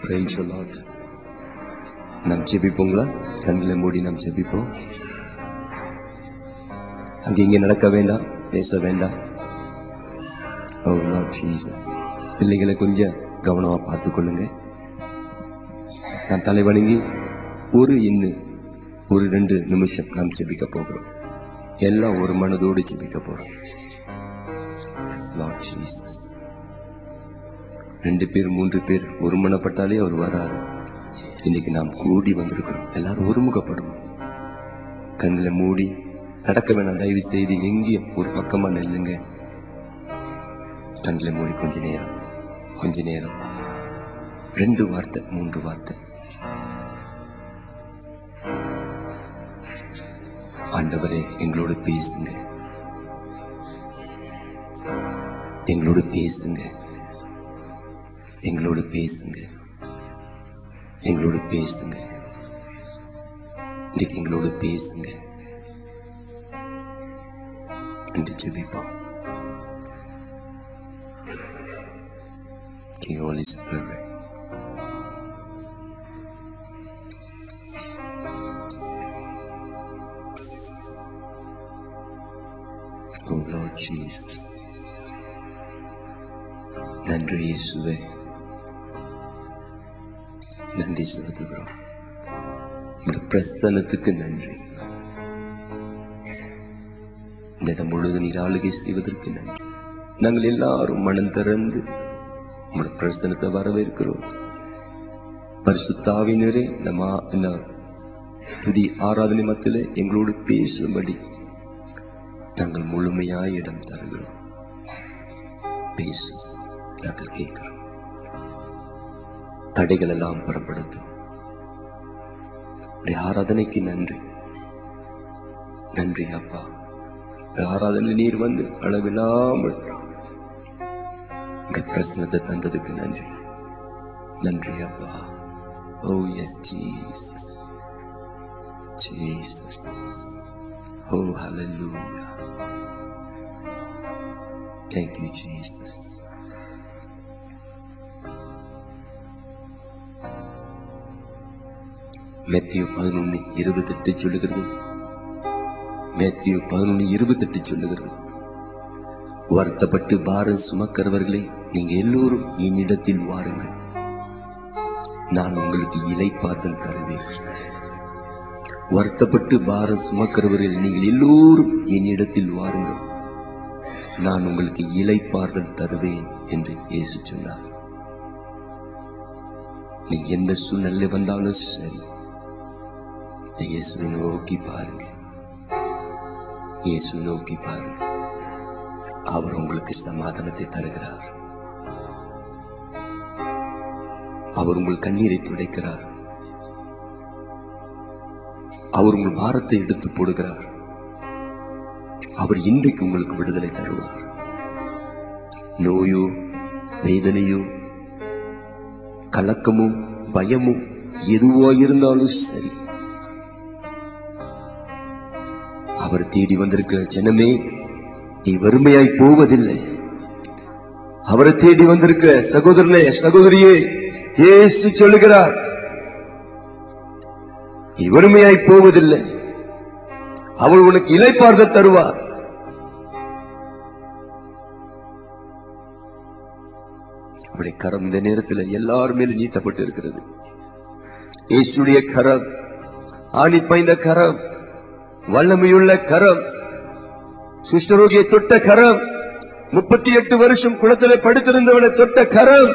Praise the Lord. நாம் ஜெபிப்போங்களா கண்களை மூடி நாம் ஜெபிப்போம் அங்க இங்க நடக்க வேண்டாம் பேச வேண்டாம் ஓ லார்ட் ஜீசஸ் பிள்ளைகளை கொஞ்சம் கவனமா பார்த்துக் கொள்ளுங்க நான் தலை வணங்கி ஒரு இன்னும் ஒரு ரெண்டு நிமிஷம் நாம் ஜெபிக்க போகிறோம் எல்லாம் ஒரு மனதோடு ஜெபிக்க போறோம் லார்ட் ஜீசஸ் ரெண்டு பேர் மூன்று பேர் ஒரு மனப்பட்டாலே அவர் வராரு இன்னைக்கு நாம் கூடி வந்திருக்கிறோம் எல்லாரும் ஒருமுகப்படும் கண்களை மூடி நடக்க வேணாம் தயவு செய்து எங்கேயும் ஒரு பக்கமா நில்லுங்க கண்களை மூடி கொஞ்ச நேரம் கொஞ்ச நேரம் ரெண்டு வார்த்தை மூன்று வார்த்தை ஆண்டவரே எங்களோடு பேசுங்க எங்களோடு பேசுங்க எங்களோடு பேசுங்க எங்களோடு பேசுங்க இன்னைக்கு எங்களோடு பேசுங்க என்று ஜெபிப்போம் King Holy Spirit. Oh Lord Jesus. நன்றி இயேசுவே நன்றி செலுத்துகிறோம் இந்த பிரசனத்துக்கு நன்றி இந்த இடம் முழுவதும் நீர் ஆளுகை செய்வதற்கு நன்றி நாங்கள் எல்லாரும் மனம் திறந்து உங்களோட பிரசனத்தை வரவேற்கிறோம் பரிசுத்தாவினரே நம்ம இந்த துதி ஆராதனை மத்தியிலே எங்களோடு பேசும்படி நாங்கள் முழுமையாய் இடம் தருகிறோம் பேசு நாங்கள் கேட்கிறோம் தடைகள் எல்லாம் புறப்படுத்தும் உடைய ஆராதனைக்கு நன்றி நன்றி அப்பா உடைய ஆராதனை நீர் வந்து அளவில்லாமல் இந்த பிரசனத்தை தந்ததுக்கு நன்றி நன்றி அப்பா oh yes Jesus Jesus oh ஹalleluya thank you jesus மேத்யூ பதினொன்னு இருபத்தெட்டு சொல்லுகிறது மேத்யூ பதினொன்னு இருபத்தெட்டு சொல்லுகிறது வருத்தப்பட்டு பாரம் சுமக்கிறவர்களே நீங்க எல்லோரும் என்னிடத்தில் வாருங்கள் நான் உங்களுக்கு இலைப்பாற்றல் தருவேன் வருத்தப்பட்டு பாரம் சுமக்கிறவர்கள் நீங்கள் எல்லோரும் என்னிடத்தில் வாருங்கள் நான் உங்களுக்கு இலைப்பாறுதல் தருவேன் என்று இயேசு சொன்னார் நீ எந்த சூழ்நிலை வந்தாலும் சரி இயேசுவை நோக்கி பாருங்க இயேசு நோக்கி பாருங்க அவர் உங்களுக்கு சமாதானத்தை தருகிறார் அவர் உங்கள் கண்ணீரை துடைக்கிறார் அவர் உங்கள் பாரத்தை எடுத்து போடுகிறார் அவர் இன்றைக்கு உங்களுக்கு விடுதலை தருவார் நோயோ வேதனையோ கலக்கமோ பயமோ எதுவோ இருந்தாலும் சரி அவர் தேடி வந்திருக்கிற ஜனமே நீ வறுமையாய் போவதில்லை அவரை தேடி வந்திருக்கிற சகோதரனே சகோதரியே இயேசு சொல்லுகிறார் நீ வறுமையாய் போவதில்லை அவள் உனக்கு இலைப்பார்த்த தருவார் அவருடைய கரம் இந்த நேரத்தில் எல்லார் மேலும் நீட்டப்பட்டு இருக்கிறது இயேசுடைய கரம் ஆணி பாய்ந்த கரம் வல்லமையுள்ள கரம் சுஷ்டரோகியை தொட்ட கரம் முப்பத்தி எட்டு வருஷம் குளத்திலே படுத்திருந்தவனை தொட்ட கரம்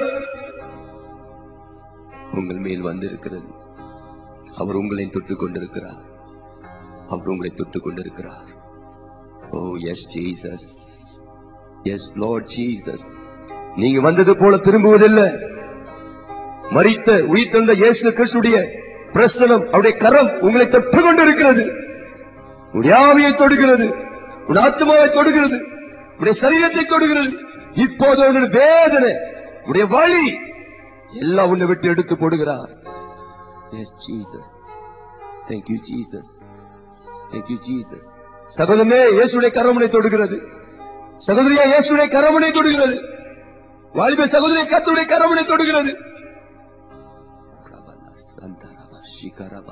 உங்கள் மேல் வந்திருக்கிறது அவர் உங்களை தொட்டுக் கொண்டிருக்கிறார் அவர் உங்களை தொட்டுக் கொண்டிருக்கிறார் oh yes Jesus yes Lord Jesus நீங்க வந்தது போல திரும்புவதில்லை மறித்த உயிர் தந்த இயேசு கிறிஸ்துடைய பிரசனம் அவருடைய கரம் உங்களை தொட்டு கொண்டிருக்கிறது உடைய ஆவியை தொடுகிறது உடைய ஆத்மாவை தொடுகிறது உடைய சரீரத்தை தொடுகிறது இப்போது உன்னுடைய வேதனை உடைய வழி எல்லாம் உன்னை விட்டு எடுத்து போடுகிறார் yes Jesus thank you Jesus thank you Jesus சகோதரமே இயேசுடைய கரமுனை தொடுகிறது சகோதரியா இயேசுடைய கரமுனை தொடுகிறது வாலிப சகோதரி கத்துடைய கரமுனை தொடுகிறது ஷிகரபா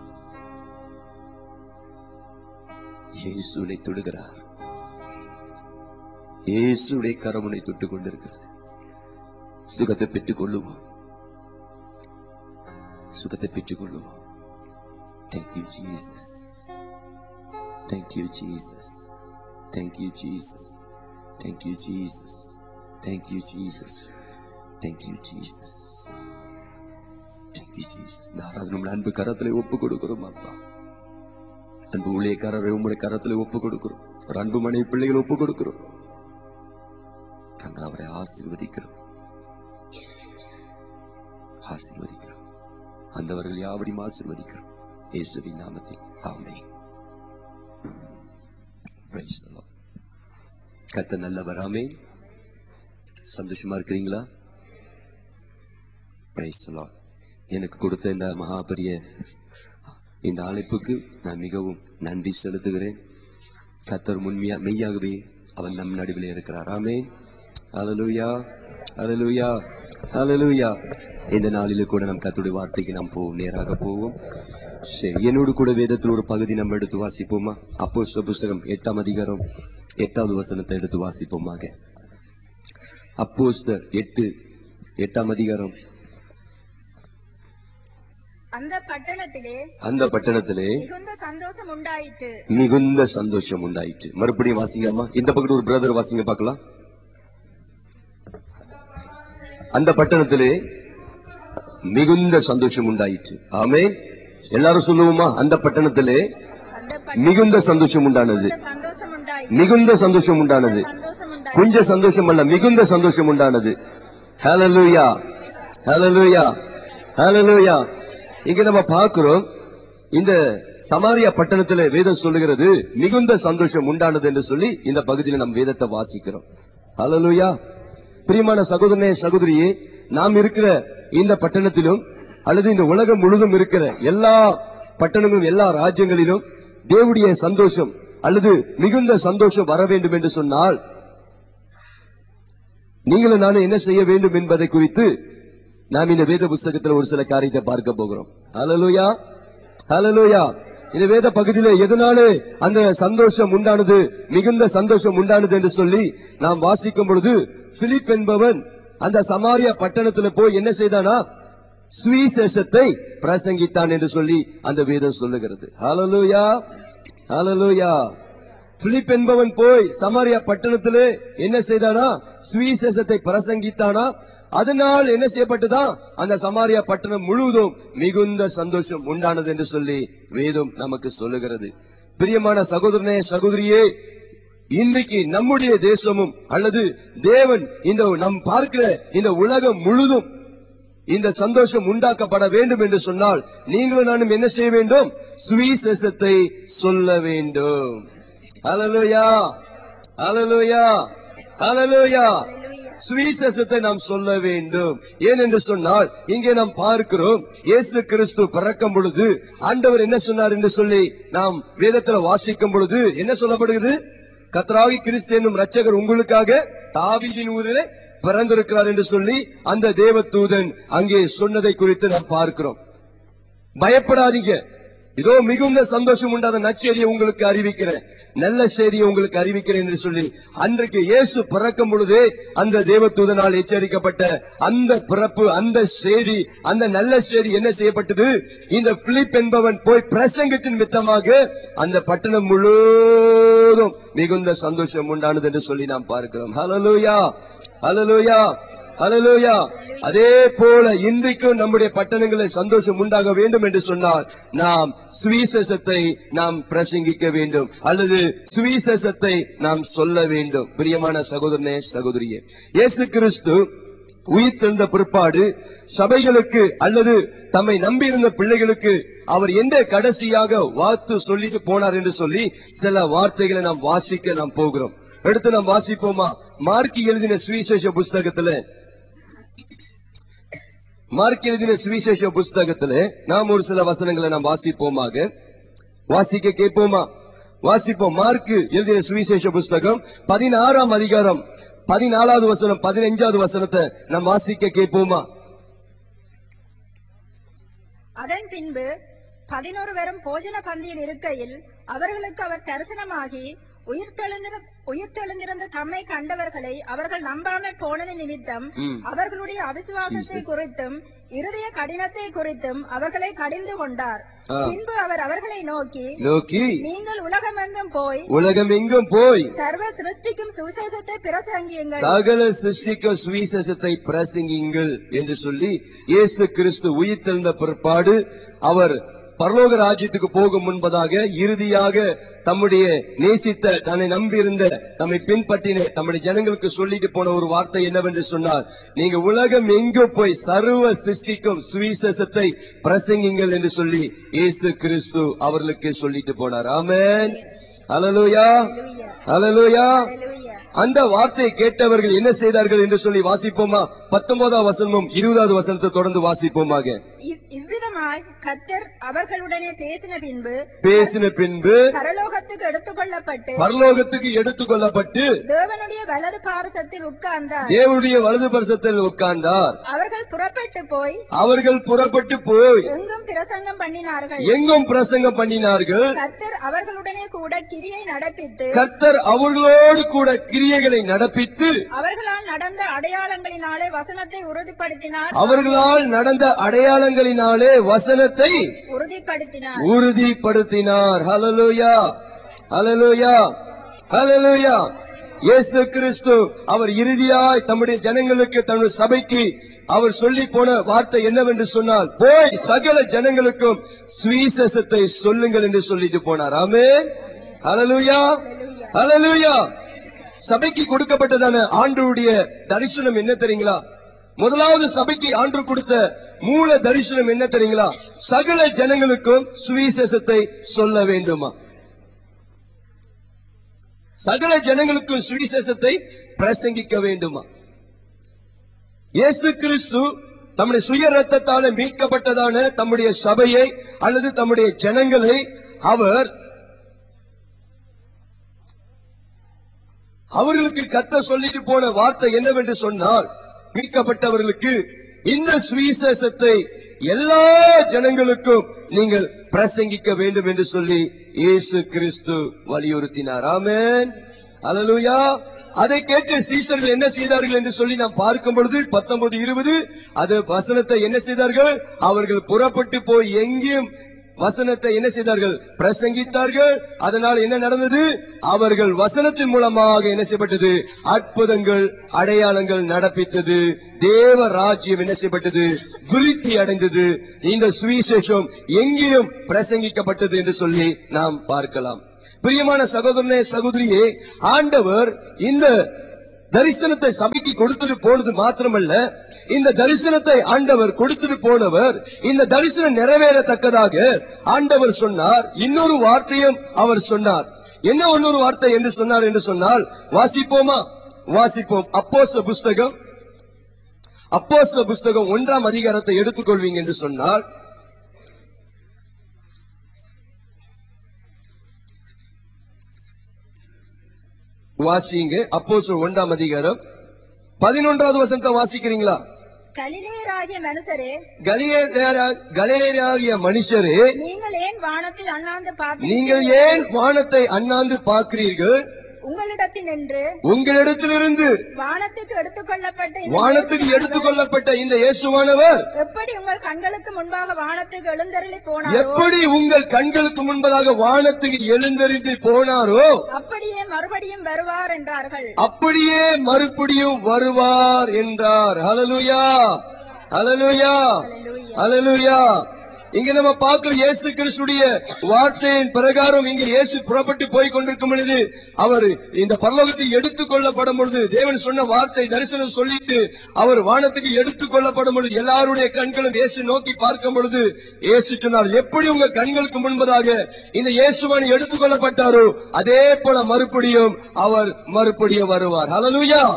இயேசுனை தொடுகிறார் இயேசுடைய கரமுனை தொட்டுக் கொண்டிருக்கிறது சுகத்தை பெற்றுக் கொள்ளுவோம் சுகத்தை பெற்றுக் கொள்ளுவோம் Thank you, Jesus. Thank you, Jesus. Thank you, Jesus. Thank you, Jesus. Thank you, Jesus. Thank you, Jesus. Thank you, Jesus. இந்த ஆராதனை உம்முடைய அன்பு கரத்திலே ஒப்பு கொடுக்கிறோம் அப்பா அன்பு ஊழியக்காரரை உம்முடைய கரத்திலே ஒப்பு கொடுக்கிறோம் ஒரு அன்பு மனைவி பிள்ளைகள் ஒப்பு கொடுக்கிறோம் நாங்கள் அவரை ஆசீர்வதிக்கிறோம் ஆசீர்வதிக்கிறோம் அந்தவர்கள் யாவரையும் ஆசீர்வதிக்கிறோம் இயேசுவின் நாமத்தில் ஆமென் Praise the Lord. கர்த்தர் நல்லவர் ஆமென் சந்தோஷமா இருக்கிறீங்களா Praise the Lord. எனக்கு கொடுத்த இந்த மகாபரிய இந்த அழைப்புக்கு நான் மிகவும் நன்றி செலுத்துகிறேன் கர்த்தர் உண்மையா மெய்யாகவே அவன் நம் நடுவில் இருக்கிறார் ஆமென் ஹalleluya ஹalleluya ஹalleluya இந்த நாளிலே கூட நம் கர்த்தருடைய வார்த்தைக்கு நாம் போவோம் நேராக போவோம் சரி என்னோடு கூட வேதத்தில் ஒரு பகுதி நம்ம எடுத்து வாசிப்போமா அப்போஸ்தல புஸ்தகம் எட்டாம் அதிகாரம் எட்டாவது வசனத்தை எடுத்து வாசிப்போமாக அப்போஸ்தர் எட்டு எட்டாம் அதிகாரம் அந்த பட்டணத்திலே அந்த பட்டணத்திலே மிகுந்த சந்தோஷம் உண்டாயிற்று மிகுந்த சந்தோஷம் உண்டாயிற்று மறுபடியும் வாசிங்கம்மா இந்த பக்கத்து ஒரு பிரதர் வாசிங்க பார்க்கலாம் அந்த பட்டணத்திலே மிகுந்த சந்தோஷம் உண்டாயிற்று ஆமே எல்லாரும் சொல்லுவோமா அந்த பட்டணத்திலே அந்த மிகுந்த சந்தோஷம் உண்டானது பட்ட சந்தோஷம் உண்டாயிற்று மிகுந்த சந்தோஷம் உண்டானது சந்தோஷம் உண்டாயிற்று கொஞ்ச சந்தோஷம் அல்ல மிகுந்த சந்தோஷம் உண்டானது ஹalleluya ஹalleluya ஹalleluya இங்க நம்ம பார்க்கிறோம் இந்த சமாரியா பட்டணத்திலே வேதம் சொல்லுகிறது மிகுந்த சந்தோஷம் உண்டானது என்று சொல்லி இந்த பகுதியில நம்ம வேதத்தை வாசிக்கிறோம் ஹalleluya பிரியமான சகோதரனே சகோதரியே நாம் இருக்கிற இந்த பட்டணத்திலும் அல்லது இந்த உலகம் முழுதும் இருக்கிற எல்லா பட்டணங்களும் எல்லா ராஜ்யங்களிலும் தேவனுடைய சந்தோஷம் அல்லது மிகுந்த சந்தோஷம் வர வேண்டும் என்று சொன்னால் நீங்களும் நானும் என்ன செய்ய வேண்டும் என்பதை குறித்து நாம் இந்த வேத புஸ்தகத்தில் ஒரு சில காரியத்தை பார்க்க போகிறோம் ஹalleluya ஹalleluya இந்த வேத பகுதியில எதனாலே அந்த சந்தோஷம் உண்டானது மிகுந்த சந்தோஷம் உண்டானது என்று சொல்லி நாம் வாசிக்கும் பொழுது பிலிப் என்பவன் அந்த சமாரியா பட்டணத்துல போய் என்ன செய்தானா சுவிசேஷத்தை பிரசங்கித்தான் என்று சொல்லி அந்த வேதம் சொல்லுகிறது ஹalleluya ஹalleluya பிலிப் என்பவன் போய் சமாரியா பட்டணத்திலே என்ன செய்தானா சுவிசேஷத்தை பிரசங்கித்தானா அதனால் என்ன செய்யப்பட்டதா அந்த சமாரியா பட்டணம் முழுவதும் மிகுந்த சந்தோஷம் உண்டானது என்று சொல்லி வேதம் நமக்கு சொல்லுகிறது பிரியமான சகோதரனே சகோதரியே இன்றைக்கு நம்முடைய தேசமும் அல்லது தேவன் இந்த நம் பார்க்கிற இந்த உலகம் முழுதும் இந்த சந்தோஷம் உண்டாக்கப்பட வேண்டும் என்று சொன்னால் நீங்களும் நானும் என்ன செய்ய வேண்டும் சுவிசேஷத்தை சொல்ல வேண்டும் ஹalleluya ஹalleluya ஹalleluya சுவிசேஷத்தை நாம் சொல்ல வேண்டும் ஏன் என்று சொன்னால் இங்கே நாம் பார்க்கிறோம் இயேசு கிறிஸ்து பிறக்கும் பொழுது ஆண்டவர் என்ன சொன்னார் என்று சொல்லி நாம் வேதத்துல வாசிக்கும் பொழுது என்ன சொல்லப்படுகிறது கத்ராகி கிறிஸ்து என்னும் ரட்சகர் உங்களுக்காக தாவீதின் ஊரிலே பிறந்திருக்கிறார் என்று சொல்லி அந்த தேவதூதன் அங்கே சொன்னதை குறித்து நாம் பார்க்கிறோம் பயப்படாதீங்க இதோ மிகுந்த சந்தோஷம் உண்டாத நற்செய்தியை உங்களுக்கு அறிவிக்கிறேன் நல்ல செய்தியை உங்களுக்கு அறிவிக்கிறேன் என்று சொல்லி அன்றைக்கு இயேசு பிறக்கும் பொழுதே அந்த தேவதூதனால் எச்சரிக்கப்பட்ட அந்த பிறப்பு அந்த செய்தி அந்த நல்ல செய்தி என்ன செய்யப்பட்டது இந்த பிலிப் என்பவன் போய் பிரசங்கத்தின் மித்தமாக அந்த பட்டணம் முழுவதும் மிகுந்த சந்தோஷம் உண்டானது என்று சொல்லி நாம் பார்க்கிறோம் ஹalleluya ஹalleluya ஹalleluya அதே போல இன்றைக்கும் நம்முடைய பட்டணங்களில் சந்தோஷம் உண்டாக வேண்டும் என்று சொன்னால் நாம் சுவிசேஷத்தை நாம் பிரசங்கிக்க வேண்டும் அல்லது சுவிசேஷத்தை நாம் சொல்ல வேண்டும் பிரியமான சகோதரனே சகோதரியே இயேசு கிறிஸ்து உயிர் தெழுந்த பிற்பாடு சபைகளுக்கு அல்லது தம்மை நம்பியிருந்த பிள்ளைகளுக்கு அவர் எந்த கடைசியாக வார்த்து சொல்லிட்டு போனார் என்று சொல்லி சில வார்த்தைகளை நாம் வாசிக்க நாம் போகிறோம் எடுத்து நாம் வாசிப்போமா மார்க்கி எழுதின சுவிசேஷ புஸ்தகத்துல மார்க் எழுதின சுவிசேஷ புஸ்தகத்துல நாம் ஒரு சில வசனங்களை நாம் வாசிப்போமாக வாசிக்க கேட்போமா வாசிப்போம் மார்க் எழுதின சுவிசேஷ புஸ்தகம் பதினாறாம் அதிகாரம் பதினாலாவது வசனம் பதினைஞ்சாவது வசனத்தை நாம் வாசிக்க கேட்போமா அதன் பின்பு பதினோரு பேரும் போஜன பந்தியில் இருக்கையில் அவர்களுக்கு அவர் தரிசனமாகி உயிர்த்தெழுந்திர உயிர்த்தெழுந்திருந்த தம்மை கண்டவர்களை அவர்கள் நம்பாமல் போனது நிமித்தம் ம். அவர்களுடைய அவிசுவாசத்தை Jesus. குறித்தும் இருதய கடினத்தை குறித்தும் அவர்களை கடிந்து கொண்டார் ஆ. பின்பு அவர் அவர்களை நோக்கி நோக்கி நீங்கள் உலகமெங்கும் போய் உலகம் எங்கும் போய் சர்வ சிருஷ்டிக்கும் சுவிசேஷத்தை பிரசங்கியுங்கள் சகல சிருஷ்டிக்கும் சுவிசேஷத்தை பிரசங்கிங்கள் என்று சொல்லி இயேசு கிறிஸ்து உயிர்த்தெழுந்த பிற்பாடு அவர் பரலோக ராஜ்யத்துக்கு போகும் முன்பதாக இறுதியாக தம்முடைய நேசித்த தன்னை நம்பியிருந்த தம்மை பின்பற்றின தம்முடைய ஜனங்களுக்கு சொல்லிட்டு போன ஒரு வார்த்தை என்னவென்று சொன்னார் நீங்க உலகம் எங்கு போய் சர்வ சிருஷ்டிக்கும் சுவிசேஷத்தை பிரசங்கிங்கள் என்று சொல்லி இயேசு கிறிஸ்து அவர்களுக்கு சொல்லிட்டு போனார் ஆமென் ஹalleluya ஹalleluya Hallelujah. அந்த வார்த்தையை கேட்டவர்கள் என்ன செய்தார்கள் என்று சொல்லி வாசிப்போமா பத்தொன்பதாம் வசனமும் இருபதாவது வசனத்தை தொடர்ந்து வாசிப்போமாக இவ்- இவ்விதமாய் கர்த்தர் அவர்களுடனே பேசின பின்பு பேசின பின்பு பரலோகத்துக்கு எடுத்துக்கொள்ளப்பட்டு பரலோகத்துக்கு எடுத்துக் கொள்ளப்பட்டு தேவனுடைய வலது பாரசத்தில் உட்கார்ந்தார் தேவனுடைய வலது பரிசத்தில் உட்கார்ந்தார் அவர்கள் புறப்பட்டு போய் அவர்கள் புறப்பட்டு போய் எங்கும் பிரசங்கம் பண்ணினார்கள் எங்கும் பிரசங்கம் பண்ணினார்கள் கர்த்தர் அவர்களுடனே கூட கிரியை நடப்பித்து கர்த்தர் அவர்களோடு கூட கிரியைகளை நடப்பித்து அவர்களால் நடந்த அடையாளங்களினாலே வசனத்தை உறுதிப்படுத்தினார் அவர்களால் நடந்த அடையாளங்களினாலே வசனத்தை உறுதிப்படுத்தினார் உறுதிப்படுத்தினார் ஹalleluya ஹalleluya ஹalleluya இயேசு கிறிஸ்து அவர் இறுதியாய் தம்முடைய ஜனங்களுக்கு தம்முடைய சபைக்கு அவர் சொல்லி போன வார்த்தை என்னவென்று சொன்னால் போய் சகல ஜனங்களுக்கும் சுவிசேஷத்தை சொல்லுங்கள் என்று சொல்லிட்டு போனார் ஆமென் ஹalleluya ஹalleluya சபைக்கு கொடுக்கப்பட்டதான ஆண்டவருடைய தரிசனம் என்ன தெரியுங்களா முதலாவது சபைக்கு ஆண்டு கொடுத்த மூல தரிசனம் என்ன தெரியுங்களா சகல ஜனங்களுக்கும் சுவிசேஷத்தை சொல்ல வேண்டுமா சகல ஜனங்களுக்கும் சுவிசேஷத்தை பிரசங்கிக்க வேண்டுமா இயேசு கிறிஸ்து தம்முடைய சுய ரத்தத்தால மீட்கப்பட்டதான தம்முடைய சபையை அல்லது தம்முடைய ஜனங்களை அவர் அவர்களுக்கு கத்த சொல்லிட்டு போன வார்த்தை என்னவென்று சொன்னால் மீட்கப்பட்டவர்களுக்கு இந்த சுவிசேஷத்தை எல்லா ஜனங்களுக்கும் நீங்கள் பிரசங்கிக்க வேண்டும் என்று சொல்லி இயேசு கிறிஸ்து வலியுறுத்தினார் ஆமென் அல்லேலூயா அதை கேட்டு சீசர்கள் என்ன செய்தார்கள் என்று சொல்லி நாம் பார்க்கும் பொழுது பத்தொன்பது இருபது அது வசனத்தை என்ன செய்தார்கள் அவர்கள் புறப்பட்டு போய் எங்கேயும் வசனத்தை என்ன செய்தார்கள் பிரசங்கித்தார்கள் அதனால் என்ன நடந்தது அவர்கள் வசனத்தின் மூலமாக என்ன செய்யப்பட்டது அற்புதங்கள் அடையாளங்கள் நடப்பித்தது தேவ ராஜ்யம் என்ன செய்யப்பட்டது விருத்தி அடைந்தது இந்த சுவிசேஷம் எங்கேயும் பிரசங்கிக்கப்பட்டது என்று சொல்லி நாம் பார்க்கலாம் பிரியமான சகோதரனே சகோதரியே ஆண்டவர் இந்த தரிசனத்தை சபைக்கு கொடுத்துட்டு போனது மாத்திரமல்ல இந்த தரிசனத்தை ஆண்டவர் கொடுத்துட்டு போனவர் இந்த தரிசனம் நிறைவேறத்தக்கதாக ஆண்டவர் சொன்னார் இன்னொரு வார்த்தையும் அவர் சொன்னார் என்ன இன்னொரு வார்த்தை என்று சொன்னார் என்று சொன்னால் வாசிப்போமா வாசிப்போம் அப்போஸ்தல புஸ்தகம் அப்போஸ்தல புஸ்தகம் ஒன்றாம் அதிகாரத்தை எடுத்துக்கொள்வீங்க என்று சொன்னால் வாசிங்க அப்போஸ்தலர் ஒன்றாம் அதிகாரம் பதினொன்றாவது வசனத்தை வாசிக்கிறீங்களா கலிலேயராகிய மனுஷரே கலிலேயரா- கலிலேயராகிய மனுஷரே நீங்கள் ஏன் வானத்தில் அண்ணாந்து பார்த்து நீங்கள் ஏன் வானத்தை அண்ணாந்து பார்க்கிறீர்கள் உங்களிடத்தில் நின்று உங்களிடத்திலிருந்து வானத்துக்கு எடுத்துக்கொள்ளப்பட்ட இந்த வானத்துக்கு இயேசுவானவர் எடுத்துக்கொள்ளப்பட்ட இந்த இயேசுவானவர் எப்படி உங்கள் கண்களுக்கு முன்பாக வானத்துக்கு எழுந்தருளி போனாரோ எப்படி உங்கள் கண்களுக்கு முன்பதாக வானத்துக்கு எழுந்தறிந்து போனாரோ அப்படியே மறுபடியும் வருவார் என்றார்கள் அப்படியே மறுபடியும் வருவார் என்றார் ஹalleluya ஹalleluya Hallelujah. ஹalleluya இங்க நம்ம பார்க்கிறோம் இயேசு கிறிஸ்துடைய வார்த்தையின் பிரகாரம் இங்க இயேசு புறப்பட்டு போய் கொண்டிருக்கும் பொழுது அவர் இந்த பரலோகத்தில் எடுத்துக் கொள்ளப்படும் பொழுது தேவன் சொன்ன வார்த்தை தரிசனம் சொல்லிட்டு அவர் வானத்துக்கு எடுத்துக் கொள்ளப்படும் பொழுது எல்லாருடைய கண்களும் இயேசு நோக்கி பார்க்கும் பொழுது இயேசு சொன்னார் எப்படி உங்க கண்களுக்கு முன்பதாக இந்த இயேசுவான் எடுத்துக் கொள்ளப்பட்டாரோ அதே போல மறுபடியும் அவர் மறுபடியும் வருவார் ஹalleluya Hallelujah.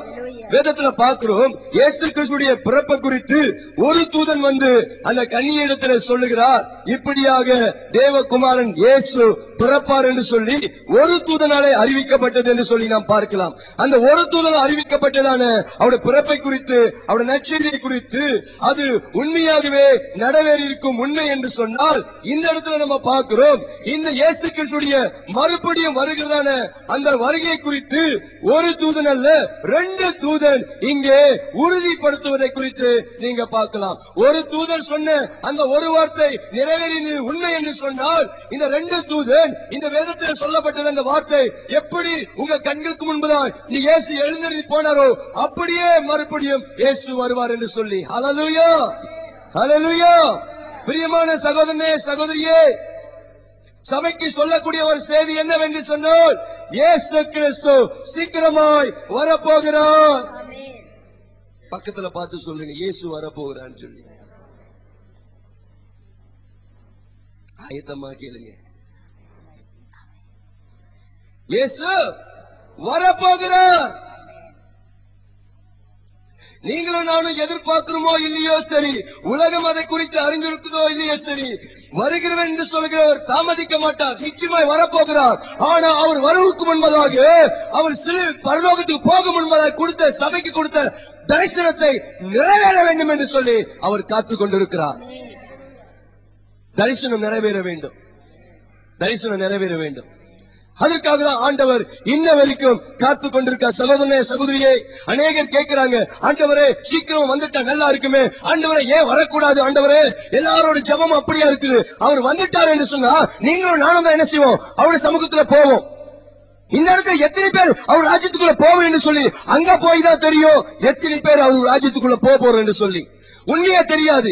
வேதத்துல பார்க்கிறோம் இயேசு கிறிஸ்துடைய பிறப்பை குறித்து ஒரு தூதன் வந்து அந்த கன்னியிடத்துல சொல்லுகிறார் இப்படியாக தேவகுமாரன் இயேசு பிறப்பார் என்று சொல்லி ஒரு தூதனாலே அறிவிக்கப்பட்டது என்று சொல்லி நாம் பார்க்கலாம் அந்த ஒரு தூதன் அறிவிக்கப்பட்டதான அவருடைய பிறப்பை குறித்து அவருடைய நற்செய்தியை குறித்து அது உண்மையாகவே நடவேறி இருக்கும் உண்மை என்று சொன்னால் இந்த இடத்துல நம்ம பார்க்கிறோம் இந்த இயேசு கிறிஸ்துடைய மறுபடியும் வருகிறதான அந்த வருகை குறித்து ஒரு தூதன் அல்ல ரெண்டு தூதன் இங்கே உறுதிப்படுத்துவதை குறித்து நீங்க பார்க்கலாம் ஒரு தூதன் சொன்ன அந்த ஒரு வார்த்தை நிறைவேறினது உண்மை என்று சொன்னால் இந்த ரெண்டு தூதன் இந்த வேதத்தில் சொல்லப்பட்டது அந்த வார்த்தை எப்படி உங்க கண்களுக்கு முன்புதான் நீ இயேசு எழுந்தறி போனாரோ அப்படியே மறுபடியும் இயேசு வருவார் என்று சொல்லி ஹalleluya ஹalleluya பிரியமான சகோதரனே சகோதரியே சபைக்கு சொல்லக்கூடிய ஒரு செய்தி என்னவென்று சொன்னால் இயேசு கிறிஸ்து சீக்கிரமாய் வரப்போகிறார் ஆமென் பக்கத்துல பார்த்து சொல்லுங்க இயேசு வரப்போகிறான்னு சொல்லி ஆயத்தமா கேளுங்க இயேசு வரப்போகிறார் நீங்களும் நானும் எதிர்பார்க்கிறோமோ இல்லையோ சரி உலகம் அதை குறித்து அறிந்திருக்குதோ இல்லையோ சரி வருகிறவன் என்று சொல்கிறவர் தாமதிக்க மாட்டார் நிச்சயமாய் வரப்போகிறார் ஆனா அவர் வரவுக்கு முன்பதாக அவர் சிறு பரலோகத்துக்கு போக முன்பதாக கொடுத்த சபைக்கு கொடுத்த தரிசனத்தை நிறைவேற வேண்டும் என்று சொல்லி அவர் காத்துக் கொண்டிருக்கிறார் தரிசனம் நிறைவேற வேண்டும் தரிசனம் நிறைவேற வேண்டும் அதற்காக தான் ஆண்டவர் இன்ன வரைக்கும் காத்து கொண்டிருக்க சகோதரனே சகோதரியே அநேகர் கேட்கிறாங்க ஆண்டவரே சீக்கிரம் வந்துட்டா நல்லா இருக்குமே ஆண்டவரே ஏன் வரக்கூடாது ஆண்டவரே எல்லாரோட ஜெபம் அப்படியா இருக்குது அவர் வந்துட்டார் என்று சொன்னா நீங்களும் நானும் தான் என்ன செய்வோம் அவருடைய சமூகத்துல போவோம் இந்த இடத்துல எத்தனை பேர் அவர் ராஜ்யத்துக்குள்ள போவோம் என்று சொல்லி அங்க போய் தான் தெரியும் எத்தனை பேர் அவர் ராஜ்யத்துக்குள்ள போக போறோம் என்று சொல்லி உண்மையா தெரியாது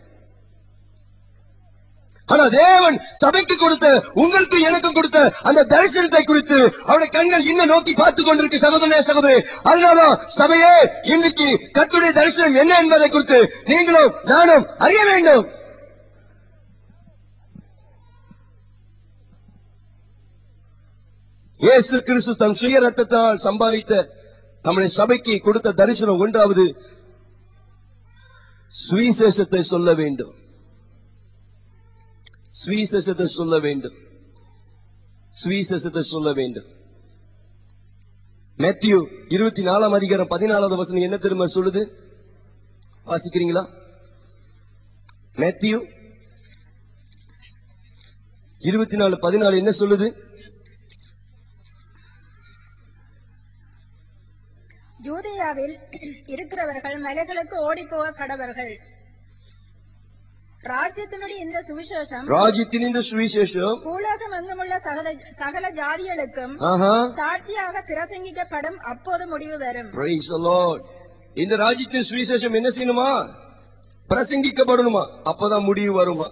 ஆனா தேவன் சபைக்கு கொடுத்த உங்களுக்கு எனக்கும் கொடுத்த அந்த தரிசனத்தை குறித்து அவருடைய கண்கள் இன்னும் நோக்கி பார்த்து கொண்டிருக்கு சகோதரனே சகோதரி அதனால சபையே இன்னைக்கு கர்த்தருடைய தரிசனம் என்ன என்பதை குறித்து நீங்களும் நானும் அறிய வேண்டும் இயேசு கிறிஸ்து தன் சுய ரத்தத்தால் சம்பாதித்த நம்முடைய சபைக்கு கொடுத்த தரிசனம் ஒன்றாவது சுவிசேஷத்தை சொல்ல வேண்டும் சுவிசேஷத்தை சொல்ல வேண்டும் சுவிசேஷத்தை சொல்ல வேண்டும் மேத்யூ இருபத்தி நாலாம் அதிகாரம் பதினாலாவது வசனம் என்ன திரும்ப சொல்லுது வாசிக்கிறீங்களா மேத்யூ இருபத்தி நாலு பதினாலு என்ன சொல்லுது யூதேயாவில் இருக்கிறவர்கள் மலைகளுக்கு ஓடிப்போக கடவர்கள் ராஜ்யத்தினுடைய இந்த சுவிசேஷம் ராஜ்யத்தின் இந்த சுவிசேஷம் பூலோகம் எங்குமுள்ள சகல சகல ஜாதிகளுக்கும் ஆஹா சாட்சியாக பிரசங்கிக்கப்படும் அப்போது முடிவு வரும் Praise the Lord. இந்த ராஜ்யத்தின் சுவிசேஷம் என்ன செய்யணுமா பிரசங்கிக்கப்படணுமா அப்பதான் முடிவு வருமா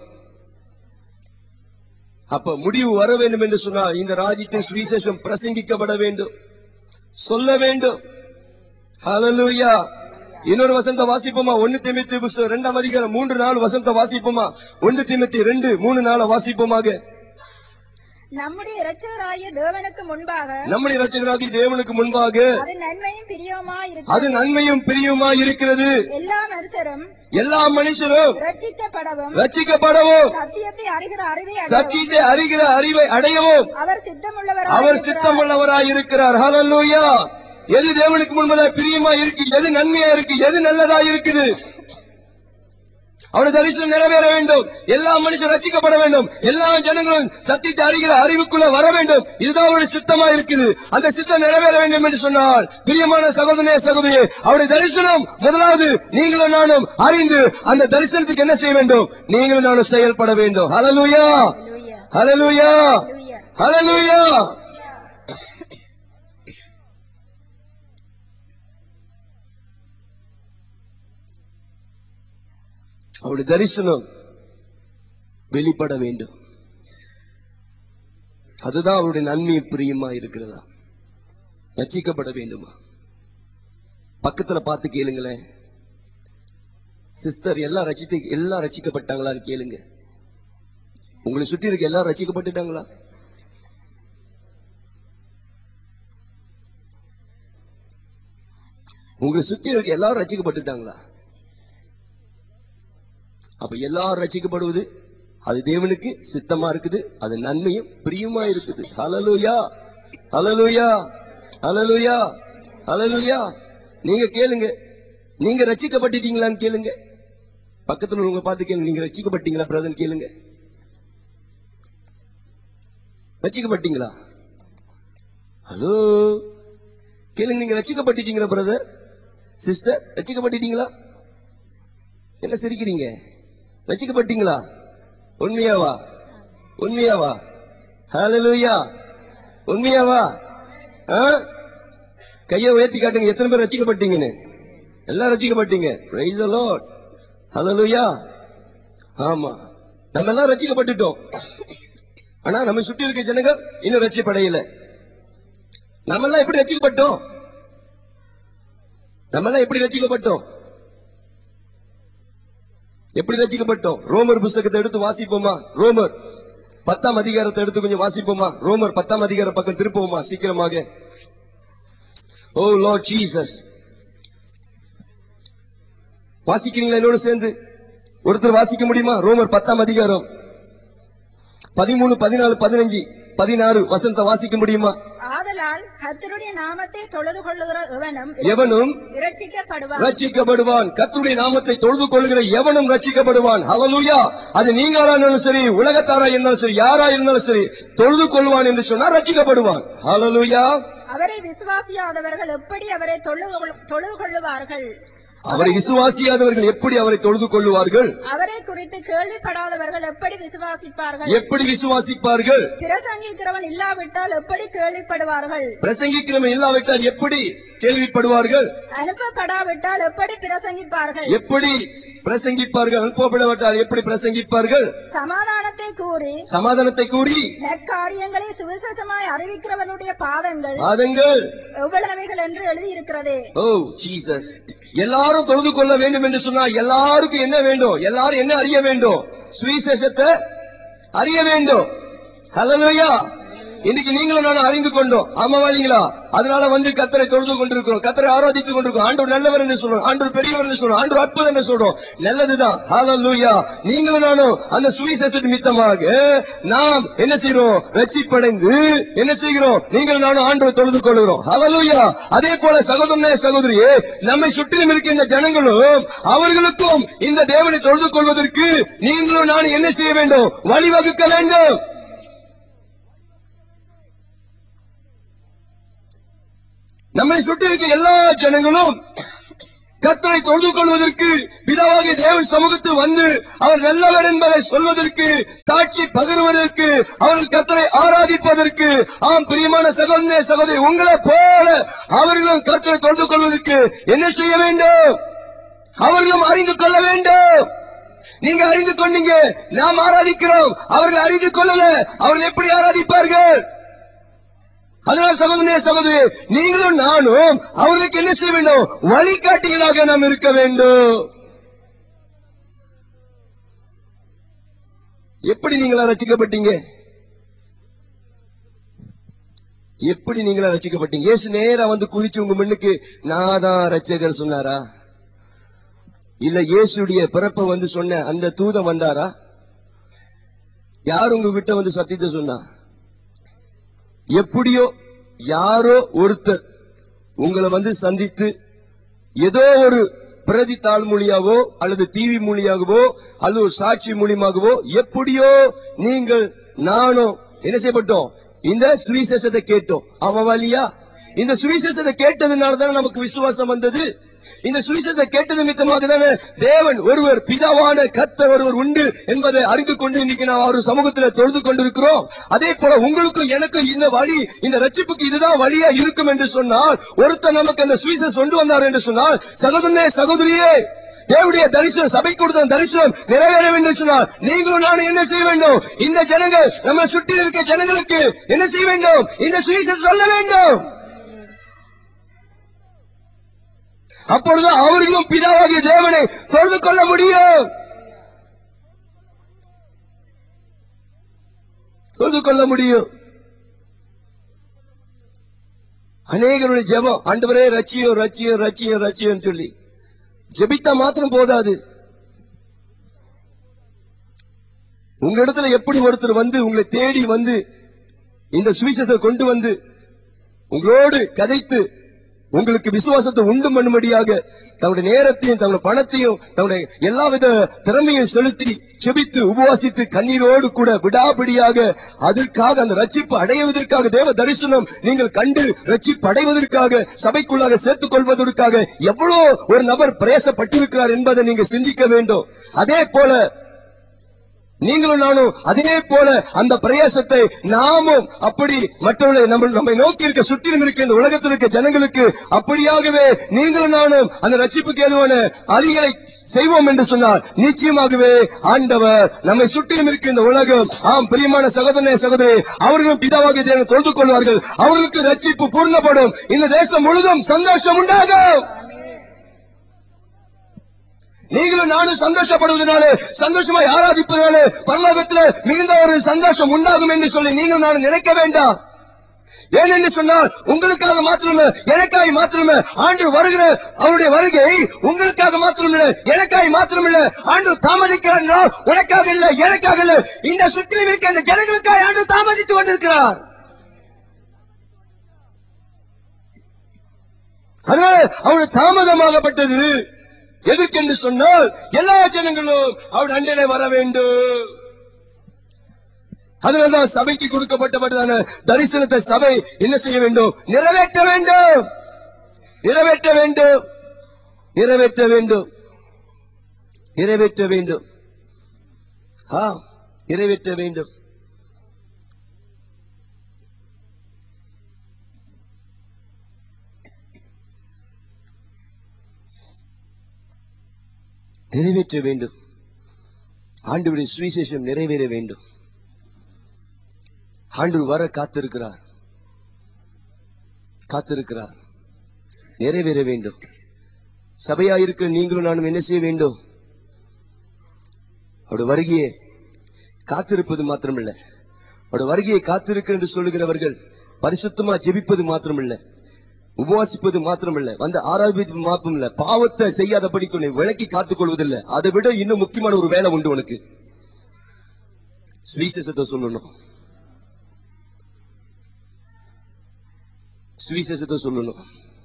அப்ப முடிவு வர வேண்டும் என்று சொன்னால் இந்த ராஜ்யத்தின் சுவிசேஷம் பிரசங்கிக்கப்பட வேண்டும் சொல்ல வேண்டும் ஹalleluya இன்னொரு வசந்த வாசிப்போமா ஒன்னு திமித்தி புஸ்தகம் இரண்டாம் அதிகாரம் மூன்று நாலு வசந்த வாசிப்போமா ஒன்னு திமித்தி ரெண்டு மூணு நாலு வாசிப்போமாக நம்முடைய இரட்சகராகிய தேவனுக்கு முன்பாக நம்முடைய ரட்சகராகி தேவனுக்கு முன்பாக அது நன்மையும் பிரியமா அது இருக்கும் நன்மையும் பிரியுமா இருக்கிறது எல்லா மனுஷரும் எல்லா மனுஷரும் ரட்சிக்கப்படவும் ரட்சிக்கப்படவும் சத்தியத்தை அறிகிற அறிவை அடையவும் சத்தியத்தை அறிகிற அறிவை அடையவும் அவர் சித்தமுள்ளவராக அவர் இருக்கிறார். சித்தமுள்ளவராய் இருக்கிறார் ஹalleluya எது தேவனுக்கு முன்பதா பிரியமா இருக்கு எது நன்மையா இருக்கு எது நல்லதா இருக்குது அவருடைய தரிசனம் நிறைவேற வேண்டும் எல்லா மனுஷரும் ரட்சிக்கப்பட வேண்டும் எல்லா ஜனங்களும் சத்தியத்தை அறிகிற அறிவுக்குள்ள வர வேண்டும் இதுதான் அவருடைய சித்தமா இருக்குது அந்த சித்தம் நிறைவேற வேண்டும் என்று சொன்னால் பிரியமான சகோதரனே சகோதரியே அவருடைய தரிசனம் முதலாவது நீங்களும் நானும் அறிந்து அந்த தரிசனத்துக்கு என்ன செய்ய வேண்டும் நீங்களும் நானும் செயல்பட வேண்டும் ஹalleluya Hallelujah. ஹalleluya Hallelujah. ஹalleluya அவருடைய தரிசனம் வெளிப்பட வேண்டும் அதுதான் அவருடைய நன்மை பிரியமா இருக்கிறதா ரட்சிக்கப்பட வேண்டுமா பக்கத்துல பார்த்து கேளுங்களேன் சிஸ்டர் எல்லாம் ரட்சித்து எல்லாம் ரட்சிக்கப்பட்டாங்களான்னு கேளுங்க உங்களை சுற்றி இருக்க எல்லாரும் ரட்சிக்கப்பட்டுட்டாங்களா உங்களை சுத்தி இருக்க எல்லாரும் ரட்சிக்கப்பட்டுட்டாங்களா அப்ப எல்லாரும் ரட்சிக்கப்படுவது அது தேவனுக்கு சித்தமா இருக்குது அது நன்மையும் பிரியமா இருக்குது ஹalleluya ஹalleluya ஹalleluya ஹalleluya நீங்க கேளுங்க நீங்க ரட்சிக்கப்பட்டுட்டீங்களான்னு கேளுங்க பக்கத்துல உள்ளவங்க பார்த்து கேளுங்க நீங்க ரட்சிக்கப்பட்டீங்களா பிரதர் கேளுங்க ரட்சிக்கப்பட்டீங்களா ஹலோ கேளுங்க நீங்க ரட்சிக்கப்பட்டுட்டீங்களா பிரதர் சிஸ்டர் ரட்சிக்கப்பட்டுட்டீங்களா என்ன சிரிக்கிறீங்க ரட்சிக்கப்பட்டீங்களா உண்மையாவா உண்மையாவா ஹalleluya உண்மையாவா ஆ? கையை உயர்த்தி காட்டுங்க எத்தனை பேர் ரட்சிக்கப்பட்டீங்கன்னு எல்லாம் ரட்சிக்கப்பட்டீங்க பிரைஸ் the lord ஹalleluya ஆமா நம்ம எல்லாம் ரட்சிக்கப்பட்டுட்டோம் ஆனா நம்ம சுற்றி இருக்க ஜனங்க இன்னும் ரட்சிப்படையல நம்ம எல்லாம் எப்படி ரட்சிக்கப்பட்டோம் நம்ம எல்லாம் எப்படி ரட்சிக்கப்பட்டோம் எப்படி ரட்சிக்கப்பட்டோம் ரோமர் புஸ்தகத்தை எடுத்து வாசிப்போமா ரோமர் பத்தாம் அதிகாரத்தை எடுத்து கொஞ்சம் வாசிப்போமா ரோமர் பத்தாம் அதிகார பக்கம் திருப்போமா சீக்கிரமாக ஓ லார்ட் ஜீசஸ் வாசிக்கிறீங்களா என்னோட சேர்ந்து ஒருத்தர் வாசிக்க முடியுமா ரோமர் பத்தாம் அதிகாரம் பதிமூணு பதினாலு பதினஞ்சு பதினாறு வசனத்தை வாசிக்க முடியுமா ஆதலால் கர்த்தருடைய நாமத்தை தொழுது கொள்ளுகிற எவனும் எவனும் இரட்சிக்கப்படுவான் ரட்சிக்கப்படுவான் கர்த்தருடைய நாமத்தை தொழுது கொள்கிற எவனும் ரட்சிக்கப்படுவான் ஹalleluya அது நீங்களா இருந்தாலும் சரி உலகத்தாரா இருந்தாலும் சரி யாரா இருந்தாலும் சரி தொழுது கொள்வான் என்று சொன்னா ரட்சிக்கப்படுவான் ஹalleluya அவரை விசுவாசியாதவர்கள் எப்படி அவரை தொழுது கொள்- தொழுது கொள்ளுவார்கள் அவரை விசுவாசியாதவர்கள் எப்படி அவரை தொழுது கொள்ளுவார்கள் அவரை குறித்து கேள்விப்படாதவர்கள் எப்படி விசுவாசிப்பார்கள் எப்படி விசுவாசிப்பார்கள் பிரசங்கிக்கிறவன் இல்லாவிட்டால் எப்படி கேள்விப்படுவார்கள் பிரசங்கிக்கிறவன் இல்லாவிட்டால் எப்படி கேள்விப்படுவார்கள் அனுப்பப்படாவிட்டால் எப்படி பிரசங்கிப்பார்கள் எப்படி பிரசங்கிப்பார்கள் அனுப்பப்படவிட்டால் எப்படி பிரசங்கிப்பார்கள் சமாதானத்தை கூறி சமாதானத்தை கூறி நற்காரியங்களை சுவிசேஷமாய் அறிவிக்கிறவனுடைய பாதங்கள் பாதங்கள் எவ்வளவைகள் என்று எழுதியிருக்கிறதே ஓ ஜீசஸ் எல்லாரும் தொழுது கொள்ள வேண்டும் என்று சொன்னா எல்லாருக்கும் என்ன வேண்டும் எல்லாரும் என்ன அறிய வேண்டும் சுவிசேஷத்தை அறிய வேண்டும் ஹalleluya இன்னைக்கு நீங்களும் நானும் அறிந்து கொண்டோம் ஆமாவா இல்லைங்களா அதனால வந்து கத்தரை தொழுது கொண்டிருக்கிறோம் கத்தரை ஆராதித்துக் கொண்டிருக்கிறோம் ஆண்டவர் நல்லவர் என்று சொல்றோம் ஆண்டவர் பெரியவர் என்று சொல்றோம் ஆண்டவர் அற்புதம் என்று சொல்றோம் நல்லதுதான் ஹalleluya நீங்களும் நானும் அந்த சுவிசேஷ நிமித்தமாக நாம் என்ன செய்கிறோம் ரட்சிப்படைந்து என்ன செய்கிறோம் நீங்கள் நானும் ஆண்டவர் தொழுது கொள்கிறோம் ஹalleluya அதே போல சகோதரனே சகோதரியே நம்மை சுற்றிலும் இருக்கின்ற ஜனங்களும் அவர்களுக்கும் இந்த தேவனை தொழுது கொள்வதற்கு நீங்களும் நானும் என்ன செய்ய வேண்டும் வழிவகுக்க வேண்டும் நம்மை சுற்றி இருக்க எல்லா ஜனங்களும் கர்த்தரை தொழுது கொள்வதற்கு பிதாவாகிய தேவன் சமூகத்தில் வந்து அவர் நல்லவர் என்பதை சொல்வதற்கு சாட்சி பகிர்வதற்கு அவர்கள் கர்த்தரை ஆராதிப்பதற்கு ஆம் பிரியமான சகோதரனே சகோதரி உங்களை போல அவர்களும் கர்த்தரை தொழுது கொள்வதற்கு என்ன செய்ய வேண்டும் அவர்களும் அறிந்து கொள்ள வேண்டும் நீங்க அறிந்து கொண்டீங்க நாம் ஆராதிக்கிறோம் அவர்கள் அறிந்து கொள்ளல அவர்கள் எப்படி ஆராதிப்பார்கள் அதனால சகோதரனே சகோதரி நீங்களும் நானும் அவர்களுக்கு என்ன செய்ய வேண்டும் வழிகாட்டிகளாக நாம் இருக்க வேண்டும் எப்படி நீங்களா ரசிக்கப்பட்டீங்க எப்படி நீங்களா ரசிக்கப்பட்டீங்க இயேசு நேரா வந்து குதிச்சு உங்க முன்னுக்கு நான் தான் ரட்சகர் சொன்னாரா இல்ல இயேசுடைய பிறப்பை வந்து சொன்ன அந்த தூதன் வந்தாரா யார் உங்க கிட்ட வந்து சத்தியத்தை சொன்னா எப்படியோ யாரோ ஒருத்தர் உங்களை வந்து சந்தித்து ஏதோ ஒரு பிரதி தாள் மொழியாவோ அல்லது டிவி மொழியாகவோ அல்லது ஒரு சாட்சி மூலியமாகவோ எப்படியோ நீங்கள் நானும் என்ன செய்யப்பட்டோம் இந்த சுவிசேஷத்தை கேட்டோம் ஆமாவா இல்லையா இந்த சுவிசேஷத்தை கேட்டதுனால தானே நமக்கு விசுவாசம் வந்தது இந்த சுவிசேஷத்தை கேட்ட நிமித்தமாக தானே தேவன் ஒருவர் பிதாவான கர்த்தர் ஒருவர் உண்டு என்பதை அறிந்து கொண்டு இன்னைக்கு நாம் அவர் சமூகத்தில் தொழுது கொண்டிருக்கிறோம் அதே போல உங்களுக்கும் எனக்கும் இந்த வழி இந்த ரட்சிப்புக்கு இதுதான் வழியா இருக்கும் என்று சொன்னால் ஒருத்தர் நமக்கு அந்த சுவிசேஷம் கொண்டு வந்தார் என்று சொன்னால் சகோதரனே சகோதரியே தேவனுடைய தரிசனம் சபை கொடுத்த தரிசனம் நிறைவேற வேண்டும் சொன்னால் நீங்களும் நானும் என்ன செய்ய வேண்டும் இந்த ஜனங்கள் நம்ம சுற்றி இருக்க ஜனங்களுக்கு என்ன செய்ய வேண்டும் இந்த சுவிசேஷம் சொல்ல வேண்டும் அப்பொழுது அவர்களும் பிதாவாகிய தேவனை தொழுது கொள்ள முடியும் தொழுது கொள்ள முடியும் அநேகருடைய ஜெபம் ஆண்டவரே ரச்சியோ ரச்சியோ ரச்சியோ ரச்சியோன்னு சொல்லி ஜெபித்தா மாத்திரம் போதாது உங்க இடத்துல எப்படி ஒருத்தர் வந்து உங்களை தேடி வந்து இந்த சுவிசேஷத்தை கொண்டு வந்து உங்களோடு கதைத்து உங்களுக்கு விசுவாசத்தை உண்டு பண்ணும்படியாக தன்னுடைய நேரத்தையும் தன்னுடைய பணத்தையும் தன்னுடைய எல்லாவித திறமையும் செலுத்தி செபித்து உபவாசித்து கண்ணீரோடு கூட விடாபிடியாக அதற்காக அந்த ரட்சிப்பு அடைவதற்காக தேவ தரிசனம் நீங்கள் கண்டு ரட்சிப்பு அடைவதற்காக சபைக்குள்ளாக சேர்த்துக் கொள்வதற்காக எவ்வளவு ஒரு நபர் பிரயாசப்பட்டிருக்கிறார் என்பதை நீங்க சிந்திக்க வேண்டும் அதே போல நீங்களும் நானும் அதே போல அந்த பிரயாசத்தை நாமும் அப்படி மற்றவர்களை நம்ம நம்மை நோக்கி இருக்க சுற்றிலும் இருக்க இந்த உலகத்தில் இருக்க ஜனங்களுக்கு அப்படியாகவே நீங்களும் நானும் அந்த ரட்சிப்புக்கு ஏதுவான அதிகளை செய்வோம் என்று சொன்னார் நிச்சயமாகவே ஆண்டவர் நம்மை சுற்றிலும் இருக்க இந்த உலகம் ஆம் பிரியமான சகோதரனே சகோதரி அவர்களும் பிதாவாக தேவனை தொழுது கொள்வார்கள் அவர்களுக்கு ரட்சிப்பு பூர்ணப்படும் இந்த தேசம் முழுதும் சந்தோஷம் உண்டாகும் நீங்களும் நானும் சந்தோஷப்படுவதனால சந்தோஷமாய் ஆராதிப்பதனால பரலோகத்துல மிகுந்த ஒரு சந்தோஷம் உண்டாகும் என்று சொல்லி நீங்களும் நானும் நினைக்க வேண்டாம் ஏனென்று சொன்னால் உங்களுக்காக மாத்திரமே எனக்காய் மாத்திரமே ஆண்டு வருகிற அவருடைய வருகை உங்களுக்காக மாத்திரமில்ல எனக்காய் மாத்திரமில்ல ஆண்டு தாமதிக்கிறார் உனக்காக இல்ல எனக்காக இல்ல இந்த சுற்றிலும் இருக்க இந்த ஜனங்களுக்காய் ஆண்டு தாமதித்து கொண்டிருக்கிறார் அதனால அவர் தாமதமாகப்பட்டது எதற்கென்று சொன்னால் எல்லா ஜனங்களும் அவர் அண்டனை வர வேண்டும் அதனால்தான் சபைக்கு கொடுக்கப்பட்டப்பட்டதான தரிசனத்தை சபை என்ன செய்ய வேண்டும் நிறைவேற்ற வேண்டும் நிறைவேற்ற வேண்டும் நிறைவேற்ற வேண்டும் நிறைவேற்ற வேண்டும் ஆ நிறைவேற்ற வேண்டும் நிறைவேற்ற வேண்டும் ஆண்டவருடைய சுவிசேஷம் நிறைவேற வேண்டும் ஆண்டவர் வர காத்திருக்கிறார் காத்திருக்கிறார் நிறைவேற வேண்டும் சபையாயிருக்கிற நீங்களும் நானும் என்ன செய்ய வேண்டும் அவருடைய வருகையை காத்திருப்பது மாத்திரமல்ல அவருடைய வருகையை காத்திருக்க என்று சொல்லுகிறவர்கள் பரிசுத்தமா ஜெபிப்பது மாத்திரமல்ல உபவாசிப்பது மாத்திரமல்ல வந்து ஆராதிப்பது மாத்திரமல்ல பாவத்தை செய்யாதபடி உன்னை விலக்கி காத்துக் கொள்வதில்லை அதை விட இன்னும் முக்கியமான ஒரு வேலை உண்டு உனக்கு சுவிசேஷத்தை சொல்லணும் சுவிசேஷத்தை சொல்லணும்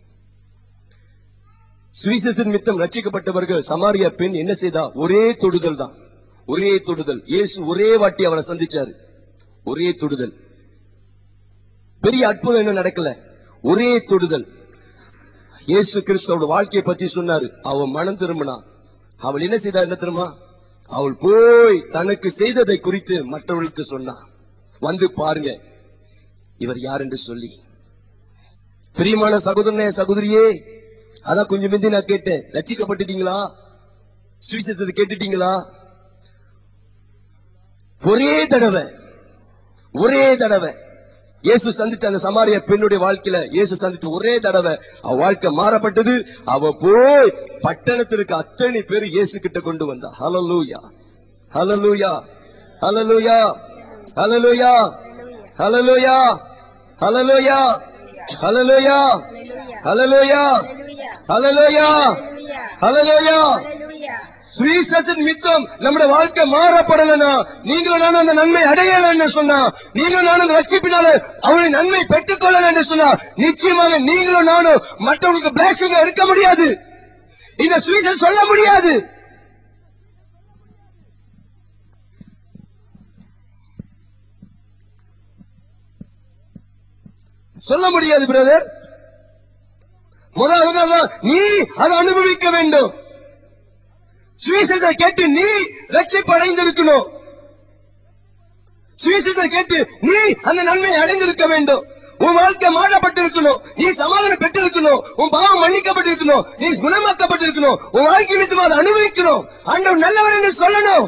சுவிசேஷத்தின் மித்தம் ரட்சிக்கப்பட்டவர்கள் சமாரியா பெண் என்ன செய்தா ஒரே தொடுதல் தான் ஒரே தொடுதல் இயேசு ஒரே வாட்டி அவரை சந்திச்சாரு ஒரே தொடுதல் பெரிய அற்புதம் என்ன நடக்கல ஒரே தொடுதல் இயேசு கிறிஸ்துவோட வாழ்க்கையை பத்தி சொன்னாரு அவன் மனம் திரும்பினா அவள் என்ன செய்தா என்ன தெரியுமா அவள் போய் தனக்கு செய்ததை குறித்து மற்றவர்களுக்கு சொன்னா வந்து பாருங்க இவர் யார் என்று சொல்லி பிரியமான சகோதரனே சகோதரியே அதான் கொஞ்சம் முந்தி நான் கேட்டேன் ரட்சிக்கப்பட்டுட்டீங்களா சுவிசேஷத்தை கேட்டுட்டீங்களா ஒரே தடவை ஒரே தடவை இயேசு சந்தித்த அந்த சமாரிய பெண்ணுடைய வாழ்க்கையில இயேசு சந்தித்த ஒரே தடவை அவ வாழ்க்கை மாறப்பட்டது அவ போய் பட்டணத்திற்கு அத்தனை பேர் இயேசு கிட்ட கொண்டு வந்தா ஹalleluya ஹalleluya ஹalleluya ஹalleluya ஹalleluya ஹalleluya ஹalleluya ஹalleluya ஹalleluya ஹalleluya சுவிசேஷத்தின் மித்தம் நம்முடைய வாழ்க்கை மாறப்படலனா நீங்களும் நானும் அந்த நன்மை அடையல என்று சொன்னா நீங்களும் நானும் ரட்சிப்பினால அவருடைய நன்மை பெற்றுக் கொள்ளல என்று சொன்னா நிச்சயமாக நீங்களும் நானும் மற்றவங்களுக்கு பிளாஸ்டிங்க இருக்க முடியாது இந்த சுவிசேஷம் சொல்ல முடியாது சொல்ல முடியாது பிரதர் முதல்ல நீ அதை அனுபவிக்க வேண்டும் சுவிசேஷத்தை கேட்டு நீ ரட்சிப்பு அடைந்திருக்கணும் சுவிசேஷத்தை கேட்டு நீ அந்த நன்மையை அடைந்திருக்க வேண்டும் உன் வாழ்க்கை மாறப்பட்டிருக்கணும் நீ சமாதானம் பெற்றிருக்கணும் உன் பாவம் மன்னிக்கப்பட்டிருக்கணும் நீ குணமாக்கப்பட்டிருக்கணும் உன் வாழ்க்கை வித்து அதை அனுபவிக்கணும் ஆண்டவர் நல்லவர் என்று சொல்லணும்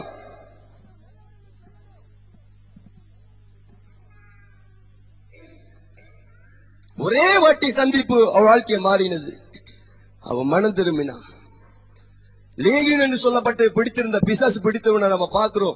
ஒரே வாட்டி சந்திப்பு அவள் வாழ்க்கையை மாறினது அவன் மனம் திரும்பினான் லேகின் என்று சொல்லப்பட்டு பிடித்திருந்த பிசாசு பிடித்தவனை நம்ம பார்க்கிறோம்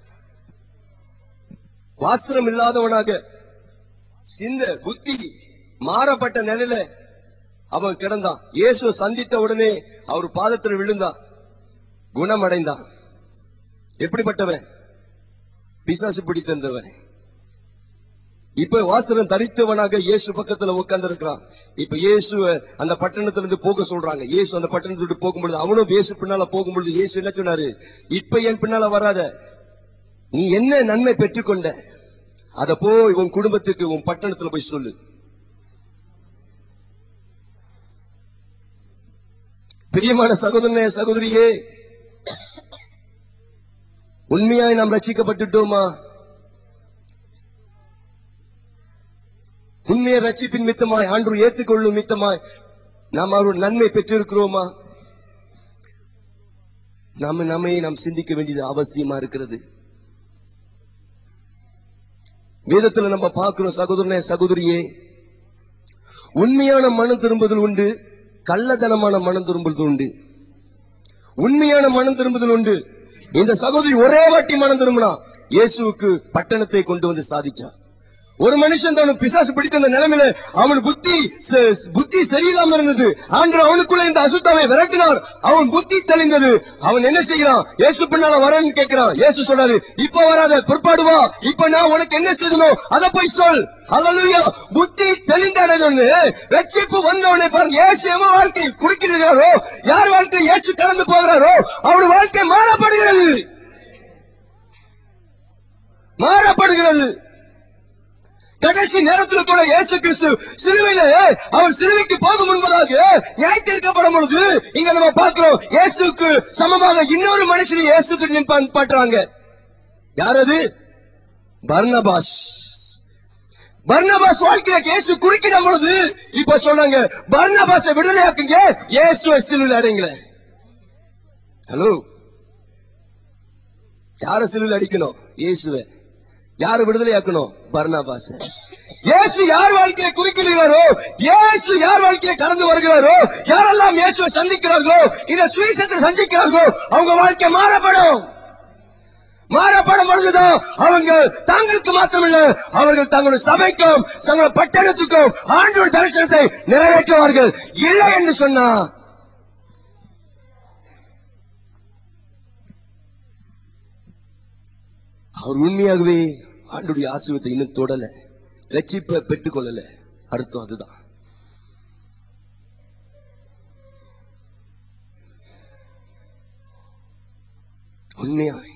வாஸ்திரம் இல்லாதவனாக சிந்த புத்தி மாறப்பட்ட நிலையில அவன் கிடந்தான் இயேசு சந்தித்த உடனே அவர் பாதத்தில் விழுந்தான் குணமடைந்தான் எப்படிப்பட்டவன் பிசாசு பிடித்திருந்தவன் இப்ப வாசனம் தரித்தவனாக இயேசு பக்கத்துல உட்கார்ந்து இருக்கிறான் இப்ப இயேசு அந்த பட்டணத்துல இருந்து போக சொல்றாங்க இயேசு அந்த பட்டணத்தை விட்டு போகும்பொழுது அவனும் இயேசு பின்னால போகும்பொழுது இயேசு என்ன சொன்னாரு இப்ப என் பின்னால வராத நீ என்ன நன்மை பெற்றுக்கொண்ட அத போய் உன் குடும்பத்துக்கு உன் பட்டணத்துல போய் சொல்லு பிரியமான சகோதரனே சகோதரியே உண்மையாய் நாம் ரட்சிக்கப்பட்டுட்டோமா உண்மையை ரட்சிப்பின் மித்தமாய் ஆண்டு ஏற்றுக்கொள்ளும் மித்தமாய் நாம் அவர் நன்மை பெற்றிருக்கிறோமா நாம நம்மை நாம் சிந்திக்க வேண்டியது அவசியமா இருக்கிறது வேதத்துல நம்ம பார்க்கிறோம் சகோதரனே சகோதரியே உண்மையான மனம் திரும்புதல் உண்டு கள்ளத்தனமான மனம் திரும்புதல் உண்டு உண்மையான மனம் திரும்புதல் உண்டு இந்த சகோதரி ஒரே வாட்டி மனம் திரும்பினா இயேசுவுக்கு பட்டணத்தை கொண்டு வந்து சாதிச்சான் ஒரு மனுஷன் தான் பிசாசு பிடித்த அந்த நிலைமையில அவன் புத்தி ச- புத்தி சரியில்லாம இருந்தது ஆண்டு அவனுக்குள்ள இந்த அசுத்தாவை விரட்டினார் அவன் புத்தி தெளிந்தது அவன் என்ன செய்யறான் இயேசு பின்னால வரேன்னு கேட்கிறான் இயேசு சொல்றாரு இப்ப வராத பிற்பாடு வா இப்ப நான் உனக்கு என்ன செய்யணும் அத போய் சொல் ஹalleluya புத்தி தெளிந்தடைந்து ரட்சிப்பு வந்தவனே பாருங்க இயேசு எவன் வாழ்க்கை குடிக்கிறாரோ யார் வாழ்க்கை இயேசு கடந்து போகிறாரோ அவருடைய வாழ்க்கை மாறப்படுகிறது மாறப்படுகிறது கடைசி நேரத்தில் கூட இயேசு கிறிஸ்து சிலுவையில அவன் சிலுவைக்கு போகும் முன்பதாக நியாயத்தீர்க்கப்படும் பொழுது இங்க நம்ம பார்க்கிறோம் இயேசுக்கு சமமாக இன்னொரு மனுஷனை இயேசுக்கு நிற்பான் பாட்டுறாங்க யார் அது பர்னபாஸ் பர்னபாஸ் வாழ்க்கையில இயேசு குறுக்கிடும் பொழுது இப்ப சொல்றாங்க பர்னபாஸை விடுதலையாக்குங்க இயேசுவை சிலுவையில் அடைங்கள ஹலோ யார சிலுவையில் அடிக்கணும் இயேசுவை யாரு விடுதலையாக்கணும் பர்னபாஸ் இயேசு யார் வாழ்க்கையை குறிக்கிறாரோ இயேசு யார் வாழ்க்கையை கடந்து வருகிறாரோ யாரெல்லாம் இயேசுவை சந்திக்கிறார்களோ இந்த சுவிசத்தை சந்திக்கிறார்களோ அவங்க வாழ்க்கை மாறப்படும் மாறப்படும் பொழுதுதான் அவங்க தங்களுக்கு மாத்திரமில்ல அவர்கள் தங்களுடைய சபைக்கும் தங்களுடைய பட்டணத்துக்கும் ஆண்டோட தரிசனத்தை நிறைவேற்றுவார்கள் இல்லை என்று சொன்னா அவர் உண்மையாகவே ஆண்டுடைய ஆசீர்வாதத்தை இன்னும் தொடல ரட்சிப்பை பெற்றுக் கொள்ளல அர்த்தம் அதுதான் உண்மையாய்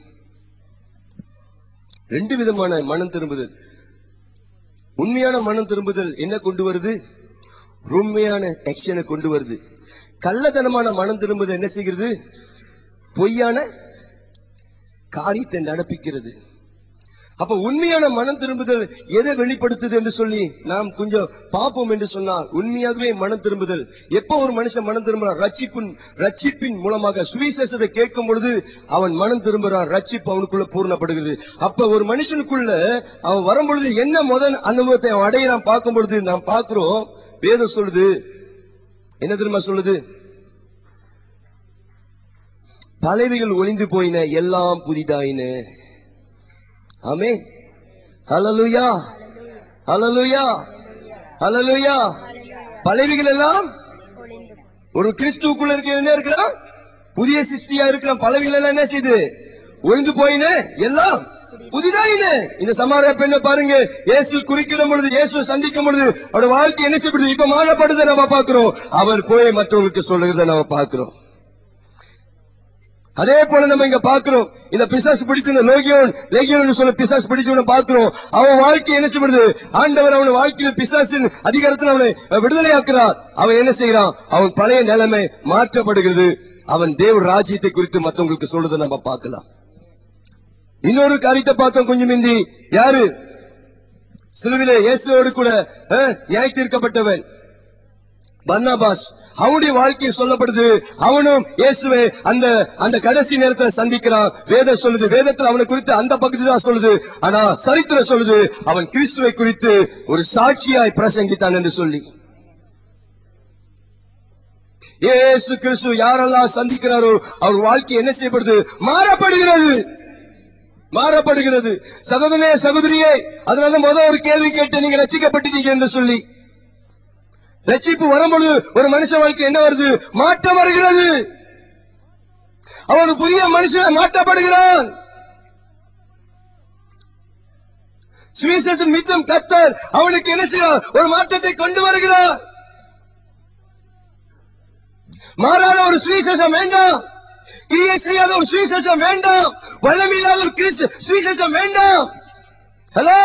ரெண்டு விதமான மனம் திரும்புதல் உண்மையான மனம் திரும்புதல் என்ன கொண்டு வருது உண்மையான ஆக்ஷனை கொண்டு வருது கள்ளத்தனமான மனம் திரும்புதல் என்ன செய்கிறது பொய்யான காரியத்தை நடப்பிக்கிறது அப்ப உண்மையான மனம் திரும்புதல் எதை வெளிப்படுத்துது என்று சொல்லி நாம் கொஞ்சம் பார்ப்போம் என்று சொன்னால் உண்மையாகவே மனம் திரும்புதல் எப்ப ஒரு மனுஷன் மனம் திரும்புறான் ரட்சிப்பின் ரட்சிப்பின் மூலமாக சுவிசேஷத்தை கேட்கும் பொழுது அவன் மனம் திரும்புறான் ரட்சிப்பு அவனுக்குள்ள பூர்ணப்படுகிறது அப்ப ஒரு மனுஷனுக்குள்ள அவன் வரும் பொழுது என்ன முதல் அனுபவத்தை அவன் அடையிறான் பார்க்கும் பொழுது நாம் பார்க்கிறோம் வேதம் சொல்லுது என்ன தெரியுமா சொல்லுது பலவிகள் ஒளிந்து போயின எல்லாம் புதிதாயின ஆமே ஹalleluya ஹalleluya ஹalleluya பலவிகள் எல்லாம் ஒளிந்து ஒரு கிறிஸ்துவுக்குள்ள இருக்க என்ன இருக்கிறான் புதிய சிஸ்டியா இருக்கிறான் பலவிகள் எல்லாம் என்ன செய்யுது ஒளிந்து போயின எல்லாம் புதிதாயின இந்த சமாரிய பெண்ணை பாருங்க இயேசு குறிக்கிடும் பொழுது இயேசு சந்திக்கும் பொழுது அவருடைய வாழ்க்கை என்ன செய்யப்படுது இப்ப மாறப்படுதை நம்ம பார்க்கிறோம் அவர் போய் மற்றவங்களுக்கு சொல்லுகிறத நம்ம பார்க்கிறோம் அதே போல நம்ம இங்க பாக்குறோம் இந்த பிசாசு பிடிக்கிற லோகியோன் லேகியோன் சொல்ல பிசாசு பிடிச்சவன பாக்குறோம் அவன் வாழ்க்கை என்ன செய்யப்படுது ஆண்டவர் அவன் வாழ்க்கையில பிசாசின் அதிகாரத்தில் அவனை விடுதலையாக்குறார் அவன் என்ன செய்யறான் அவன் பழைய நிலைமை மாற்றப்படுகிறது அவன் தேவ ராஜ்யத்தை குறித்து மற்றவங்களுக்கு சொல்றதை நம்ம பார்க்கலாம் இன்னொரு காரியத்தை பார்த்தோம் கொஞ்சம் மிந்தி யாரு சிலுவிலே இயேசுவோடு கூட அஹ், நியாய தீர்க்கப்பட்டவன் பர்னபாஸ் அவனுடைய வாழ்க்கை சொல்லப்படுது அவனும் இயேசுவை அந்த அந்த கடைசி நேரத்துல சந்திக்கிறான் வேதம் சொல்லுது வேதத்துல அவனை குறித்து அந்த பகுதி தான் சொல்லுது ஆனா சரித்திரம் சொல்லுது அவன் கிறிஸ்துவை குறித்து ஒரு சாட்சியாய் பிரசங்கித்தான் என்று சொல்லி இயேசு கிறிஸ்து யாரெல்லாம் சந்திக்கிறாரோ அவர் வாழ்க்கை என்ன செய்யப்படுது மாறப்படுகிறது மாறப்படுகிறது சகோதரனே சகோதரியே அதனால முதல் ஒரு கேள்வி கேட்டு நீங்க ரசிக்கப்பட்டீங்க என்று சொல்லி ரட்சிப்பு வரும்பொழுது ஒரு மனுஷ வாழ்க்கை என்ன வருது மாற்றம் வருகிறது அவன் ஒரு புதிய மனுஷன் மாற்றப்படுகிறான் சுவிசேஷன் மித்தம் கத்தர் அவனுக்கு என்ன செய்கிறார் ஒரு மாற்றத்தை கொண்டு வருகிறார் மாறாத ஒரு சுவிசேஷம் வேண்டாம் கிரியை செய்யாத ஒரு சுவிசேஷம் வேண்டாம் வல்லமில்லாத ஒரு கிறிஸ்து சுவிசேஷம் வேண்டாம் ஹலோ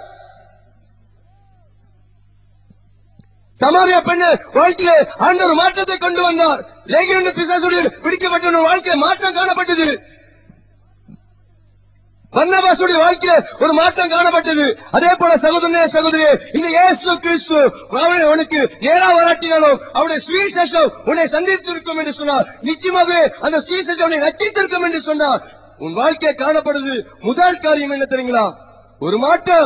சமாரியா பெண்ணு வாழ்க்கையில ஆண்டவர் மாற்றத்தை கொண்டு வந்தார் லேகிரண்டு பிசாசுடைய பிடிக்கப்பட்ட ஒரு வாழ்க்கை மாற்றம் காணப்பட்டது பர்னபாசுடைய வாழ்க்கையில ஒரு மாற்றம் காணப்பட்டது அதே போல சகோதரனே சகோதரியே இந்த இயேசு கிறிஸ்து அவனை உனக்கு நேரா வராட்டினாலும் அவனுடைய சுவிசேஷம் உன்னை சந்தித்திருக்கும் என்று சொன்னார் நிச்சயமாகவே அந்த சுவிசேஷம் உன்னை ரச்சித்திருக்கும் என்று சொன்னார் உன் வாழ்க்கை காணப்படுது முதல் காரியம் என்ன தெரியுங்களா ஒரு மாற்றம்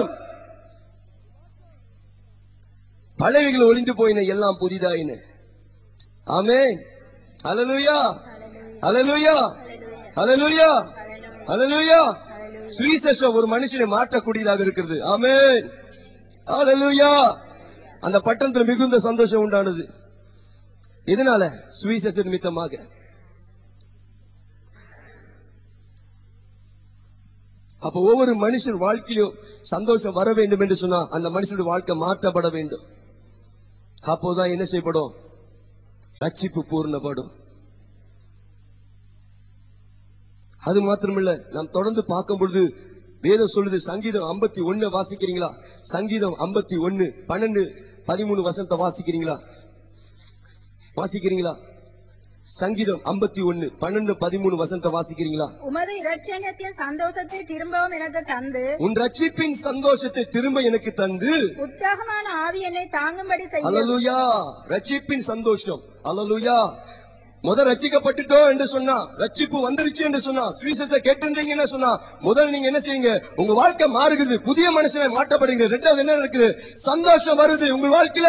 பழவிகள் ஒளிந்து போயின எல்லாம் புதிதாயின ஆமென் ஹalleluya ஹalleluya ஹalleluya ஹalleluya சுவிசேஷம் ஒரு மனுஷனை மாற்றக்கூடியதாக இருக்கிறது ஆமென் ஹalleluya அந்த பட்டணத்தில் மிகுந்த சந்தோஷம் உண்டானது இதனால சுவிசேஷ நிமித்தமாக அப்ப ஒவ்வொரு மனுஷன் வாழ்க்கையிலும் சந்தோஷம் வர வேண்டும் என்று சொன்னா அந்த மனுஷனுடைய வாழ்க்கை மாற்றப்பட வேண்டும் அப்போதான் என்ன செய்யப்படும் ரட்சிப்பு பூர்ணப்படும் அது மாத்திரமில்ல நாம் தொடர்ந்து பார்க்கும் பொழுது வேதம் சொல்லுது சங்கீதம் 51 ஒண்ணு வாசிக்கிறீங்களா சங்கீதம் 51 ஒண்ணு பன்னெண்டு பதிமூணு வசனத்தை வாசிக்கிறீங்களா வாசிக்கிறீங்களா சங்கீதம் 51 ஒண்ணு பன்னெண்டு பதிமூணு வசனத்தை வாசிக்கிறீங்களா உமது இரட்சணியத்தின் சந்தோஷத்தை திரும்பவும் எனக்கு தந்து உன் ரட்சிப்பின் சந்தோஷத்தை திரும்ப எனக்கு தந்து உற்சாகமான ஆவி என்னை தாங்கும்படி செய்ய அலலுயா ரட்சிப்பின் சந்தோஷம் அலலுயா முதல் ரட்சிக்கப்பட்டுட்டோம் என்று சொன்னா ரட்சிப்பு வந்துருச்சு என்று சொன்னா சுவிசேஷத்தை கேட்டிருந்தீங்கன்னு சொன்னா முதல்ல நீங்க என்ன செய்யுங்க உங்க வாழ்க்கை மாறுகிறது புதிய மனுஷனை மாற்றப்படுங்க ரெண்டாவது என்ன இருக்குது சந்தோஷம் வருது உங்க வாழ்க்கையில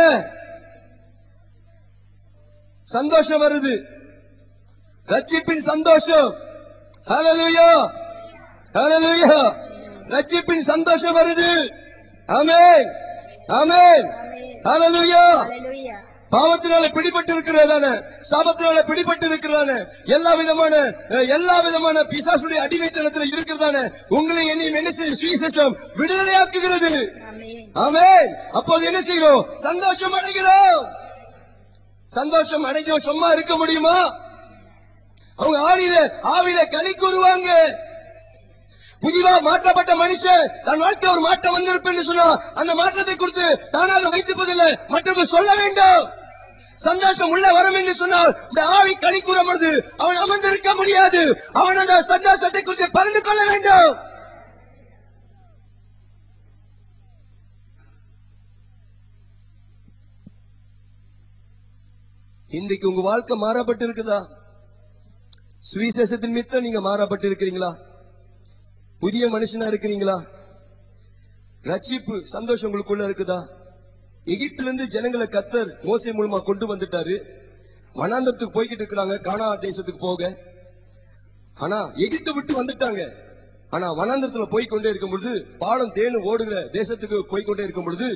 சந்தோஷம் வருது ரட்சிப்பின் சந்தோஷம் ஹalleluya ஹalleluya ரட்சிப்பின் சந்தோஷம் வருது ஆமென் ஆமென் ஹalleluya ஹalleluya பாவத்தினால பிடிபட்டு இருக்கிறதான சாபத்தினால பிடிபட்டு இருக்கிறதான எல்லா விதமான அஹ், எல்லா விதமான பிசாசுடைய அடிமைத்தனத்துல இருக்கிறதான உங்களை என்னையும் என்ன செய்யும் சுவிசேஷம் விடுதலையாக்குகிறது ஆமென் ஆமென் அப்போது என்ன செய்கிறோம் சந்தோஷம் அடைகிறோம் சந்தோஷம் அடைஞ்சோம் சும்மா இருக்க முடியுமா அவங்க ஆவியில ஆவியில களி கூறுவாங்க புதிதா மாற்றப்பட்ட மனுஷன் தன் வாழ்க்கை ஒரு மாற்றம் வந்திருப்பேன்னு சொன்னா அந்த மாற்றத்தை குறித்து தானாக வைத்திருப்பதில்லை மற்றவர்கள் சொல்ல வேண்டும் சந்தோஷம் உள்ள வரும் என்று சொன்னால் இந்த ஆவி களி கூற பொழுது அவன் அமர்ந்திருக்க முடியாது அவன் அந்த சந்தோஷத்தை குறித்து பகிர்ந்து கொள்ள வேண்டும் இன்றைக்கு உங்க வாழ்க்கை மாறப்பட்டு இருக்குதா சுவிசேஷத்தின் மித்தம் நீங்க மாறப்பட்டு இருக்கிறீங்களா புதிய மனுஷனா இருக்கிறீங்களா ரட்சிப்பு சந்தோஷம் உங்களுக்குள்ள இருக்குதா எகிப்துல இருந்து ஜனங்களை கத்தர் மோசை மூலமா கொண்டு வந்துட்டாரு வனாந்தரத்துக்கு போய்கிட்டு இருக்கிறாங்க கானா தேசத்துக்கு போக ஆனா எகிப்தை விட்டு வந்துட்டாங்க ஆனா வனாந்தரத்துல போய் கொண்டே இருக்கும் பொழுது பாலம் தேனு ஓடுகிற தேசத்துக்கு போய் கொண்டே இருக்கும் பொழுது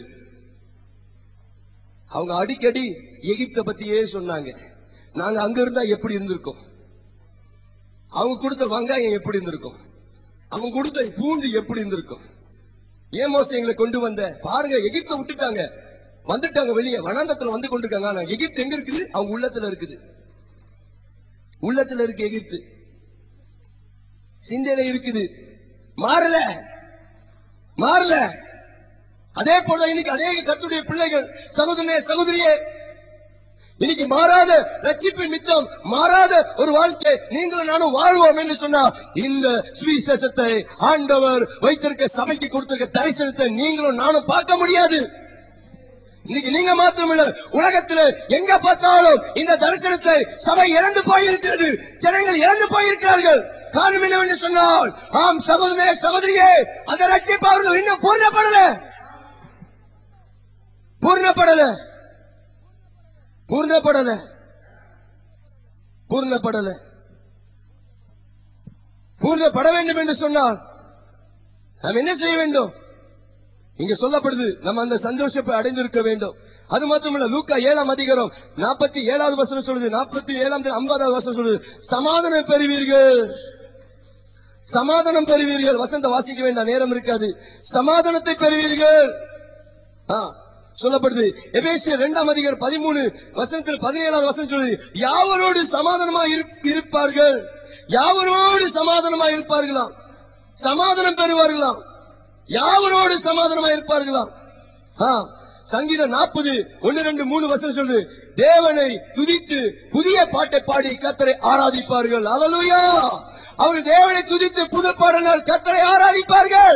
அவங்க அடிக்கடி எகிப்த பத்தியே சொன்னாங்க நாங்க அங்க இருந்தா எப்படி இருந்திருக்கோம் அவங்க கொடுத்த வெங்காயம் எப்படி இருந்திருக்கும் அவங்க கொடுத்த பூண்டு எப்படி இருந்திருக்கும் ஏன் மோசம் எங்களை கொண்டு வந்த பாருங்க எகிப்த விட்டுட்டாங்க வந்துட்டாங்க வெளியே வனாந்தத்துல வந்து கொண்டிருக்காங்க ஆனா எகிப்து எங்க இருக்குது அவங்க உள்ளத்துல இருக்குது உள்ளத்துல இருக்கு எகிப்து சிந்தனை இருக்குது மாறல மாறல அதே போல இன்னைக்கு அநேக கத்துடைய பிள்ளைகள் சகோதரனே சகோதரியே இன்னைக்கு மாறாத ரட்சிப்பின் மித்தம் மாறாத ஒரு வாழ்க்கை நீங்களும் நானும் வாழ்வோம் என்று சொன்னா இந்த சுவிசேஷத்தை ஆண்டவர் வைத்திருக்க சபைக்கு கொடுத்திருக்க தரிசனத்தை நீங்களும் நானும் பார்க்க முடியாது இன்னைக்கு நீங்க மாத்திரமில்ல உலகத்துல எங்க பார்த்தாலும் இந்த தரிசனத்தை சபை இறந்து போயிருக்கிறது ஜனங்கள் இறந்து போயிருக்கிறார்கள் காரணம் என்னவென்று சொன்னால் ஆம் சகோதரே சகோதரியே அந்த ரட்சிப்பு அவர்கள் இன்னும் பூர்ணப்படல பூர்ணப்படல பூர்ணப்படல பூர்ணப்படல பூர்ணப்பட வேண்டும் என்று சொன்னால் நாம் என்ன செய்ய வேண்டும் இங்க சொல்லப்படுது நம்ம அந்த சந்தோஷத்தை அடைந்திருக்க வேண்டும் அது மட்டுமல்ல லூக்கா ஏழாம் அதிகாரம் நாற்பத்தி ஏழாவது வசனம் சொல்லுது நாற்பத்தி ஏழாம் ஐம்பதாவது வசனம் சொல்லுது சமாதானம் பெறுவீர்கள் சமாதானம் பெறுவீர்கள் வசந்த வாசிக்க வேண்டாம் நேரம் இருக்காது சமாதானத்தை பெறுவீர்கள் ஆ, சொல்லப்படுது எபேசியர் இரண்டாம் அதிகாரம் பதிமூணு வசனத்தில் பதினேழாவது வசனம் சொல்லுது யாவரோடு சமாதானமா இரு- இருப்பார்கள் யாவரோடு சமாதானமா இருப்பார்களாம் சமாதானம் பெறுவார்களாம் யாவரோடு சமாதானமா இருப்பார்களாம் ஆ, சங்கீதம் நாற்பது ஒன்னு ரெண்டு மூணு வசனம் சொல்லுது தேவனை துதித்து புதிய பாட்டை பாடி கத்தரை ஆராதிப்பார்கள் அல்லேலூயா அவர்கள் தேவனை துதித்து புது பாடனால் கத்தரை ஆராதிப்பார்கள்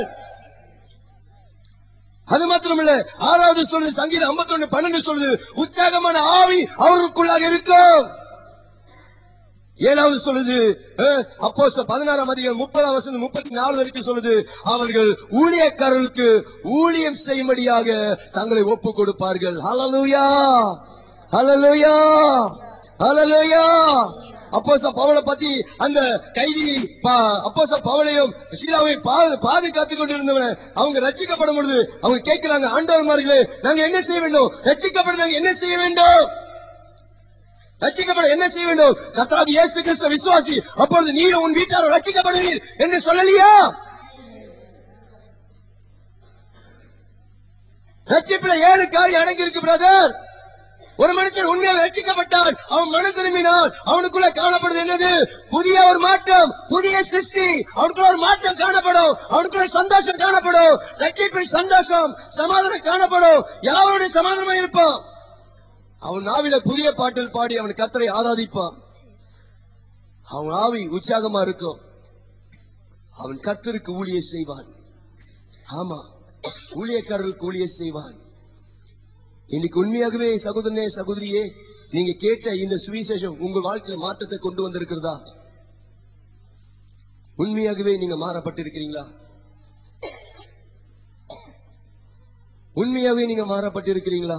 அது மாத்திரமல்ல ஆறாவது சொல்லுது சங்கீதம் 51 பன்னெண்டு சொல்லுது உற்சாகமான ஆவி அவர்களுக்குள்ளாக இருக்கும் ஏழாவது சொல்லுது அப்போ பதினாறாம் அதிகாரம் முப்பதாம் வசனம் முப்பத்தி நாலு வரைக்கும் சொல்லுது அவர்கள் ஊழியக்காரர்களுக்கு ஊழியம் செய்யும்படியாக தங்களை ஒப்பு கொடுப்பார்கள் ஹalleluya ஹalleluya ஹalleluya அப்போஸ்தல பவுலை பத்தி அந்த கைதி பா- அப்போஸ்தல பவுலையும் சீலாவையும் பா- பாதுகாத்துக் கொண்டிருந்தவன அவங்க ரட்சிக்கப்படும் பொழுது அவங்க கேட்கிறாங்க ஆண்டவர்மார்களே நாங்க என்ன செய்ய வேண்டும் ரட்சிக்கப்பட நாங்க என்ன செய்ய வேண்டும் ரட்சிக்கப்பட என்ன செய்ய வேண்டும் கர்த்தராகிய இயேசு கிறிஸ்து விசுவாசி அப்பொழுது நீர் உன் வீட்டார் ரட்சிக்கப்படுவீர் என்று சொல்லலையா ரட்சிப்புல ஏழு காரியம் அடங்கி இருக்கு பிரதர் ஒரு மனுஷன் உண்மையாக ரட்சிக்கப்பட்டான் அவன் மனம் திரும்பினான் அவனுக்குள்ள காணப்படுது என்னது புதிய ஒரு மாற்றம் புதிய சிருஷ்டி அவனுக்குள்ள ஒரு மாற்றம் காணப்படும் அவனுக்குள்ள சந்தோஷம் காணப்படும் ரட்சிப்பின் சந்தோஷம் சமாதானம் காணப்படும் யாரோட சமாதானமா இருப்பான் அவன் ஆவில புதிய பாட்டில் பாடி அவன் கத்தரை ஆராதிப்பான் அவன் ஆவி உற்சாகமா இருக்கும் அவன் கர்த்தருக்கு ஊழிய செய்வான் ஆமா ஊழியக்காரர்களுக்கு ஊழிய செய்வான் இன்னைக்கு உண்மையாகவே சகோதரனே சகோதரியே நீங்க கேட்ட இந்த சுவிசேஷம் உங்க வாழ்க்கையில மாற்றத்தை கொண்டு வந்திருக்கிறதா உண்மையாகவே நீங்க மாறப்பட்டிருக்கிறீங்களா உண்மையாகவே நீங்க மாறப்பட்டிருக்கிறீங்களா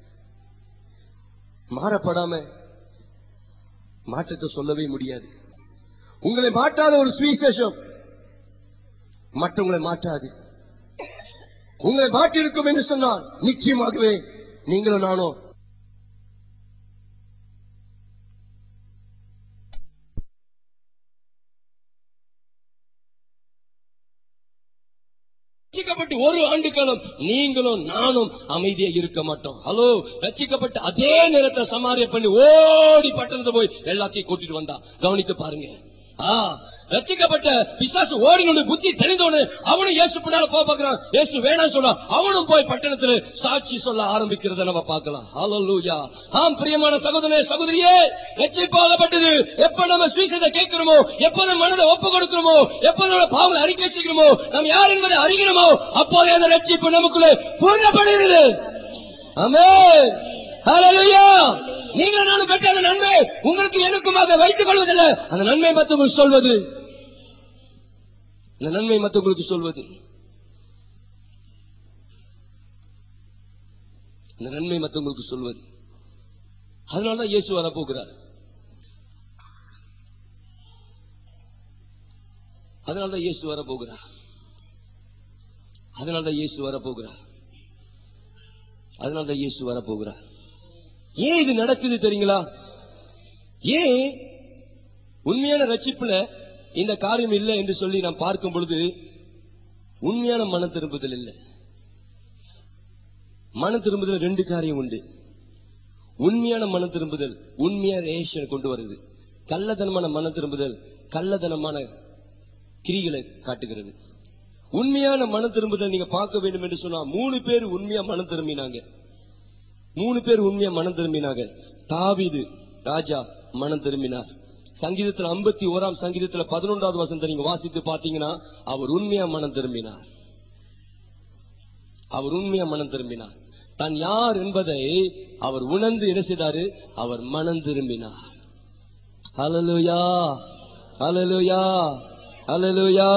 மாறப்படாம மாற்றத்தை சொல்லவே முடியாது உங்களை மாற்றாத ஒரு சுவிசேஷம் மற்றவங்களை மாற்றாது உங்களை மாற்றிருக்கும் என்று சொன்னால் நிச்சயமாகவே நீங்களும் நானும் ரட்சிக்கப்பட்டு ஒரு ஆண்டு காலம் நீங்களும் நானும் அமைதியா இருக்க மாட்டோம் ஹலோ ரட்சிக்கப்பட்டு அதே நேரத்தை சமாரிய பண்ணி ஓடி பட்டணத்தை போய் எல்லாத்தையும் கூட்டிட்டு வந்தா கவனித்து பாருங்க ஆ, ரட்சிக்கப்பட்ட பிசாசு ஓடினோட புத்தி தெரிந்தோன்னு அவனும் இயேசு பின்னால போக பாக்குறான் இயேசு வேணாம் சொல்ல அவனும் போய் பட்டணத்துல சாட்சி சொல்ல ஆரம்பிக்கிறத நம்ம பார்க்கலாம் ஹalleluya ஆம் பிரியமான சகோதரனே சகோதரியே ரட்சிப்பாகப்பட்டது எப்ப நம்ம சுவிசேஷத்தை கேட்கிறோமோ எப்ப நம்ம மனதை ஒப்பு கொடுக்கிறோமோ எப்ப நம்ம பாவங்களை அறிக்கை செய்கிறோமோ நாம் யார் என்பதை அறிகிறோமோ அப்போதே அந்த ரட்சிப்பு நமக்குள்ளே பூர்ணப்படுகிறது ஆமென் ஹalleluya நீங்கள் நானும் பெற்ற அந்த நன்மை உங்களுக்கு எனக்குமாக வைத்துக் கொள்வதில்லை அந்த நன்மை மற்றவங்களுக்கு சொல்வது அந்த நன்மை மற்றவங்களுக்கு சொல்வது அந்த நன்மை மற்றவங்களுக்கு சொல்வது அதனாலதான் இயேசு வரப்போகிறார் அதனாலதான் இயேசு வரப்போகிறார் அதனாலதான் இயேசு வரப்போகிறார் அதனாலதான் இயேசு வரப்போகிறார் ஏன் இது நடக்குது தெரியுங்களா ஏன் உண்மையான ரட்சிப்புல இந்த காரியம் இல்லை என்று சொல்லி நாம் பார்க்கும் பொழுது உண்மையான மன திரும்புதல் இல்லை மன திரும்புதல் ரெண்டு காரியம் உண்டு உண்மையான மன திரும்புதல் உண்மையான ரேஷன் கொண்டு வருது கள்ளத்தனமான மன திரும்புதல் கள்ளத்தனமான கிரிகளை காட்டுகிறது உண்மையான மன திரும்புதல் நீங்க பார்க்க வேண்டும் என்று சொன்னா மூணு பேர் உண்மையா மனம் திரும்பினாங்க மூணு பேர் உண்மையா மனம் திரும்பினாங்க தாவீது ராஜா மனம் திரும்பினார் சங்கீதத்துல ஐம்பத்தி ஓராம் சங்கீதத்துல பதினொன்றாவது வசனத்தை நீங்க வாசித்து பாத்தீங்கன்னா அவர் உண்மையா மனம் திரும்பினார் அவர் உண்மையா மனம் திரும்பினார் தான் யார் என்பதை அவர் உணர்ந்து என்ன செய்தாரு அவர் மனம் திரும்பினார் ஹalleluya ஹalleluya ஹalleluya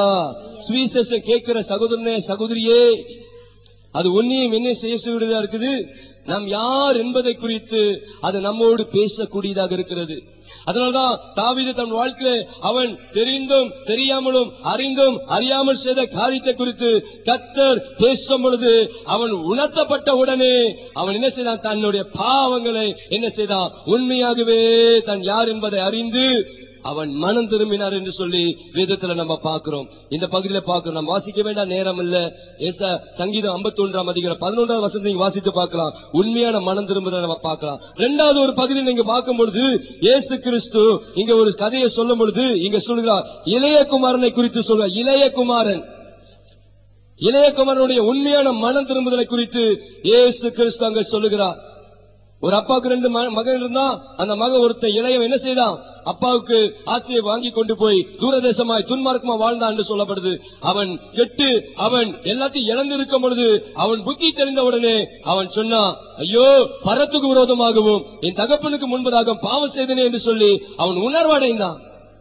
சுவிசேஷம் கேட்கிற சகோதரனே சகோதரியே அது உன்னையும் என்ன செய்ய சொல்றதா இருக்குது நாம் யார் என்பதை குறித்து அது நம்மோடு பேசக்கூடியதாக இருக்கிறது அதனால்தான் தாவீது தன் வாழ்க்கையிலே அவன் தெரிந்தும் தெரியாமலும் அறிந்தும் அறியாமல் செய்த காரியத்தை குறித்து கத்தர் பேசும் பொழுது அவன் உணர்த்தப்பட்ட உடனே அவன் என்ன செய்தான் தன்னுடைய பாவங்களை என்ன செய்தான் உண்மையாகவே தான் யார் என்பதை அறிந்து அவன் மனம் திரும்பினார் என்று சொல்லி வேதத்துல நம்ம பார்க்கிறோம் இந்த பகுதியில பார்க்கிறோம் நம்ம வாசிக்க வேண்டாம் நேரம் இல்ல ஏச சங்கீதம் 51 ஒன்றாம் அதிகாரம் பதினொன்றாவது வசனத்தை நீங்க வாசித்து பார்க்கலாம் உண்மையான மனம் திரும்புதலை நம்ம பார்க்கலாம் இரண்டாவது ஒரு பகுதியில் நீங்க பார்க்கும் பொழுது இயேசு கிறிஸ்து இங்க ஒரு கதையை சொல்லும் பொழுது இங்க சொல்லுகிறார் இளையகுமாரனை குறித்து சொல்றார் இளையகுமாரன் இளையகுமாரனுடைய உண்மையான மனம் திரும்புதலை குறித்து இயேசு கிறிஸ்து அங்க சொல்லுகிறார் ஒரு அப்பாவுக்கு ரெண்டு ம- மகன் இருந்தா அந்த மகன் ஒருத்தன் இளையவன் என்ன செய்தான் அப்பாவுக்கு ஆஸ்தியை வாங்கி கொண்டு போய் தூரதேசமாய் துன்மார்க்கமா வாழ்ந்தான் என்று சொல்லப்படுது அவன் கெட்டு அவன் எல்லாத்தையும் இழந்து இருக்கும் பொழுது அவன் புத்தி தெரிந்த உடனே அவன் சொன்னான் ஐயோ பரத்துக்கு விரோதமாகவும் என் தகப்பனுக்கு முன்பதாக பாவம் செய்தனே என்று சொல்லி அவன் உணர்வடைந்தான்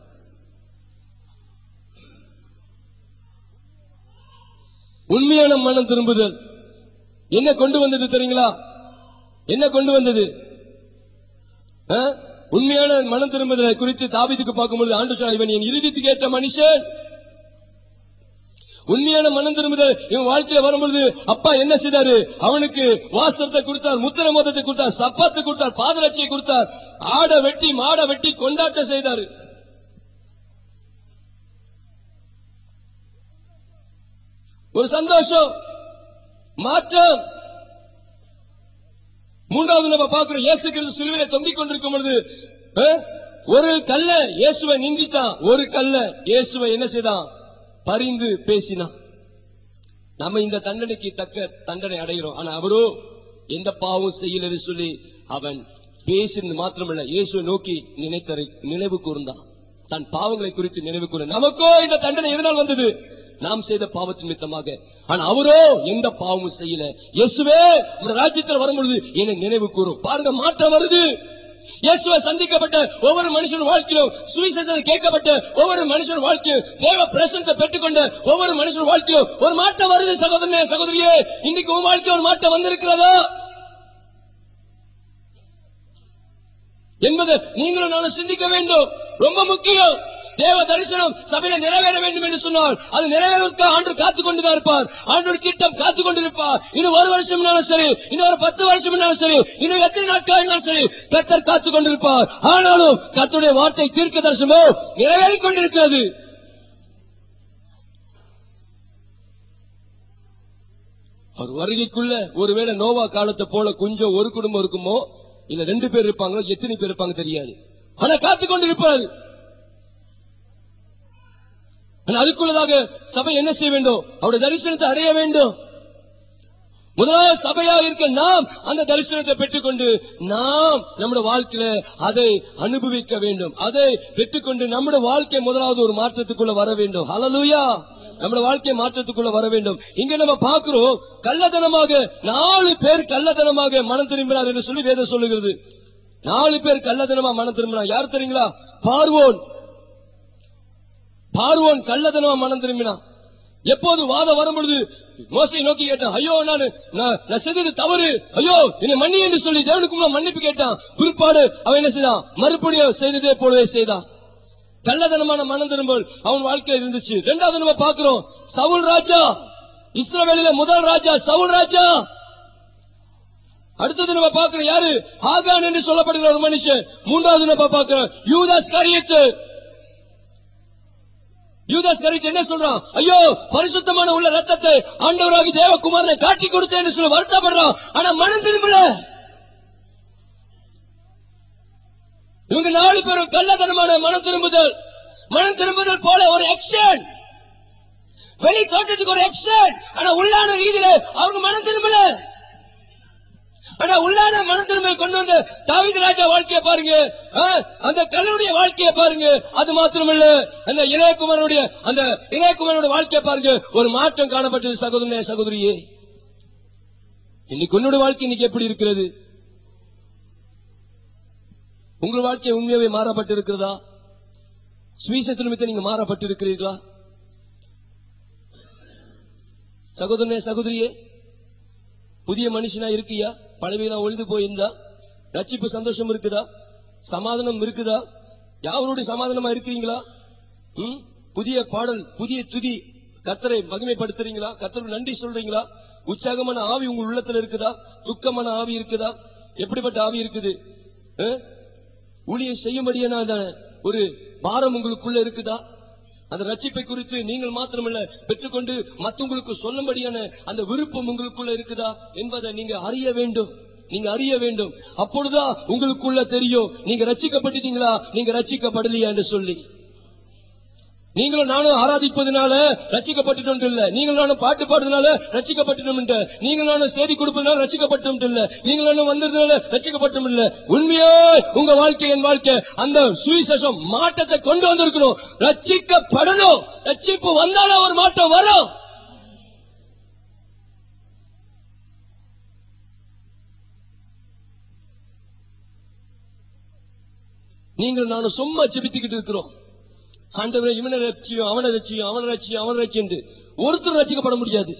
உண்மையான மனம் திரும்புதல் என்ன கொண்டு வந்தது தெரியுங்களா என்ன கொண்டு வந்தது ஆ? உண்மையான மனம் திரும்புதலை குறித்து தாவீதுக்கு பார்க்கும்போது ஆண்டு சொன்னார், இவன் என் இறுதிக்கு ஏற்ற மனுஷன் உண்மையான மனம் திரும்புதல் இவன் வாழ்க்கையில வரும்பொழுது அப்பா என்ன செய்தாரு அவனுக்கு வாசத்தை கொடுத்தார் முத்திர மோதத்தை கொடுத்தார் சப்பாத்து கொடுத்தார் பாதரட்சியை கொடுத்தார் ஆட வெட்டி மாட வெட்டி கொண்டாட்டம் செய்தாரு ஒரு சந்தோஷம் மாற்றம் மூன்றாவது நம்ம பார்க்கிறோம் இயேசு கிறிஸ்து சிலுவையில தொங்கிக் கொண்டிருக்கும் பொழுது அஹ், ஒரு கல்ல இயேசுவை நிந்தித்தான் ஒரு கல்ல இயேசுவை என்ன செய்தான் பரிந்து பேசினான் நம்ம இந்த தண்டனைக்கு தக்க தண்டனை அடைகிறோம் ஆனா அவரோ எந்த பாவம் செய்யல என்று சொல்லி அவன் பேசினது மாத்திரமல்ல இயேசுவை நோக்கி நினைத்தரை நினைவு கூர்ந்தான் தன் பாவங்களை குறித்து நினைவு கூற நமக்கோ இந்த தண்டனை எதனால் வந்தது நாம் செய்த பாவத்தின் நிமித்தமாக ஆனா அவரோ எந்த பாவமும் செய்யல இயேசுவே உங்க ராஜ்யத்தில் வரும்பொழுது என்னை நினைவு கூறும் பாருங்க மாற்றம் வருது இயேசுவை சந்திக்கப்பட்ட ஒவ்வொரு மனுஷன் வாழ்க்கையிலும் சுவிசேஷம் கேட்கப்பட்ட ஒவ்வொரு மனுஷன் வாழ்க்கையும் தேவ பிரசனத்தை பெற்றுக்கொண்ட ஒவ்வொரு மனுஷன் வாழ்க்கையிலும் ஒரு மாற்றம் வருது சகோதரனே சகோதரியே இன்னைக்கு உன் வாழ்க்கை ஒரு மாற்றம் வந்திருக்கிறதா என்பதை நீங்களும் நானும் சிந்திக்க வேண்டும் ரொம்ப முக்கியம் தேவ தரிசனம் சபையில நிறைவேற வேண்டும் என்று சொன்னால் அது நிறைவேறுவதற்கு ஆண்டு காத்துக் கொண்டுதான் இருப்பார் ஆண்டோட திட்டம் காத்துக் கொண்டிருப்பார் இன்னும் ஒரு வருஷம் சரி இன்னும் ஒரு பத்து வருஷம் சரி இன்னும் எத்தனை நாட்கள் இருந்தாலும் சரி கர்த்தர் காத்துக் கொண்டிருப்பார் ஆனாலும் கர்த்தருடைய வார்த்தை தீர்க்க தரிசனமோ நிறைவேறிக் கொண்டிருக்கிறது அவர் வருகைக்குள்ள ஒருவேளை நோவா காலத்தை போல கொஞ்சம் ஒரு குடும்பம் இருக்குமோ இல்ல ரெண்டு பேர் இருப்பாங்களோ எத்தனை பேர் இருப்பாங்க தெரியாது ஆனா காத்துக் கொண்டிருப்பார் ஆனா அதுக்குள்ளதாக சபை என்ன செய்ய வேண்டும் அவருடைய தரிசனத்தை அடைய வேண்டும் முதலாவது சபையாக இருக்க நாம் அந்த தரிசனத்தை பெற்றுக்கொண்டு நாம் நம்முடைய வாழ்க்கையில அதை அனுபவிக்க வேண்டும் அதை பெற்றுக்கொண்டு நம்முடைய வாழ்க்கை முதலாவது ஒரு மாற்றத்துக்குள்ள வர வேண்டும் ஹalleluya நம்முடைய வாழ்க்கை மாற்றத்துக்குள்ள வர வேண்டும் இங்க நம்ம பார்க்கிறோம் கள்ளத்தனமாக நாலு பேர் கள்ளத்தனமாக மனம் திரும்பினார் என்று சொல்லி வேதம் சொல்லுகிறது நாலு பேர் கள்ளத்தனமா மனம் திரும்பினார் யார் தெரியுங்களா பார்வோன் பார்வோன் கள்ளத்தனமா மனம் திரும்பினான் எப்போது வாதம் வரும்பொழுது மோசையை நோக்கி கேட்டான் ஐயோ நான் நான் நான் செய்தது தவறு ஐயோ என்னை மன்னி என்று சொல்லி தேவனுக்கு முன்னால் மன்னிப்பு கேட்டான் பிற்பாடு அவன் என்ன செய்தான் மறுபடியும் செய்ததே போலவே செய்தான் கள்ளதனமான மனம் திரும்பல் அவன் வாழ்க்கையில் இருந்துச்சு ரெண்டாவது நம்ம பார்க்கிறோம் சவுல் ராஜா இஸ்ரவேலில முதல் ராஜா சவுல் ராஜா அடுத்தது நம்ம பார்க்கிறோம் யாரு ஆகான் என்று சொல்லப்படுகிற ஒரு மனுஷன் மூன்றாவது நம்ம பார்க்கிறோம் யூதாஸ் காரியத்து யூதாஸ் கரித்து என்ன சொல்றான் ஐயோ பரிசுத்தமான உள்ள ரத்தத்தை ஆண்டவராகி தேவகுமாரனை காட்டி கொடுத்தேன்னு சொல்லி வருத்தப்படுறான் ஆனா மனம் திரும்பல இவங்க நாலு பேரும் கள்ளத்தனமான மனம் திரும்புதல் மனம் திரும்புதல் போல ஒரு ஆக்ஷன் வெளி தோட்டத்துக்கு ஒரு ஆக்ஷன் ஆனா உள்ளான ரீதியில அவங்க மனம் திரும்பல ஆனா உள்ளான மன திரும்பல் கொண்டு வந்த தாவீது ராஜா வாழ்க்கையை பாருங்க ஆ, அந்த கல்லனுடைய வாழ்க்கையை பாருங்க அது மாத்திரமல்ல அந்த இளையகுமாரனுடைய அந்த இளையகுமாரனுடைய வாழ்க்கையை பாருங்க ஒரு மாற்றம் காணப்பட்டது சகோதரனே சகோதரியே இன்னைக்கு உன்னோட வாழ்க்கை இன்னைக்கு எப்படி இருக்கிறது உங்கள் வாழ்க்கை உண்மையாவே மாறப்பட்டு இருக்கிறதா சுவிசேஷ நிமித்தம் நீங்க மாறப்பட்டு இருக்கிறீர்களா சகோதரனே சகோதரியே புதிய மனுஷனா இருக்கியா பழமையெல்லாம் ஒழிந்து போயிருந்தா ரட்சிப்பு சந்தோஷம் இருக்குதா சமாதானம் இருக்குதா யாவரோடு சமாதானமா இருக்கிறீங்களா ம்? புதிய பாடல் புதிய துதி கத்தரை மகிமைப்படுத்துறீங்களா கத்தருக்கு நன்றி சொல்றீங்களா உற்சாகமான ஆவி உங்க உள்ளத்துல இருக்குதா துக்கமான ஆவி இருக்குதா எப்படிப்பட்ட ஆவி இருக்குது அஹ்? ஊழியம் செய்யும்படியான ஒரு பாரம் உங்களுக்குள்ள இருக்குதா அந்த ரட்சிப்பை குறித்து நீங்கள் மாத்திரமல்ல பெற்றுக்கொண்டு மற்றவங்களுக்கு சொல்லும்படியான அந்த விருப்பம் உங்களுக்குள்ள இருக்குதா என்பதை நீங்க அறிய வேண்டும் நீங்க அறிய வேண்டும் அப்பொழுதுதான் உங்களுக்குள்ள தெரியும் நீங்க ரட்சிக்கப்பட்டுட்டீங்களா நீங்க ரட்சிக்கப்படலையா என்று சொல்லி நீங்களும் நானும் ஆராதிப்பதனால ரட்சிக்கப்பட்டுட்டோம் இல்ல நீங்களும் நானும் பாட்டு பாடுறதுனால ரட்சிக்கப்பட்டுட்டோம் இல்ல நீங்களும் நானும் செய்தி கொடுப்பதனால ரட்சிக்கப்பட்டோம் இல்ல நீங்களும் நானும் வந்ததுனால ரட்சிக்கப்பட்டோம் இல்ல உண்மையே உங்க வாழ்க்கை என் வாழ்க்கை அந்த சுவிசேஷம் மாற்றத்தை கொண்டு வந்திருக்கணும் ரட்சிக்கப்படணும் ரட்சிப்பு வந்தாலும் ஒரு மாற்றம் வரும் நீங்கள் நானும் சும்மா ஜெபித்துக்கிட்டு இருக்கிறோம் ஆண்டவரே இவனை ரட்சியும் அவனை ரட்சியும் அவனை ரட்சியும் அவனை ரட்சியும் ஒருத்தர் ரட்சிக்கப்பட முடியாது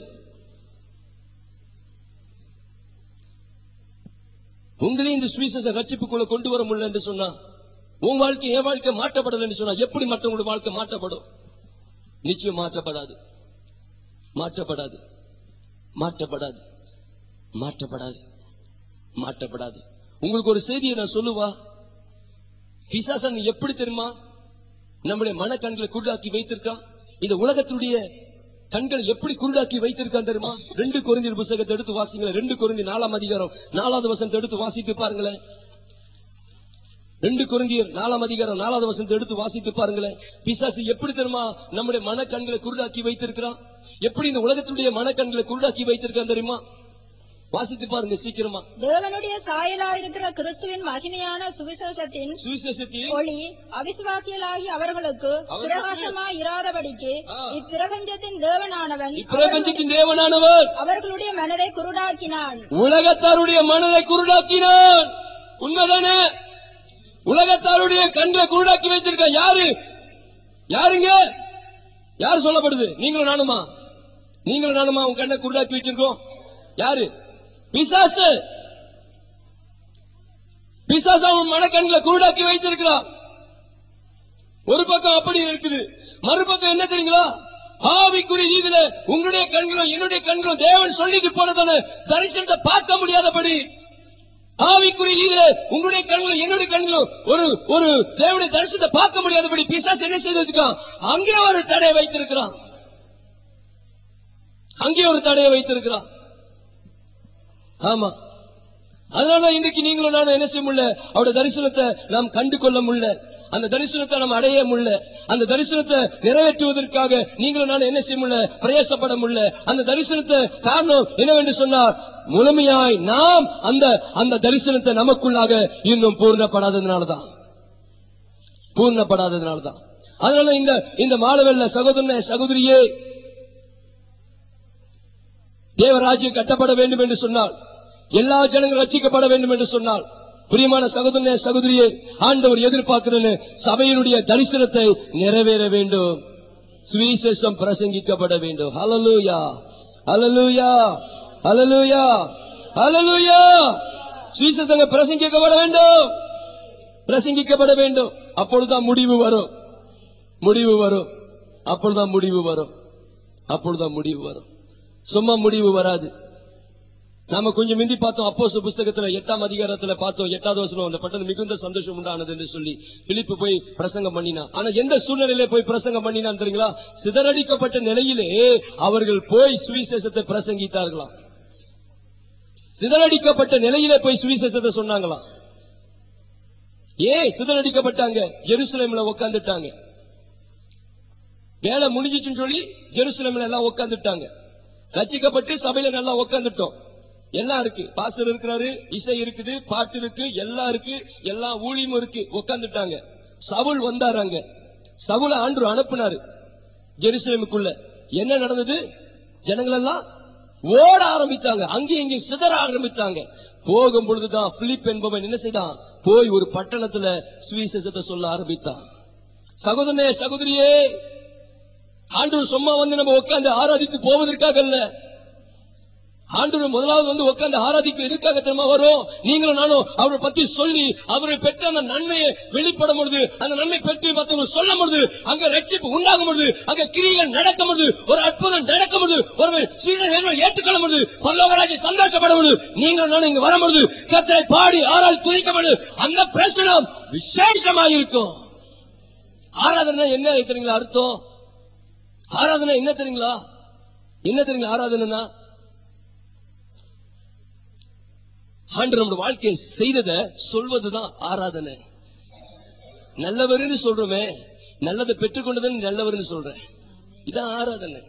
உங்களையும் இந்த சுவிசேஷ ரட்சிப்புக்குள்ள கொண்டு வர முடியல என்று சொன்னா உன் வாழ்க்கை என் வாழ்க்கை மாற்றப்படல என்று சொன்னா எப்படி மற்றவங்களுடைய வாழ்க்கை மாற்றப்படும் நிச்சயம் மாற்றப்படாது மாற்றப்படாது மாற்றப்படாது மாற்றப்படாது மாற்றப்படாது உங்களுக்கு ஒரு செய்தியை நான் சொல்லுவா பிசாசன் எப்படி தெரியுமா நம்முடைய மனக்கண்களை குருடாக்கி வைத்திருக்கான் இந்த உலகத்துடைய கண்கள் எப்படி குருடாக்கி வைத்திருக்கான் தெரியுமா ரெண்டு குறைந்த புத்தகத்தை எடுத்து வாசிங்களேன் ரெண்டு குறைந்தி நாலாம் அதிகாரம் நாலாவது வசனத்தை எடுத்து வாசித்து பாருங்களேன் ரெண்டு குருந்தியர் நாலாம் அதிகாரம் நாலாவது வசனத்தை எடுத்து வாசித்து பாருங்களேன் பிசாசு எப்படி தெரியுமா நம்முடைய மனக்கண்களை குருடாக்கி வைத்திருக்கிறான் எப்படி இந்த உலகத்துடைய மனக்கண்களை குருடாக்கி வைத்திருக்கான் தெரியுமா வாசித்து பாருங்க சீக்கிரமா தேவனுடைய சாயலா இருக்கிற கிறிஸ்துவின் மகிமையான சுவிசேஷத்தின் சுவிசேஷத்தில் ஒளி அவிசுவாசிகளாகி அவர்களுக்கு அவர்களுக்கு பிரகாசமாய் இராதபடிக்கு ஆ. இப்பிரபஞ்சத்தின் தேவனானவன் இப்பிரபஞ்சத்தின் தேவனானவர் அவர்களுடைய மனதை குருடாக்கினான் உலகத்தாருடைய மனதை குருடாக்கினான் உண்மைதானே உலகத்தாருடைய கண்களை குருடாக்கி வைத்திருக்க யாரு யாருங்க யாரு சொல்லப்படுது நீங்களும் நானுமா நீங்களும் நானுமா உங்க கண்ணை குருடாக்கி வச்சிருக்கோம் யாரு பிசாசு பிசாசு அவன் மனக்கண்களை குருடாக்கி வைத்திருக்கிறான் ஒரு பக்கம் அப்படி இருக்குது மறுபக்கம் என்ன தெரியுங்களா ஆவிக்குரிய ரீதியில உங்களுடைய கண்களும் என்னுடைய கண்களும் தேவன் சொல்லிட்டு போனதான தரிசனத்தை பார்க்க முடியாதபடி ஆவிக்குரிய ரீதியில உங்களுடைய கண்களும் என்னுடைய கண்களும் ஒரு ஒரு தேவனுடைய தரிசனத்தை பார்க்க முடியாதபடி பிசாசு என்ன செய்திருக்கான் அங்கே ஒரு தடையை வைத்திருக்கிறான் அங்கே ஒரு தடையை வைத்திருக்கிறான் ஆமா அதனால இன்னைக்கு நீங்களும் நானும் என்ன செய்ய முடியல அவருடைய தரிசனத்தை நாம் கண்டு கொள்ள முடியல அந்த தரிசனத்தை நாம் அடைய முடியல அந்த தரிசனத்தை நிறைவேற்றுவதற்காக நீங்களும் நானும் என்ன செய்ய முடியல பிரயாசப்பட முடியல அந்த தரிசனத்தை காரணம் என்னவென்று சொன்னார் முழுமையாய் நாம் அந்த அந்த தரிசனத்தை நமக்குள்ளாக இன்னும் பூர்ணப்படாததுனாலதான் பூர்ணப்படாததுனாலதான் அதனால இந்த இந்த மாணவல்ல சகோதரனே சகோதரியே தேவராஜ்யம் கட்டப்பட வேண்டும் என்று சொன்னால் எல்லா ஜனங்களும் ரட்சிக்கப்பட வேண்டும் என்று சொன்னால் பிரியமான சகோதரனே சகோதரியே ஆண்டவர் எதிர்பார்க்கிறேன்னு சபையினுடைய தரிசனத்தை நிறைவேற வேண்டும் சுவிசேஷம் பிரசங்கிக்கப்பட வேண்டும் ஹalleluya ஹalleluya ஹalleluya ஹalleluya சுவிசேஷங்க பிரசங்கிக்கப்பட வேண்டும் பிரசங்கிக்கப்பட வேண்டும் அப்பொழுதுதான் முடிவு வரும் முடிவு வரும் அப்பொழுதுதான் முடிவு வரும் அப்பொழுதுதான் முடிவு வரும் சும்மா முடிவு வராது நாம கொஞ்சம் மிந்தி பார்த்தோம் அப்போஸ் புஸ்தகத்துல எட்டாம் அதிகாரத்துல பார்த்தோம் எட்டாவது வசனம் அந்த பட்டது மிகுந்த சந்தோஷம் உண்டானது என்று சொல்லி பிலிப்பு போய் பிரசங்கம் பண்ணினா ஆனா எந்த சூழ்நிலையில போய் பிரசங்கம் பண்ணினான் தெரியுங்களா சிதறடிக்கப்பட்ட நிலையிலே அவர்கள் போய் சுவிசேஷத்தை பிரசங்கித்தார்களாம் சிதறடிக்கப்பட்ட நிலையிலே போய் சுவிசேஷத்தை சொன்னாங்களாம் ஏன் சிதறடிக்கப்பட்டாங்க ஜெருசலேம்ல உட்கார்ந்துட்டாங்க வேலை முடிஞ்சிச்சுன்னு சொல்லி ஜெருசலேம்ல எல்லாம் உட்கார்ந்துட்டாங்க ரசிக்கப்பட்டு சபையில நல்லா உட்கார்ந்துட்டோம் எல்லாம் இருக்கு பாஸ்டர் இருக்கிறாரு இசை இருக்குது பாட்டு இருக்கு எல்லாம் இருக்கு எல்லா ஊழியமும் இருக்கு உட்கார்ந்துட்டாங்க சவுல் வந்தாராங்க சவுல ஆண்டு அனுப்புனாரு ஜெருசலேமுக்குள்ள என்ன நடந்தது ஜனங்கள் எல்லாம் ஓட ஆரம்பித்தாங்க அங்கேயும் இங்கேயும் சிதற ஆரம்பித்தாங்க போகும் பொழுதுதான் பிலிப் என்பவன் என்ன செய்தான் போய் ஒரு பட்டணத்துல சுவிசேஷத்தை சொல்ல ஆரம்பித்தான் சகோதரனே சகோதரியே ஆண்டவர் சும்மா வந்து நம்ம உட்கார்ந்து ஆராதித்து போவதற்காக அல்ல ஆண்டவர் முதலாவது வந்து உட்கார்ந்து ஆராதிக்க எதுக்காக தெரியுமா வரும் நீங்களும் நானும் அவரை பத்தி சொல்லி அவரை பெற்ற அந்த நன்மையை வெளிப்படும் பொழுது அந்த நன்மை பெற்று மற்றவங்க சொல்லும் பொழுது அங்க ரட்சிப்பு உண்டாகும் பொழுது அங்க கிரியைகள் நடக்கும் பொழுது ஒரு அற்புதம் நடக்கும் பொழுது ஒரு சீசன் ஏற்றுக்கொள்ளும் பொழுது பல்லவராஜை சந்தோஷப்படும் பொழுது நீங்களும் நானும் இங்க வரும் பொழுது கத்தரை பாடி ஆறால் துதிக்கும் பொழுது அந்த பிரசனம் விசேஷமாக இருக்கும் ஆராதனை என்ன தெரியுங்களா அர்த்தம் ஆராதனை என்ன தெரியுங்களா என்ன தெரியுங்களா ஆராதனைனா ஆண்டு நம்ம வாழ்க்கையை செய்தத சொல்வதுதான் ஆராதனை நல்லவர்னு சொல்றோமே நல்லதை பெற்றுக்கொண்டதுன்னு நல்லவர்னு சொல்றேன் இதான் ஆராதனை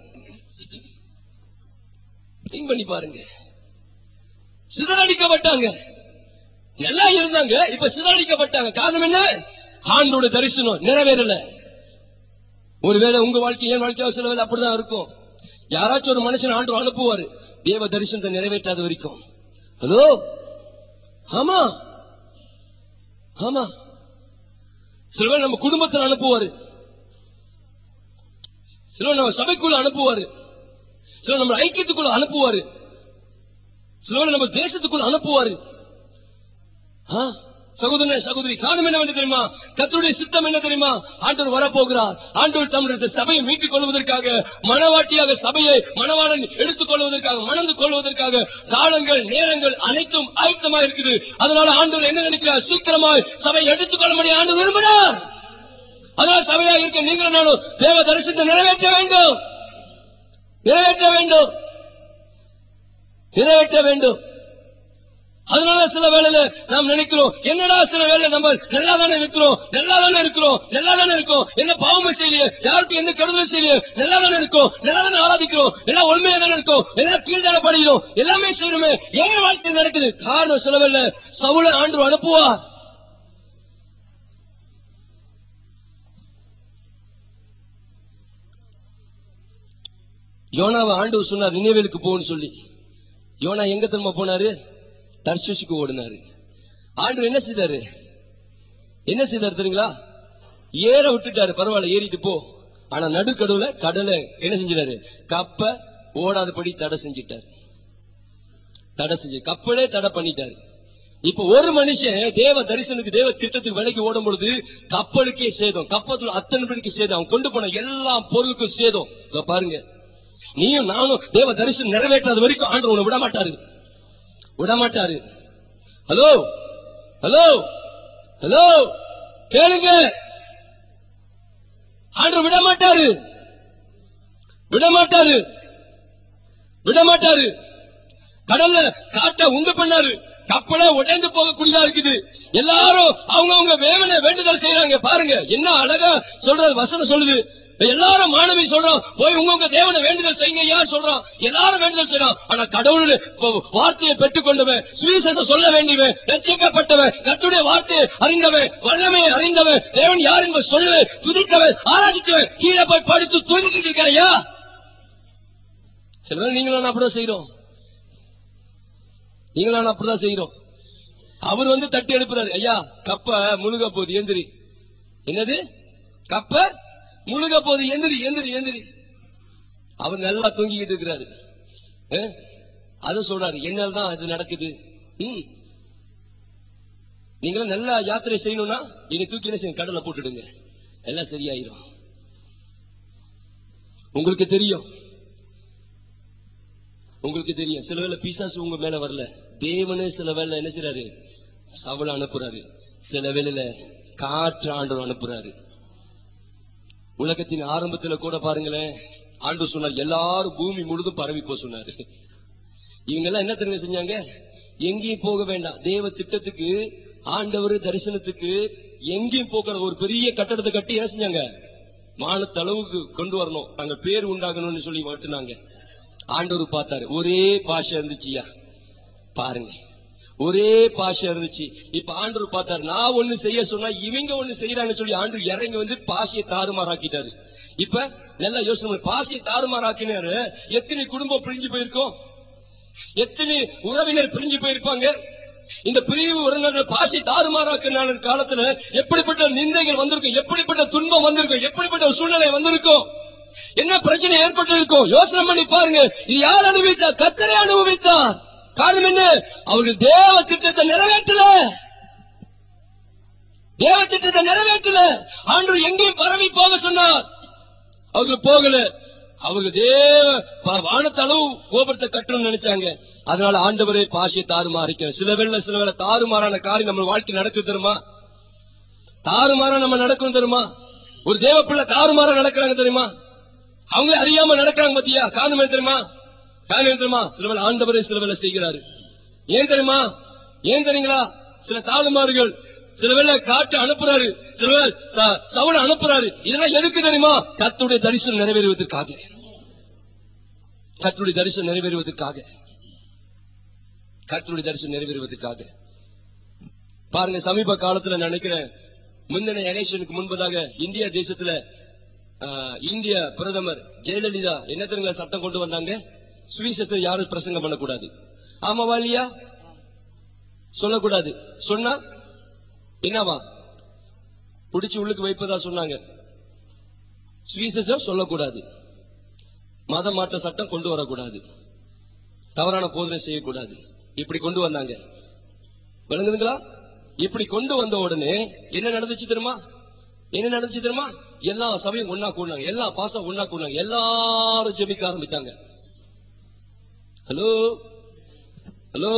Think பண்ணி பாருங்க சிதறடிக்கப்பட்டாங்க நல்லா இருந்தாங்க இப்ப சிதறடிக்கப்பட்டாங்க காரணம் என்ன ஆண்டோட தரிசனம் நிறைவேறல ஒருவேளை உங்க வாழ்க்கை என் வாழ்க்கையாக சில வேளை அப்படிதான் இருக்கும் யாராச்சும் ஒரு மனுஷன் ஆண்டு அனுப்புவாரு தேவ தரிசனத்தை நிறைவேற்றாத வரைக்கும் ஹலோ ஆமா ஆமா சில பேர் நம்ம குடும்பத்தில் அனுப்புவாரு சில பேர் நம்ம சபைக்குள்ள அனுப்புவாரு சில நம்ம ஐக்கியத்துக்குள்ள அனுப்புவாரு சில பேர் நம்ம தேசத்துக்குள்ள அனுப்புவாரு ஆ? சகோதரனே சகோதரி காரணம் என்ன தெரியுமா கர்த்தருடைய சித்தம் என்ன தெரியுமா ஆண்டவர் வரப்போகிறார் ஆண்டவர் தம்முடைய சபையை மீட்டுக் கொள்வதற்காக மனவாட்டியாக சபையை மணவாளன் எடுத்துக் கொள்வதற்காக மணந்து கொள்வதற்காக காலங்கள் நேரங்கள் அனைத்தும் ஆயத்தமா இருக்குது அதனால ஆண்டவர் என்ன நினைக்கிறார் சீக்கிரமாய் சபை எடுத்துக் கொள்ளும்படி ஆண்டு விரும்புகிறார் அதனால் சபையா இருக்க நீங்களும் நானும் தேவ தரிசனத்தை நிறைவேற்ற வேண்டும் நிறைவேற்ற வேண்டும் நிறைவேற்ற வேண்டும் அதனால சில வேளையில நாம் நினைக்கிறோம் என்னடா சில வேளை நம்ம நல்லா தானே இருக்கிறோம் நல்லா தானே இருக்கிறோம் நல்லா தானே இருக்கோம் என்ன பாவமே செய்யலையே யாருக்கு என்ன கெடுதல் செய்யலையே நல்லா தானே இருக்கோம் நல்லா தானே ஆராதிக்கிறோம் எல்லாம் உண்மையா தானே இருக்கோம் எல்லாம் கீழ்தான படிக்கிறோம் எல்லாமே செய்யணுமே ஏன் வாழ்க்கை நடக்குது காரணம் சில வேளை சவுள ஆண்டு அனுப்புவார் யோனாவை ஆண்டவர் சொன்னார் நினைவேலுக்கு போன்னு சொல்லி யோனா எங்க திரும்ப போனாரு தர்ஷிஷுக்கு ஓடினாரு ஆண்டவர் என்ன செய்தாரு என்ன செய்தாரு தெரியுங்களா ஏற விட்டுட்டாரு பரவாயில்ல ஏறிட்டு போ ஆனா நடுக்கடவுல கடலை என்ன செஞ்சிட்டாரு கப்ப ஓடாதபடி தடை செஞ்சிட்டாரு தடை செஞ்சு கப்பலே தடை பண்ணிட்டாரு இப்ப ஒரு மனுஷன் தேவ தரிசனத்துக்கு தேவ திட்டத்துக்கு விலைக்கு ஓடும் பொழுது கப்பலுக்கே சேதம் கப்பத்துல அத்தனை பேருக்கு சேதம் அவன் கொண்டு போன எல்லா பொருளுக்கும் சேதம் இதோ பாருங்க நீயும் நானும் தேவ தரிசனம் நிறைவேற்றாத வரைக்கும் ஆண்டு உன்னை விட மாட்டாரு விட மாட்டாரு ஹலோ ஹலோ ஹலோ கேளுங்க ஆண்டு விட மாட்டாரு விட மாட்டாரு விட மாட்டாரு கடல்ல காட்ட உண்டு பண்ணாரு கப்பலே உடைந்து போகக்கூடியதா இருக்குது எல்லாரும் அவங்க அவங்க வேவனை வேண்டுதல் செய்யறாங்க பாருங்க என்ன அழகா சொல்றது வசனம் சொல்லுது எல்லாரும் மாணவி சொல்றோம் போய் உங்க உங்க தேவனை வேண்டுதல் செய்யுங்க யார் சொல்றோம் எல்லாரும் வேண்டுதல் செய்யறோம் ஆனா கடவுள் வார்த்தையை பெற்றுக்கொண்டவன் சுவிசேஷம் சொல்ல வேண்டியவன் ரட்சிக்கப்பட்டவன் கத்துடைய வார்த்தையை அறிந்தவன் வல்லமையை அறிந்தவன் தேவன் யார் என்பதை சொல்லுவன் துதித்தவன் ஆராதித்தவன் கீழே போய் படுத்து துதிக்கிட்டு இருக்காயா சில பேர் நீங்களும் அப்படிதான் செய்யறோம் நீங்களும் அப்படிதான் செய்யறோம் அவர் வந்து தட்டி எழுப்புறாரு ஐயா கப்ப முழுக போகுது எந்திரி என்னது கப்ப முழுக போகுது எந்திரி எந்திரி எந்திரி அவர் நல்லா தூங்கிக்கிட்டு இருக்கிறாரு அஹ்? அத சொல்றாரு என்னால தான் இது நடக்குது ம். நீங்களும் நல்லா யாத்திரை செய்யணும்னா நீங்க தூக்கி என்ன செய்யுங்க கடல்ல போட்டுடுங்க எல்லாம் சரியாயிரும் உங்களுக்கு தெரியும் உங்களுக்கு தெரியும் சில வேளை பிசாசு உங்க மேல வரல தேவனே சில வேளை என்ன செய்றாரு சவல அனுப்புறாரு சில வேளையில காற்று ஆண்டவர் அனுப்புறாரு உலகத்தின் ஆரம்பத்துல கூட பாருங்களேன் ஆண்டு சொன்னார் எல்லாரும் பூமி முழுதும் பரவி போ சொன்னாரு இவங்க எல்லாம் என்ன தெரியுங்க செஞ்சாங்க எங்கேயும் போக வேண்டாம் தேவ திட்டத்துக்கு ஆண்டவர் தரிசனத்துக்கு எங்கேயும் போகிற ஒரு பெரிய கட்டடத்தை கட்டி என்ன செஞ்சாங்க மானத்தளவுக்கு கொண்டு வரணும் அங்க பேர் உண்டாகணும்னு சொல்லி மாட்டுனாங்க ஆண்டவர் பார்த்தாரு ஒரே பாஷை இருந்துச்சுயா பாருங்க ஒரே பாஷை இருந்துச்சு இப்ப ஆண்டவர் பார்த்தாரு நான் ஒண்ணு செய்ய சொன்னா இவங்க ஒண்ணு செய்யறாங்கன்னு சொல்லி ஆண்டு இறங்கி வந்து பாஷையை தாறுமாறாக்கிட்டாரு இப்ப நல்லா யோசனை பண்ணு. பாஷையை தாறுமாறாக்கினாரு எத்தனை குடும்பம் பிரிஞ்சு போயிருக்கோம் எத்தனை உறவினர் பிரிஞ்சு போயிருப்பாங்க இந்த பிரிவு உறவினர்கள் பாசி தாறுமாறாக்கின காலத்துல எப்படிப்பட்ட நிந்தைகள் வந்திருக்கும் எப்படிப்பட்ட துன்பம் வந்திருக்கும் எப்படிப்பட்ட ஒரு சூழ்நிலை வந்திருக்கும் என்ன பிரச்சனை ஏற்பட்டு இருக்கும் யோசனை பண்ணி பாருங்க இது யார் அனுபவித்தார் கத்தரை அனுபவித்தார் காரணம் என்ன அவர்கள் தேவ திட்டத்தை நிறைவேற்றல தேவ திட்டத்தை நிறைவேற்றல ஆண்டு எங்கேயும் பரவி போக சொன்னார் அவர்கள் போகல அவர்கள் தேவ ப- வானத்தளவு கோபுரத்தை கட்டணும்னு நினைச்சாங்க அதனால ஆண்டவரே பாஷையை தாறுமாறிக்க சில வேளை சில வேளை தாறுமாறான காரியம் நம்ம வாழ்க்கை நடக்கு தெரியுமா தாறுமாறா நம்ம நடக்கணும் தெரியுமா ஒரு தேவ பிள்ளை தாறுமாறா நடக்கிறாங்க தெரியுமா அவங்களே அறியாம நடக்கிறாங்க பாத்தியா காரணம் என்ன தெரியுமா காரணம் என்ன தெரியுமா சில வேளை ஆண்டவரே சில வேளை செய்கிறாரு ஏன் தெரியுமா ஏன் தெரியுங்களா சில தாறுமாறுகள் சில வேளை காட்டு அனுப்புறாரு சில வேளை ச- சவுளை அனுப்புறாரு இதெல்லாம் எதுக்கு தெரியுமா கர்த்தருடைய தரிசனம் நிறைவேறுவதற்காக கர்த்தருடைய தரிசனம் நிறைவேறுவதற்காக கர்த்தருடைய தரிசனம் நிறைவேறுவதற்காக பாருங்க சமீப காலத்துல நான் நினைக்கிறேன் முந்தின எலெக்ஷனுக்கு முன்பதாக இந்திய தேசத்துல ஆஹ், இந்திய பிரதமர் ஜெயலலிதா என்ன தெரியுங்களா சட்டம் கொண்டு வந்தாங்க சுவிசேஷத்தை யாரும் பிரசங்கம் பண்ணக்கூடாது ஆமாவா இல்லையா சொல்லக்கூடாது சொன்னா என்னவா புடிச்சு உள்ளுக்கு வைப்பதா சொன்னாங்க சுவிசேஷம் சொல்லக்கூடாது மத மாற்ற சட்டம் கொண்டு வரக்கூடாது தவறான போதனை செய்யக்கூடாது இப்படி கொண்டு வந்தாங்க விளங்குதுங்களா இப்படி கொண்டு வந்த உடனே என்ன நடந்துச்சு தெரியுமா என்ன நடந்துச்சு தெரியுமா எல்லா சபையும் ஒன்னா கூடினாங்க எல்லா பாசம் ஒன்னா கூடினாங்க எல்லாரும் ஜெபிக்க ஆரம்பித்தாங்க ஹலோ ஹலோ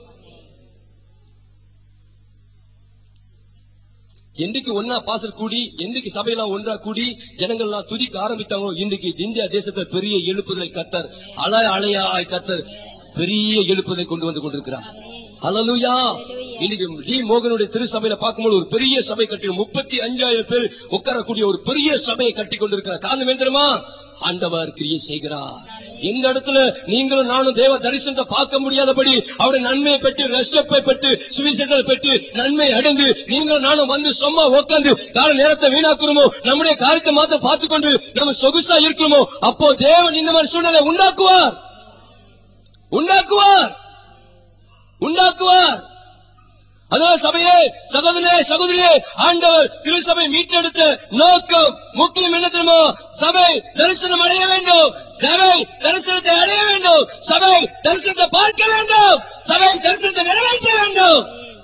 என்றைக்கு ஒன்னா பாசல் கூடி என்றைக்கு சபையெல்லாம் ஒன்றா கூடி ஜனங்கள் எல்லாம் துதிக்க ஆரம்பித்தாங்களோ இன்றைக்கு இந்தியா தேசத்தை பெரிய எழுப்புதலை கத்தர் அலை அலையாய் கத்தர் பெரிய எழுப்புதலை கொண்டு வந்து கொண்டிருக்கிறார் ஹalleluya இன்னைக்கு டி மோகனுடைய திருச்சபையில பார்க்கும்போது ஒரு பெரிய சபை கட்டி முப்பத்தி அஞ்சாயிரம் பேர் உட்காரக்கூடிய ஒரு பெரிய சபையை கட்டி கொண்டிருக்கிறார் காரணம் என்ன தெரியுமா ஆண்டவர் கிரியை செய்கிறார் இந்த இடத்துல நீங்களும் நானும் தேவ தரிசனத்தை பார்க்க முடியாதபடி அவருடைய நன்மையை பெற்று ரஷ்டப்பை பெற்று சுவிசேஷத்தை பெற்று நன்மை அடைந்து நீங்களும் நானும் வந்து சும்மா உட்கார்ந்து கால நேரத்தை வீணாக்குறோமோ நம்முடைய காரியத்தை மாத்த பார்த்து கொண்டு நம்ம சொகுசா இருக்கிறோமோ அப்போ தேவன் இந்த மாதிரி சூழ்நிலை உண்டாக்குவார் உண்டாக்குவார் உண்டாக்குவார் அதனால சபையே சகோதரே சகோதரியே ஆண்டவர் திருசபை மீட்டெடுத்த நோக்கம் முக்கியம் என்ன தெரியுமா சபை தரிசனம் அடைய வேண்டும் சபை தரிசனத்தை அடைய வேண்டும் சபை தரிசனத்தை பார்க்க வேண்டும் சபை தரிசனத்தை நிறைவேற்ற வேண்டும்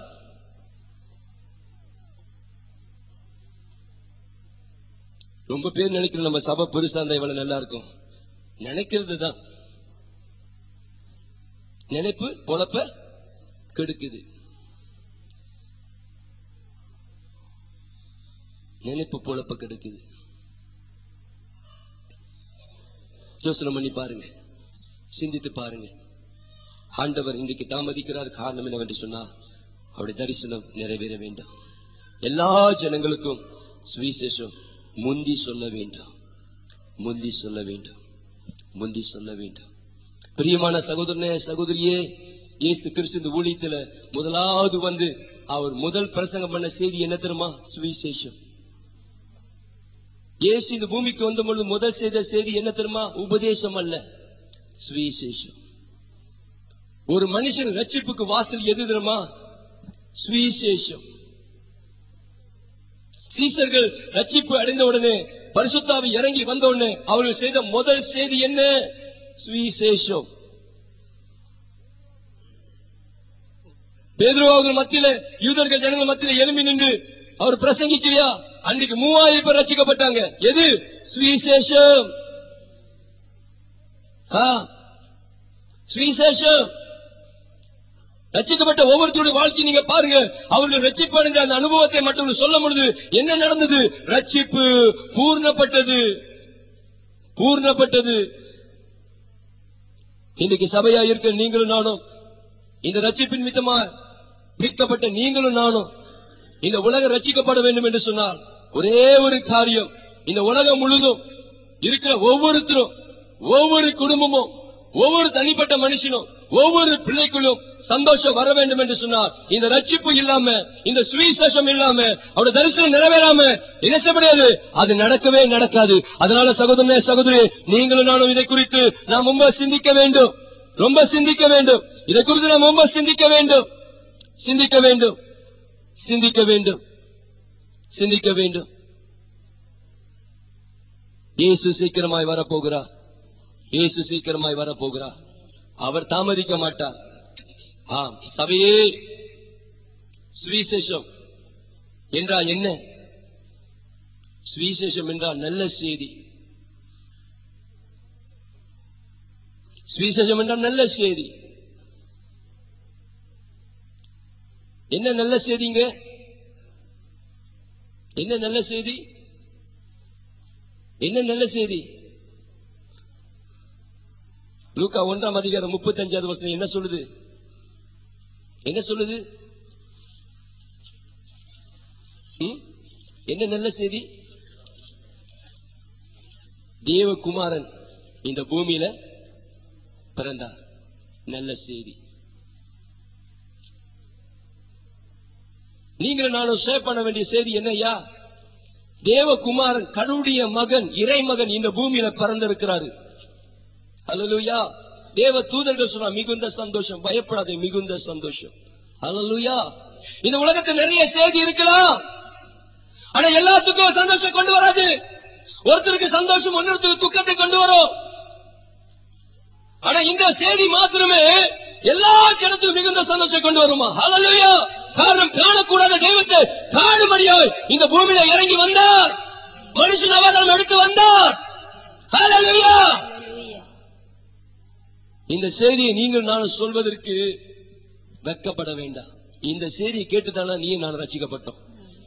ரொம்ப பேர் நினைக்கிறோம் நம்ம சபை பெருசா இருந்தா இவ்வளவு நல்லா இருக்கும் நினைக்கிறது தான் நினைப்பு பொழப்ப கெடுக்குது நினைப்பு பொழப்ப கெடுக்குது யோசனை பண்ணி பாருங்க சிந்தித்து பாருங்க ஆண்டவர் இன்றைக்கு தாமதிக்கிறார் காரணம் என்னவென்று சொன்னா அவருடைய தரிசனம் நிறைவேற வேண்டும் எல்லா ஜனங்களுக்கும் சுவிசேஷம் முந்தி சொல்ல வேண்டும் முந்தி சொல்ல வேண்டும் முந்தி சொல்ல வேண்டும் பிரியமான சகோதரனே சகோதரியே இயேசு கிறிஸ்து இந்த ஊழியத்துல முதலாவது வந்து அவர் முதல் பிரசங்கம் பண்ண செய்தி என்ன தெரியுமா சுவிசேஷம் இயேசு இந்த பூமிக்கு வந்த பொழுது முதல் செய்த செய்தி என்ன தெரியுமா உபதேசம் அல்ல சுவிசேஷம் ஒரு மனுஷன் ரட்சிப்புக்கு வாசல் எது தெரியுமா சுவிசேஷம் சீசர்கள் ரட்சிப்பு அடைந்த உடனே பரிசுத்தாவி இறங்கி வந்த உடனே அவர்கள் செய்த முதல் செய்தி என்ன சுவிசேஷம் பேதுரு அவர்கள் மத்தியில யூதர்கள் ஜனங்கள் மத்தியில எழும்பி நின்று அவர் பிரசங்கிக்கலையா அன்றைக்கு மூவாயிரம் பேர் ரசிக்கப்பட்டாங்க எது சுவிசேஷம் ஆ, சுவிசேஷம் ரட்சிக்கப்பட்ட ஒவ்வொருத்தருடைய வாழ்க்கை நீங்க பாருங்க அவர்கள் ரட்சிப்பு அடைந்த அந்த அனுபவத்தை மட்டும் சொல்ல முடியுது என்ன நடந்தது ரட்சிப்பு பூர்ணப்பட்டது பூர்ணப்பட்டது இன்னைக்கு சபையா இருக்க நீங்களும் நானும் இந்த ரட்சிப்பின் மித்தமா மீட்கப்பட்ட நீங்களும் நானும் இந்த உலகம் ரட்சிக்கப்பட வேண்டும் என்று சொன்னால் ஒரே ஒரு காரியம் இந்த உலகம் முழுதும் இருக்கிற ஒவ்வொருத்தரும் ஒவ்வொரு குடும்பமும் ஒவ்வொரு தனிப்பட்ட மனுஷனும் ஒவ்வொரு பிள்ளைக்குள்ளும் சந்தோஷம் வர வேண்டும் என்று சொன்னார் இந்த ரட்சிப்பு இல்லாம இந்த சுவிசேஷம் இல்லாம அவருடைய தரிசனம் நிறைவேறாம என்ன செய்ய முடியாது அது நடக்கவே நடக்காது அதனால சகோதரனே சகோதரி நீங்களும் நானும் இதை குறித்து நாம் ரொம்ப சிந்திக்க வேண்டும் ரொம்ப சிந்திக்க வேண்டும் இதை குறித்து நாம் ரொம்ப சிந்திக்க வேண்டும் சிந்திக்க வேண்டும் சிந்திக்க வேண்டும் சிந்திக்க வேண்டும் இயேசு சீக்கிரமாய் வரப்போகிறார் இயேசு சீக்கிரமாய் வரப்போகிறார் அவர் தாமதிக்க மாட்டார் ஆம் சபையே சுவிசேஷம் என்றால் என்ன சுவிசேஷம் என்றால் நல்ல செய்தி சுவிசேஷம் என்றால் நல்ல செய்தி என்ன நல்ல செய்திங்க என்ன நல்ல செய்தி என்ன நல்ல செய்தி லூக்கா ஒன்றாம் அதிகாரம் முப்பத்தஞ்சாவது வசனம் என்ன சொல்லுது என்ன சொல்லுது ம்? என்ன நல்ல செய்தி தேவகுமாரன் இந்த பூமியில பிறந்தார் நல்ல செய்தி நீங்களும் நானும் ஷேர் பண்ண வேண்டிய செய்தி என்னய்யா தேவகுமாரன் கடவுளுடைய மகன் இறைமகன் இந்த பூமியில பிறந்திருக்கிறாரு அல்லலுயா தேவ தூதர்கள் சொன்னா மிகுந்த சந்தோஷம் பயப்படாதே மிகுந்த சந்தோஷம் அல்லலுயா இந்த உலகத்தில் நிறைய செய்தி இருக்கலாம் ஆனா எல்லாத்துக்கும் சந்தோஷம் கொண்டு வராது ஒருத்தருக்கு சந்தோஷம் இன்னொருத்தருக்கு துக்கத்தை கொண்டு வரும் ஆனா இந்த செய்தி மாத்திரமே எல்லா ஜனத்துக்கும் மிகுந்த சந்தோஷம் கொண்டு வருமா ஹalleluya காரணம் காணக்கூடாத தெய்வத்தை காணும்படியாய் இந்த பூமியில இறங்கி வந்தார் மனுஷன் அவதாரம் எடுத்து வந்தார் ஹalleluya இந்த செய்தியை நீங்கள் நானும் சொல்வதற்கு வெட்கப்பட வேண்டாம் இந்த செய்தியை கேட்டுதானா நீ நான் ரசிக்கப்பட்டோம்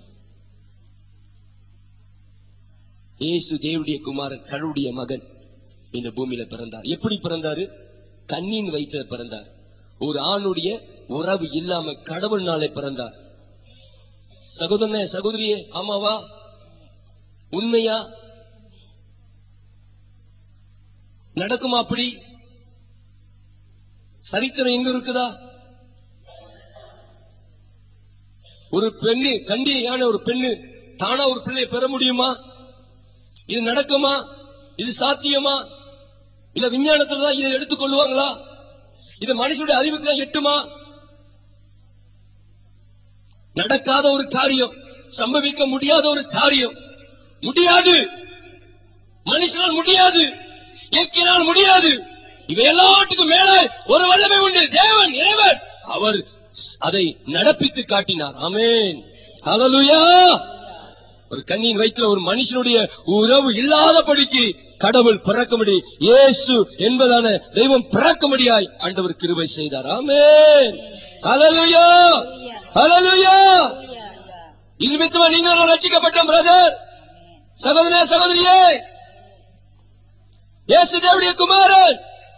இயேசு தேவனுடைய குமாரன் கடவுளுடைய மகன் இந்த பூமியில பிறந்தார் எப்படி பிறந்தாரு கண்ணின் வயிற்றில பிறந்தார் ஒரு ஆணுடைய உறவு இல்லாம கடவுள்னாலே பிறந்தார் சகோதரனே சகோதரியே ஆமாவா உண்மையா நடக்குமா அப்படி சரித்திரம் எங்க இருக்குதா ஒரு பெண்ணு கண்டியான ஒரு பெண்ணு தானா ஒரு பிள்ளையை பெற முடியுமா இது நடக்குமா இது சாத்தியமா இல்ல விஞ்ஞானத்துல தான் இதை எடுத்துக்கொள்வாங்களா இது மனுஷனுடைய அறிவுக்கு தான் எட்டுமா நடக்காத ஒரு காரியம் சம்பவிக்க முடியாத ஒரு காரியம் முடியாது மனுஷனால் முடியாது இயற்கையினால் முடியாது இவை எல்லாத்துக்கும் மேல ஒரு வல்லமை உண்டு தேவன் இறைவன் அவர் அதை நடப்பித்து காட்டினார் ஆமென் ஹalleluya ஒரு கண்ணின் வயிற்றுல ஒரு மனுஷனுடைய உறவு இல்லாதபடிக்கு கடவுள் பிறக்கும்படி இயேசு என்பதான தெய்வம் பிறக்கும்படியாய் ஆண்டவர் கிருபை செய்தார் ஆமென் ஹalleluya ஹalleluya இது நிமித்தமா நீங்கள் ரட்சிக்கப்பட்டோம் பிரதர் சகோதரே சகோதரியே இயேசு தேவனுடைய குமாரன்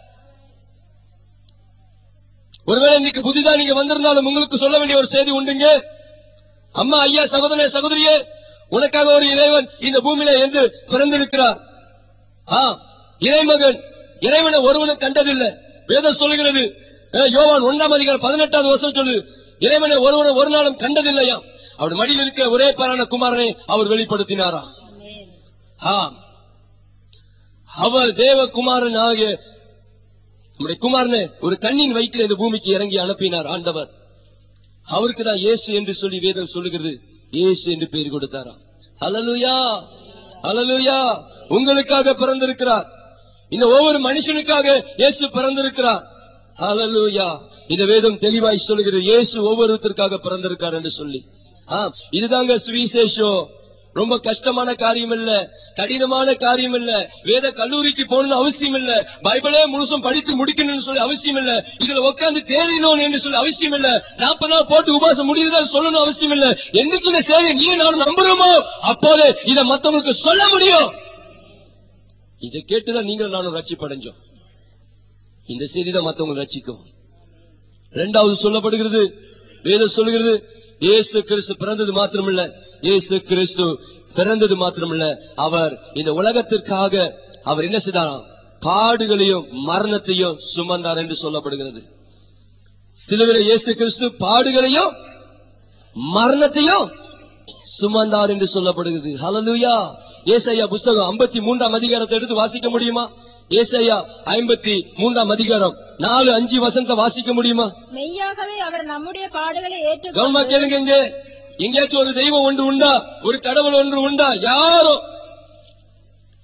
ஒருவேளை இன்னைக்கு புதிதா நீங்க வந்திருந்தாலும் உங்களுக்கு சொல்ல வேண்டிய ஒரு செய்தி உண்டுங்க அம்மா ஐயா சகோதரே சகோதரியே உனக்காக ஒரு இறைவன் இந்த பூமியில என்று பிறந்திருக்கிறார் ஆ இறைமகன் இறைவனை ஒருவனும் கண்டதில்லை வேதம் சொல்லுகிறது அஹ், யோவான் ஒன்றாம் அதிகாரம் பதினெட்டாவது வருஷம் சொல்லு இறைவனை ஒருவனை ஒரு நாளும் கண்டதில்லையா அவர் மடியில் இருக்கிற ஒரே பாரான குமாரனை அவர் வெளிப்படுத்தினாரா ஆம் அவர் தேவகுமாரன் ஆகிய நம்முடைய குமாரனை ஒரு கண்ணின் வயிற்றில் இந்த பூமிக்கு இறங்கி அனுப்பினார் ஆண்டவர் அவருக்கு தான் இயேசு என்று சொல்லி வேதம் சொல்லுகிறது இயேசு என்று பெயர் கொடுத்தாராம் ஹalleluya ஹalleluya உங்களுக்காக பிறந்திருக்கிறார் இந்த ஒவ்வொரு மனுஷனுக்காக இயேசு பிறந்திருக்கிறார் ஹalleluya இந்த வேதம் தெளிவாய் சொல்லுகிறது இயேசு ஒவ்வொருத்தருக்காக பிறந்திருக்கார் என்று சொல்லி ஆம் இதுதாங்க சுவிசேஷம் ரொம்ப கஷ்டமான காரியம் இல்ல கடினமான காரியம் இல்ல வேத கல்லூரிக்கு போகணும்னு அவசியம் இல்ல பைபிளே முழுசும் படித்து முடிக்கணும்னு சொல்லி அவசியம் இல்ல இதுல உட்கார்ந்து தேடினோம் என்று சொல்லி அவசியம் இல்ல நாற்பது நாள் போட்டு உபாசம் முடியுதுதான் சொல்லணும் அவசியம் இல்ல என்னைக்கு இந்த செய்தி நீ நான் நம்புறோமோ அப்போது இதை மத்தவங்களுக்கு சொல்ல முடியும் இதை கேட்டுதான் நீங்கள் நானும் ரட்சிப்படைஞ்சோம் இந்த செய்தி தான் மத்தவங்களை ரட்சிக்கும் இரண்டாவது சொல்லப்படுகிறது வேதம் சொல்லுகிறது இயேசு கிறிஸ்து பிறந்தது மாத்திரமல்ல இயேசு கிறிஸ்து பிறந்தது மாத்திரமல்ல அவர் இந்த உலகத்திற்காக அவர் என்ன செய்தாராம் பாடுகளையும் மரணத்தையும் சுமந்தார் என்று சொல்லப்படுகிறது சிலுவையில இயேசு கிறிஸ்து பாடுகளையும் மரணத்தையும் சுமந்தார் என்று சொல்லப்படுகிறது ஹalleluya ஏசாயா புஸ்தகம் 53 மூன்றாம் அதிகாரத்தை எடுத்து வாசிக்க முடியுமா ஏசாயா ஐம்பத்தி மூன்றாம் அதிகாரம் நாலு அஞ்சு வசனத்தை வாசிக்க முடியுமா மெய்யாகவே அவர் நம்முடைய பாடுகளை கவனமா ஏற்றுக்கொண்டு கேளுங்க இங்க எங்கேயாச்சும் ஒரு தெய்வம் ஒன்று உண்டா ஒரு கடவுள் ஒன்று உண்டா யாரும்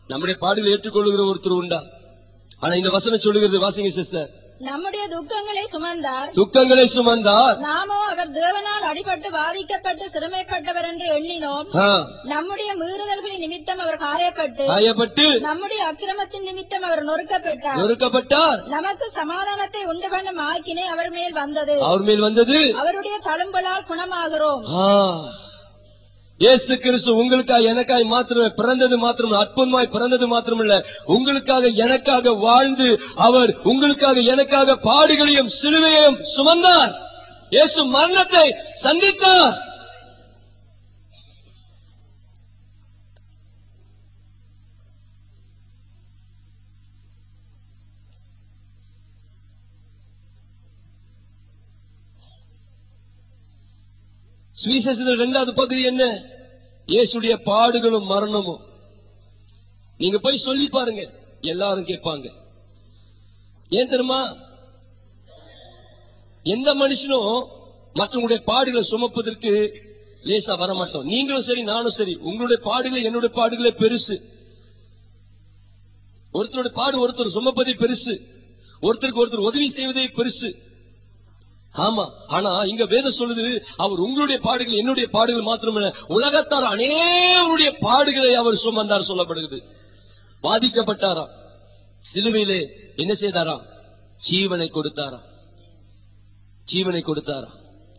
நம்முடைய பாடுகளை ஏற்றுக்கொள்ளுகிற ஒருத்தர் உண்டா ஆனா இந்த வசனம் சொல்லுகிறது வாசிங்க சிஸ்டர் நம்முடைய துக்கங்களை சுமந்தார் துக்கங்களை சுமந்தார் நாமோ அவர் தேவனால் அடிபட்டு பாதிக்கப்பட்டு சிறுமைப்பட்டவர் என்று எண்ணினோம் ஆ, நம்முடைய மீறுதல்களின் நிமித்தம் அவர் காயப்பட்டு காயப்பட்டு நம்முடைய அக்கிரமத்தின் நிமித்தம் அவர் நொறுக்கப்பட்டார் நொறுக்கப்பட்டார் நமக்கு சமாதானத்தை உண்டு பண்ணும் ஆக்கினை அவர் மேல் வந்தது அவர் மேல் வந்தது அவருடைய தழும்பலால் குணமாகிறோம் ஆ. இயேசு கிறிஸ்து உங்களுக்காக எனக்காய் மாத்திரமே பிறந்தது மாத்திரம் அற்புதமாய் பிறந்தது மாத்திரமல்ல உங்களுக்காக எனக்காக வாழ்ந்து அவர் உங்களுக்காக எனக்காக பாடுகளையும் சிலுவையையும் சுமந்தார் இயேசு மரணத்தை சந்தித்தார் சுவிசேஷத்தில் இரண்டாவது பகுதி என்ன இயேசுடைய பாடுகளும் மரணமும் நீங்க போய் சொல்லி பாருங்க எல்லாரும் கேட்பாங்க ஏன் தெரியுமா எந்த மனுஷனும் மற்றவங்களுடைய பாடுகளை சுமப்பதற்கு லேசா வரமாட்டோம் நீங்களும் சரி நானும் சரி உங்களுடைய பாடுகள் என்னுடைய பாடுகளே பெருசு ஒருத்தருடைய பாடு ஒருத்தர் சுமப்பதே பெருசு ஒருத்தருக்கு ஒருத்தர் உதவி செய்வதே பெருசு ஆமா ஆனா இங்க வேதம் சொல்லுது அவர் உங்களுடைய பாடுகள் என்னுடைய பாடுகள் மாத்திரமல்ல உலகத்தார் அநேகருடைய பாடுகளை அவர் சுமந்தார் சொல்லப்படுகிறது பாதிக்கப்பட்டாராம் சிலுவையிலே என்ன செய்தாராம் ஜீவனை கொடுத்தாராம் ஜீவனை கொடுத்தாராம்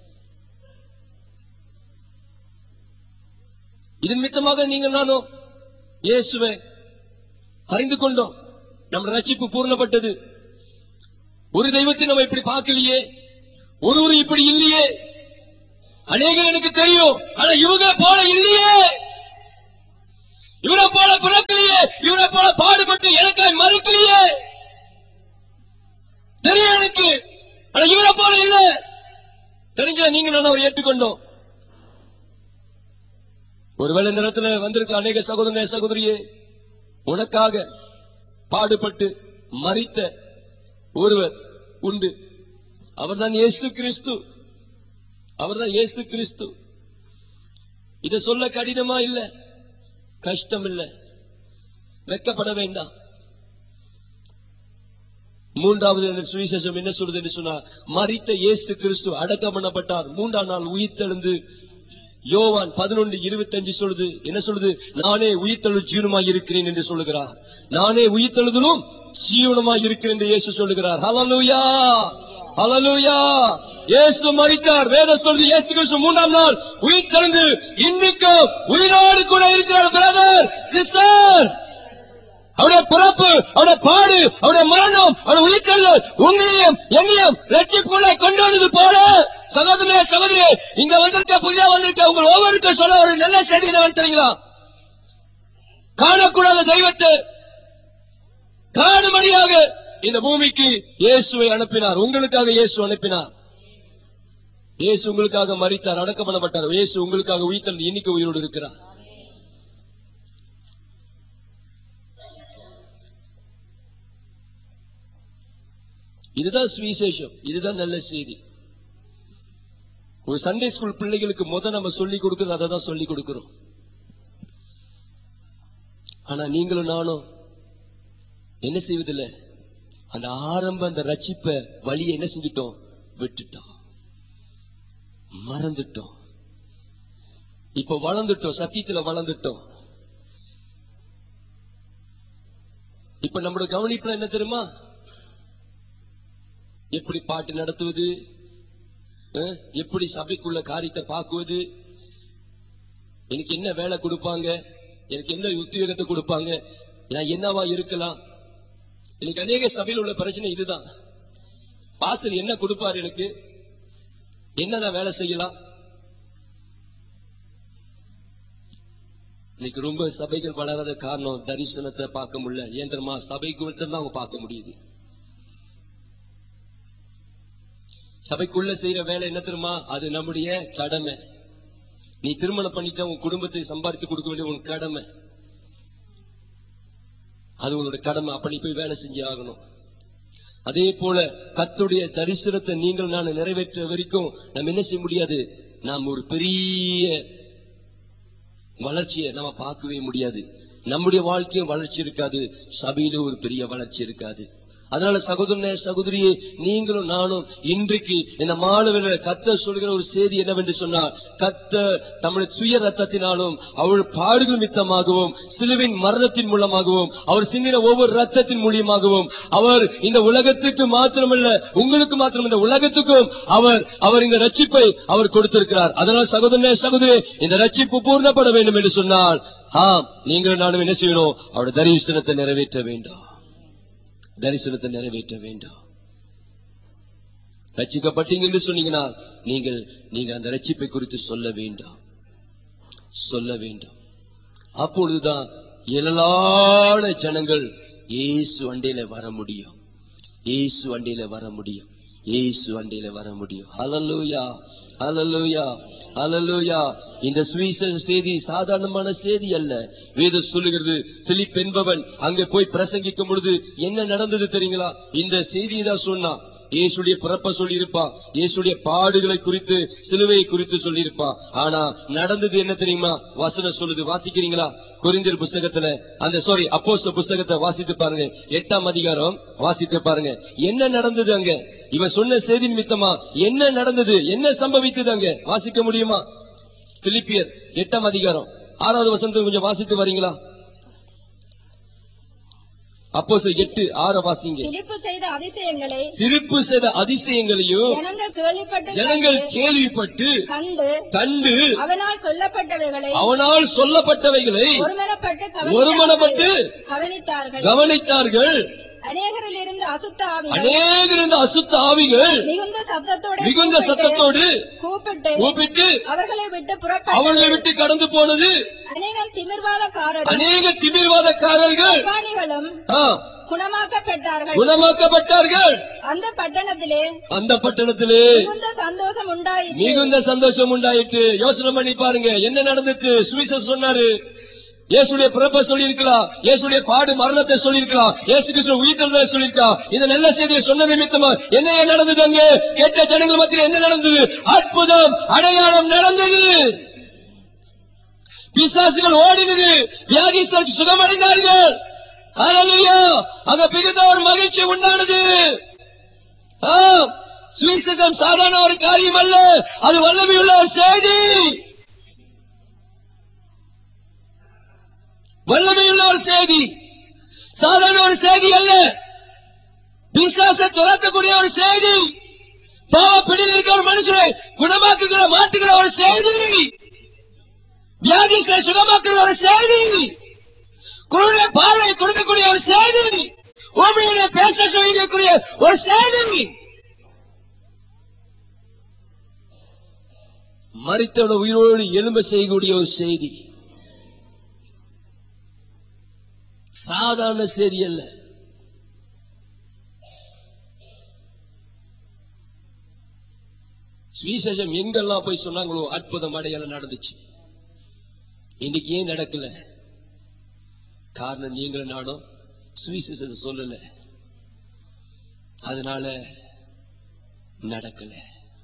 இது நிமித்தமாக நீங்கள் நானும் இயேசுவை அறிந்து கொண்டோம் நம்ம ரட்சிப்பு பூர்ணப்பட்டது ஒரு தெய்வத்தை நம்ம இப்படி பார்க்கலையே ஒருவர் இப்படி இல்லையே அநேகர் எனக்கு தெரியும் ஆனா இவங்க போல இல்லையே இவனை போல பிறக்கலையே இவனை போல பாடுபட்டு எனக்காய் மறுக்கலையே தெரியும் எனக்கு ஆனா இவனை போல இல்ல தெரிஞ்ச நீங்க நான் அவர் ஏற்றுக்கொண்டோம் ஒருவேளை இந்த இடத்துல வந்திருக்க அநேக சகோதரனே சகோதரியே உனக்காக பாடுபட்டு மறித்த ஒருவர் உண்டு அவர்தான் இயேசு கிறிஸ்து அவர்தான் இயேசு கிறிஸ்து இத சொல்ல கடினமா இல்ல கஷ்டம் இல்ல வெக்கப்பட வேண்டாம் மூன்றாவது அந்த சுவிசேஷம் என்ன சொல்றது என்று சொன்னா மரித்த இயேசு கிறிஸ்து அடக்கம் பண்ணப்பட்டார் மூன்றாம் நாள் உயிர்த்தெழுந்து யோவான் பதினொன்று இருபத்தஞ்சு சொல்லுது என்ன சொல்லுது நானே உயிர்த்தெழு ஜீவனமாய் இருக்கிறேன் என்று சொல்லுகிறார் நானே உயிர்த்தெழுதலும் ஜீவனமாய் இருக்கிறேன் என்று இயேசு சொல்லுகிறார் ஹalleluya ஹalleluya இயேசு மரித்தார் வேதம் சொல்லுது இயேசு கிறிஸ்து மூன்றாம் நாள் உயிர்த்தெழுந்து இன்னைக்கும் உயிரோடு கூட இருக்கிறார் பிரதர் சிஸ்டர் அவருடைய பிறப்பு அவருடைய பாடு அவருடைய மரணம் அவருடைய உயிர்த்தெழுதல் உங்களையும் என்னையும் ரட்சிப்புள்ள கொண்டு வந்தது போல சகோதரே சகோதரியே இங்க வந்திருக்க புதிதா வந்திருக்க உங்கள் ஒவ்வொருக்கும் சொல்ல ஒரு நல்ல செய்தி என்ன தெரியுங்களா காணக்கூடாத தெய்வத்தை காணும்படியாக இந்த பூமிக்கு இயேசுவை அனுப்பினார் உங்களுக்காக இயேசு அனுப்பினார் இயேசு உங்களுக்காக மரித்தார் அடக்கம் பண்ணப்பட்டார் இயேசு உங்களுக்காக உயிர்த்தல் இன்னைக்கு உயிரோடு இருக்கிறார் இதுதான் சுவிசேஷம் இதுதான் நல்ல செய்தி ஒரு சண்டே ஸ்கூல் பிள்ளைகளுக்கு முத நம்ம சொல்லி கொடுக்கறது அதை தான் சொல்லி கொடுக்கிறோம் ஆனா நீங்களும் நானும் என்ன செய்வதில்ல அந்த ஆரம்ப அந்த ரட்சிப்ப வழியை என்ன செஞ்சிட்டோம் விட்டுட்டோம் மறந்துட்டோம் இப்ப வளர்ந்துட்டோம் சத்தியத்துல வளர்ந்துட்டோம் இப்ப நம்மளோட கவனிப்புல என்ன தெரியுமா எப்படி பாட்டு நடத்துவது அஹ், எப்படி சபைக்குள்ள காரியத்தை பார்க்குவது எனக்கு என்ன வேலை கொடுப்பாங்க எனக்கு என்ன உத்தியோகத்தை கொடுப்பாங்க நான் என்னவா இருக்கலாம் எனக்கு அநேக சபையில் உள்ள பிரச்சனை இதுதான் பாசல் என்ன கொடுப்பார் எனக்கு என்ன நான் வேலை செய்யலாம் இன்னைக்கு ரொம்ப சபைகள் வளராத காரணம் தரிசனத்தை பார்க்க முடியல ஏன் தெரியுமா சபைக்கு மட்டும் தான் அவங்க பார்க்க முடியுது சபைக்குள்ள செய்யற வேலை என்ன தெரியுமா அது நம்முடைய கடமை நீ திருமணம் பண்ணிட்ட உன் குடும்பத்தை சம்பாதித்து கொடுக்க வேண்டிய உன் கடமை அது உன்னோட கடமை அப்ப நீ போய் வேலை செஞ்சு ஆகணும் அதே போல கர்த்தருடைய தரிசனத்தை நீங்கள் நான் நிறைவேற்ற வரைக்கும் நம்ம என்ன செய்ய முடியாது நாம் ஒரு பெரிய வளர்ச்சியை நம்ம பார்க்கவே முடியாது நம்முடைய வாழ்க்கையும் வளர்ச்சி இருக்காது சபையிலும் ஒரு பெரிய வளர்ச்சி இருக்காது அதனால சகோதரனே சகோதரியே நீங்களும் நானும் இன்றைக்கு இந்த மாணவர்கள் கத்த சொல்கிற ஒரு செய்தி என்னவென்று சொன்னால் கத்த தம்முடைய சுய ரத்தத்தினாலும் அவள் பாடுகள் மித்தமாகவும் சிலுவின் மரணத்தின் மூலமாகவும் அவர் சிந்தின ஒவ்வொரு ரத்தத்தின் மூலியமாகவும் அவர் இந்த உலகத்துக்கு மாத்திரமல்ல உங்களுக்கு மாத்திரம் இந்த உலகத்துக்கும் அவர் அவர் இந்த ரட்சிப்பை அவர் கொடுத்திருக்கிறார் அதனால் சகோதரனே சகோதரி இந்த ரட்சிப்பு பூர்ணப்பட வேண்டும் என்று சொன்னால் ஆம் நீங்கள் நானும் என்ன செய்யணும் அவருடைய தரிசனத்தை நிறைவேற்ற வேண்டும் தரிசனத்தை நிறைவேற்ற வேண்டும் ரட்சிக்கப்பட்டீங்க என்று சொன்னீங்கன்னா நீங்கள் நீங்க அந்த ரட்சிப்பை குறித்து சொல்ல வேண்டும் சொல்ல வேண்டும் அப்பொழுதுதான் இயலான ஜனங்கள் இயேசு அண்டையில வர முடியும் இயேசு அண்டையில வர முடியும் இயேசு அண்டையில வர முடியும் ஹalleluya ஹalleluya ஹalleluya இந்த சுவிசேஷ செய்தி சாதாரணமான செய்தி அல்ல வேதம் சொல்லுகிறது பிலிப் என்பவன் அங்கே போய் பிரசங்கிக்கும் பொழுது என்ன நடந்தது தெரியுங்களா இந்த செய்தியை தான் சொன்னான் இயேசுடைய பிறப்ப சொல்லியிருப்பா இயேசுடைய பாடுகளை குறித்து சிலுவையை குறித்து சொல்லியிருப்பா ஆனா நடந்தது என்ன தெரியுமா வசனம் சொல்லுது வாசிக்கிறீங்களா குறிந்தியர் புஸ்தகத்துல அந்த சாரி அப்போஸ்தல புஸ்தகத்தை வாசித்து பாருங்க எட்டாம் அதிகாரம் வாசித்து பாருங்க என்ன நடந்தது அங்க இவன் சொன்ன செய்தி நிமித்தமா என்ன நடந்தது என்ன சம்பவித்தது அங்க வாசிக்க முடியுமா பிலிப்பியர் எட்டாம் அதிகாரம் ஆறாவது வசனத்தை கொஞ்சம் வாசித்து வரீங்களா அப்போ எட்டு ஆற வாசிங்க பிலிப்பு செய்த அதிசயங்களை சிரிப்பு செய்த அதிசயங்களையும் ஜனங்கள் கேள்விப்பட்டு ஜனங்கள் கேள்விப்பட்டு கண்டு கண்டு அவனால் சொல்லப்பட்டவைகளை அவனால் சொல்லப்பட்டவைகளை ஒருமனப்பட்டு ஒருமனப்பட்டு கவனித்தார்கள் கவனித்தார்கள் அநேகரில் இருந்து அசுத்த ஆவிகள் அநேகர் இந்த அசுத்த ஆவிகள் மிகுந்த சத்தத்தோட மிகுந்த கூப்பிட்டு- சத்தத்தோடு கூப்பிட்டு கூப்பிட்டு அவர்களை விட்டு புறப்பட்டு அவர்களை விட்டு கடந்து போனது அநேகம் திமிர்வாதக்காரரும் அநேக திமிர்வாதக்காரர்கள் பாணிகளும் ஆ, குணமாக்கப்பட்டார்கள் குணமாக்கப்பட்டார்கள் அந்த பட்டணத்திலே அந்த பட்டணத்திலே மிகுந்த சந்தோஷம் உண்டாயிற்று மிகுந்த சந்தோஷம் உண்டாயிட்டு யோசனை பண்ணி பாருங்க என்ன நடந்துச்சு சுவிசேஷம் சொன்னாரு இயேசுடைய பிறப்பை சொல்லியிருக்கலாம் இயேசுடைய பாடு மரணத்தை சொல்லியிருக்கலாம் இயேசு கிறிஸ்து உயிர்த்தெழுதலை சொல்லியிருக்கலாம் இந்த நல்ல செய்தியை சொன்ன நிமித்தமா என்ன நடந்தது அங்கே கேட்ட ஜனங்கள் மத்தியில் என்ன நடந்தது அற்புதம் அடையாளம் நடந்தது பிசாசுகள் ஓடினது வியாதிஸ்தர் சுகமடைந்தார்கள் ஹalleluya அங்க மிகுந்த ஒரு மகிழ்ச்சி உண்டானது ஆம், சுவிசேஷம் சாதாரண ஒரு காரியம் அல்ல அது வல்லமையுள்ள ஒரு செய்தி வல்லமையுள்ள ஒரு செய்தி சாதாரண ஒரு செய்தி அல்ல பிசாசை துரத்தக்கூடிய ஒரு செய்தி பாவ பிடியில் இருக்கிற ஒரு மனுஷனை குணமாக்குகிற மாட்டுகிற ஒரு செய்தி வியாதிகளை சுகமாக்குகிற ஒரு செய்தி குருடைய பார்வை கொடுக்கக்கூடிய ஒரு செய்தி உண்மையிலே பேச சொல்லக்கூடிய ஒரு செய்தி மறித்தவன உயிரோடு எலும்ப செய்யக்கூடிய ஒரு செய்தி சாதாரண செய்தி அல்ல சுவிசேஷம் எங்கெல்லாம் போய் சொன்னாங்களோ அற்புதம் அடையாளம் நடந்துச்சு இன்னைக்கு ஏன் நடக்கல காரணம் நீங்களும் நானும் சுவிசேஷத்தை சொல்லல அதனால நடக்கல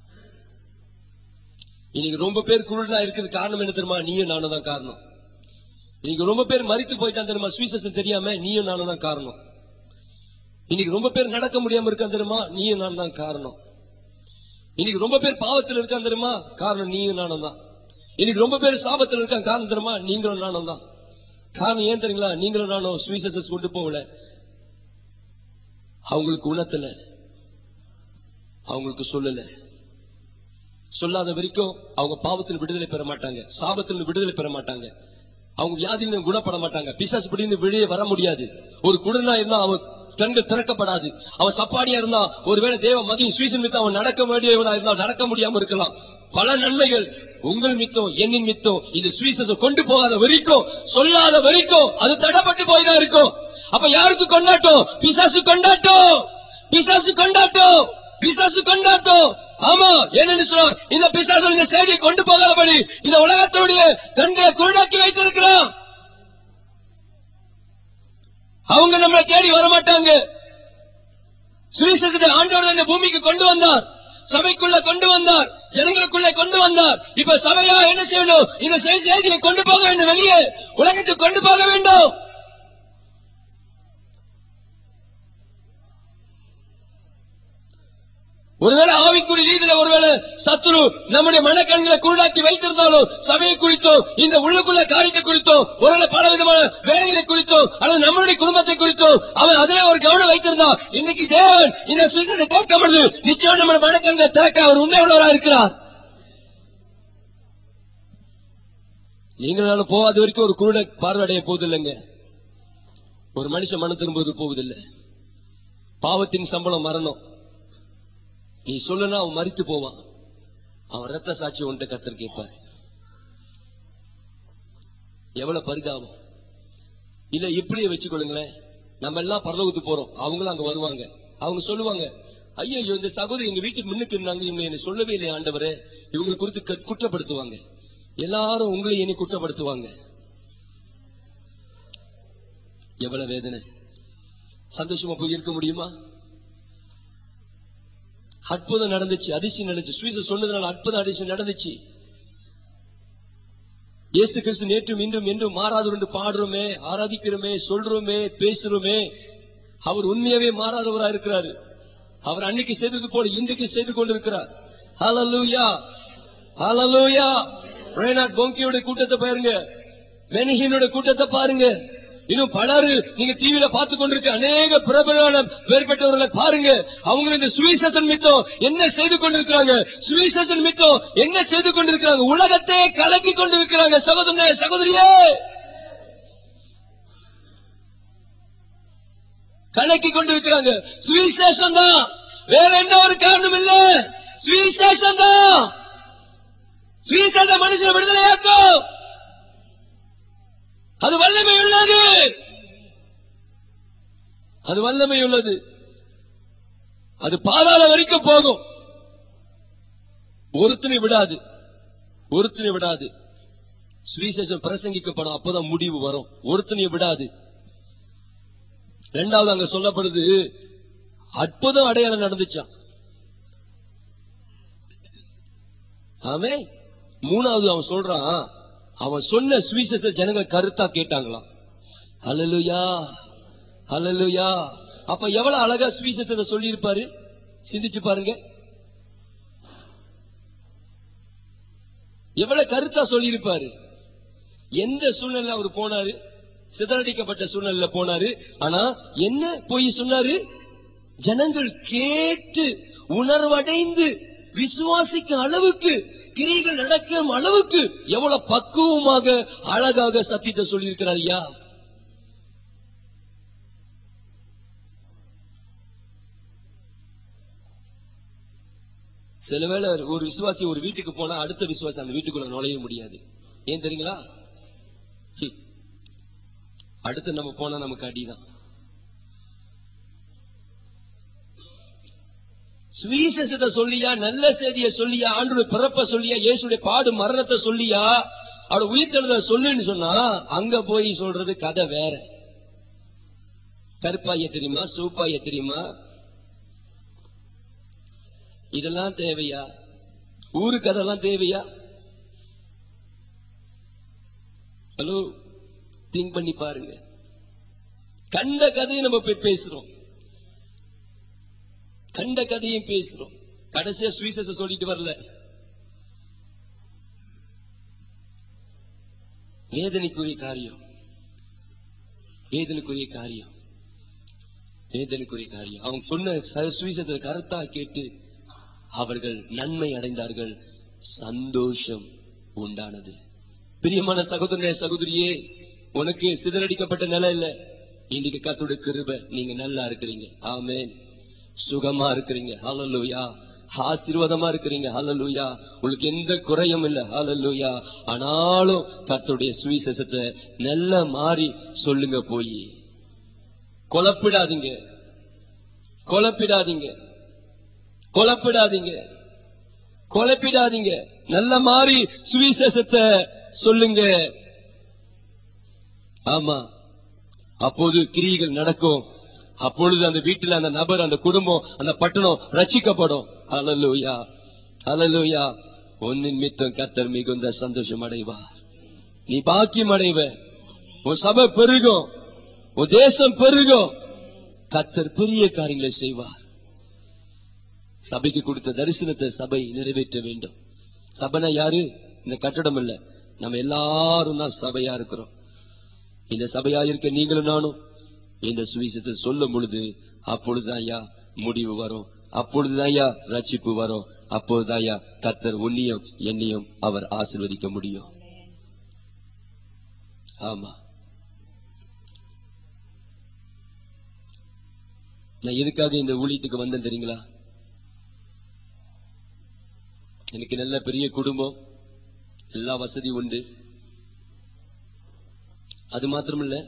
இன்னைக்கு ரொம்ப பேர் குருடா இருக்கிறது காரணம் என்ன தெரியுமா நீயும் நானும் தான் காரணம் இன்னைக்கு ரொம்ப பேர் மறித்து போயிட்டான் தெரியுமா சுவிசேஷம் தெரியாம நீயும் நானும் தான் காரணம் இன்னைக்கு ரொம்ப பேர் நடக்க முடியாம இருக்கான் தெரியுமா நீயும் நானும் தான் காரணம் இன்னைக்கு ரொம்ப பேர் பாவத்தில் இருக்கான் தெரியுமா காரணம் நீயும் நானும் தான் இன்னைக்கு ரொம்ப பேர் சாபத்தில் இருக்கான் காரணம் தெரியுமா நீங்களும் நானும் தான் காரணம் ஏன் தெரியுங்களா நீங்களும் நானும் சுவிசேஷஸ் கொண்டு போகல அவங்களுக்கு உணர்த்தல அவங்களுக்கு சொல்லல சொல்லாத வரைக்கும் அவங்க பாவத்தில் விடுதலை பெற மாட்டாங்க சாபத்தில் விடுதலை பெற மாட்டாங்க அவங்க வியாதியிலும் குணப்பட மாட்டாங்க பிசாசு பிடிந்து வெளியே வர முடியாது ஒரு குடனா இருந்தா அவன் கண்கள் திறக்கப்படாது அவன் சப்பாடியா இருந்தா ஒருவேளை தேவ மதியம் சுவீசன் மித்தம் அவன் நடக்க வேண்டியவனா இருந்தா நடக்க முடியாம இருக்கலாம் பல நன்மைகள் உங்கள் மித்தம் என்னின் மித்தம் இது சுவிசேஷம் கொண்டு போகாத வரைக்கும் சொல்லாத வரைக்கும் அது தடப்பட்டு போய் தான் இருக்கும் அப்ப யாருக்கு கொண்டாட்டம் பிசாசு கொண்டாட்டம் பிசாசு கொண்டாட்டம் பிசாசு கொண்டாட்டம் ஆமா என்னன்னு சொல்ல இந்த பிசாசு இந்த செய்தியை கொண்டு போகாதபடி இந்த உலகத்துடைய கண்களை குருடாக்கி வைத்திருக்கிறான் அவங்க நம்மளை தேடி வர மாட்டாங்க சுவிசேஷத்தை ஆண்டவர் இந்த பூமிக்கு கொண்டு வந்தார் சபைக்குள்ள கொண்டு வந்தார் ஜனங்களுக்குள்ள கொண்டு வந்தார் இப்ப சபையா என்ன செய்யணும் இந்த செய்- செய்தியை கொண்டு போக வேண்டும் வெளியே உலகத்துக்கு கொண்டு போக வேண்டும் ஒருவேளை ஆவிக்குரிய ரீதியில ஒருவேளை சத்துரு நம்முடைய மனக்கண்களை குருடாக்கி வைத்திருந்தாலும் சபையை குறித்தோ இந்த உள்ளுக்குள்ள காரியத்தை குறித்தோ ஒருவேளை பல விதமான வேலைகளை குறித்தோ அல்லது நம்மளுடைய குடும்பத்தை குறித்தோ அவன் அதே ஒரு கவனம் வைத்திருந்தா இன்னைக்கு தேவன் இந்த சுவிசேஷத்தை கேட்க பொழுது நிச்சயம் நம்ம மனக்கண்களை திறக்க அவர் உண்மையுள்ளவராக இருக்கிறார் நீங்களால போகாத வரைக்கும் ஒரு குருட பார்வையடைய போவதில்லைங்க ஒரு மனுஷன் மனம் திரும்புவது போவதில்லை பாவத்தின் சம்பளம் மரணம் நீ சொல்லுனா அவன் மறித்து போவான் அவன் ரத்த சாட்சி உன்ட்ட கத்தர் கேட்பார் எவ்வளவு பரிதாபம் இல்ல இப்படியே வச்சுக்கொள்ளுங்களேன் நம்ம எல்லாம் பரலோகத்துக்கு போறோம் அவங்களும் அங்க வருவாங்க அவங்க சொல்லுவாங்க ஐயோ இந்த சகோதரி எங்க வீட்டுக்கு முன்னுக்கு இருந்தாங்க இவங்க என்ன சொல்லவே இல்லை ஆண்டவரே இவங்களை குறித்து க- குற்றப்படுத்துவாங்க எல்லாரும் உங்களை இனி குற்றப்படுத்துவாங்க எவ்வளவு வேதனை சந்தோஷமா போய் இருக்க முடியுமா அற்புதம் நடந்துச்சு அதிசயம் நடந்துச்சு சுவிச சொன்னதுனால அற்புதம் அதிசயம் நடந்துச்சு இயேசு கிறிஸ்து நேற்றும் இன்றும் என்றும் மாறாதவர் என்று பாடுறோமே ஆராதிக்கிறோமே சொல்றோமே பேசுறோமே அவர் உண்மையாவே மாறாதவரா இருக்கிறாரு அவர் அன்னைக்கு செய்தது போல இன்றைக்கு செய்து கொண்டிருக்கிறார் ஹalleluya ஹalleluya ரேனாட் பொங்கியோட கூட்டத்தை பாருங்க மெனிஹினோட கூட்டத்தை பாருங்க இன்னும் பலரு நீங்க டிவியில பார்த்து கொண்டிருக்க அநேக பிரபலமான வேறுபட்டவர்களை பாருங்க அவங்க இந்த சுவிசேஷன் மித்தம் என்ன செய்து கொண்டிருக்கிறாங்க சுவிசேஷன் மித்தம் என்ன செய்து கொண்டிருக்கிறாங்க உலகத்தை கலக்கி கொண்டிருக்கிறாங்க சகோதரனே சகோதரியே கலக்கி கொண்டிருக்கிறாங்க சுவிசேஷம் தான் வேற எந்த ஒரு காரணம் இல்ல சுவிசேஷம் தான் சுவிசேஷ மனுஷனை விடுதலையாக்கும் அது வல்லமை உள்ளது அது வல்லமை உள்ளது அது பாதாள வரைக்கும் போகும் ஒருத்தனை விடாது ஒருத்தனை விடாது சுவிசேஷம் பிரசங்கிக்கப்படும் அப்பதான் முடிவு வரும் ஒருத்தனை விடாது இரண்டாவது அங்க சொல்லப்படுது அற்புதம் அடையாளம் நடந்துச்சான் ஆமே மூணாவது அவன் சொல்றான் அவன் சொன்ன சுவிசேஷ ஜனங்க கருத்தா கேட்டாங்களாம் ஹalleluya ஹalleluya அப்ப எவ்வளவு அழகா சுவிசேஷத்தை சொல்லி இருப்பாரு சிந்திச்சு பாருங்க எவ்வளவு கருத்தா சொல்லி இருப்பாரு எந்த சூழ்நிலை அவர் போனாரு சிதறடிக்கப்பட்ட சூழ்நிலையில போனாரு ஆனா என்ன போய் சொன்னாரு ஜனங்கள் கேட்டு உணர்வடைந்து விசுவாசிக்கும் அளவுக்கு கிரிகள் நடக்கும் அளவுக்கு எவ்வளவு பக்குவமாக அழகாக சத்தியத்தை சொல்லியிருக்கிறார் ஐயா சில வேளை ஒரு விசுவாசி ஒரு வீட்டுக்கு போனா அடுத்த விசுவாசி அந்த வீட்டுக்குள்ள நுழைய முடியாது ஏன் தெரியுங்களா ஹி. அடுத்து நம்ம போனா நமக்கு அடிதான் சுவிசேஷத்தை சொல்லியா நல்ல செய்தியை சொல்லியா ஆண்டுடைய பிறப்ப சொல்லியா இயேசுடைய பாடு மரணத்தை சொல்லியா அவட உயிர்த்தெழுத சொல்லுன்னு சொன்னா அங்க போய் சொல்றது கதை வேற கருப்பாய தெரியுமா சூப்பாய தெரியுமா இதெல்லாம் தேவையா ஊருக்கு அதெல்லாம் தேவையா ஹலோ திங்க் பண்ணி பாருங்க கண்ட கதையை நம்ம போய் பேசுறோம் கண்ட கதையும் பேசுறோம் கடைசியா சுவிசேஷ சொல்லிட்டு வரல வேதனைக்குரிய காரியம் வேதனைக்குரிய காரியம் வேதனைக்குரிய காரியம் அவங்க சொன்ன ச- சுவிசேஷத்தை கருத்தா கேட்டு அவர்கள் நன்மை அடைந்தார்கள் சந்தோஷம் உண்டானது பிரியமான சகோதரனே சகோதரியே உனக்கு சிதறடிக்கப்பட்ட நிலை இல்ல இன்னைக்கு கத்தோட கிருபை நீங்க நல்லா இருக்கிறீங்க ஆமென் சுகமா இருக்கிறீங்க ஹalleluya ஆசீர்வாதமா இருக்கிறீங்க ஹalleluya உங்களுக்கு எந்த குறையும் இல்ல ஹalleluya ஆனாலும் கர்த்தருடைய சுவிசேஷத்தை நல்ல மாறி சொல்லுங்க போய் குழப்பிடாதீங்க குழப்பிடாதீங்க குழப்பிடாதீங்க குழப்பிடாதீங்க நல்ல மாறி சுவிசேஷத்தை சொல்லுங்க ஆமா அப்போது கிரியைகள் நடக்கும் அப்பொழுது அந்த வீட்டில் அந்த நபர் அந்த குடும்பம் அந்த பட்டணம் ரட்சிக்கப்படும் அலலூயா அலலூயா உன்னின் மித்தம் கத்தர் மிகுந்த சந்தோஷம் அடைவார் நீ பாக்கியம் அடைவ உன் சபை பெருகும் உன் தேசம் பெருகும் கத்தர் பெரிய காரியங்களை செய்வார் சபைக்கு கொடுத்த தரிசனத்தை சபை நிறைவேற்ற வேண்டும் சபைனா யாரு இந்த கட்டடம் இல்ல நம்ம எல்லாரும் தான் சபையா இருக்கிறோம் இந்த சபையா இருக்க நீங்களும் நானும் இந்த சுவிசத்தை சொல்லும் பொழுது அப்பொழுதுதான் ஐயா முடிவு வரும் அப்பொழுதுதான் ஐயா ரட்சிப்பு வரும் அப்பொழுதுதான் ஐயா கத்தர் உன்னியும் என்னையும் அவர் ஆசீர்வதிக்க முடியும் ஆமா நான் எதுக்காக இந்த ஊழியத்துக்கு வந்தேன் தெரியுங்களா எனக்கு நல்ல பெரிய குடும்பம் எல்லா வசதி உண்டு அது மாத்திரமில்ல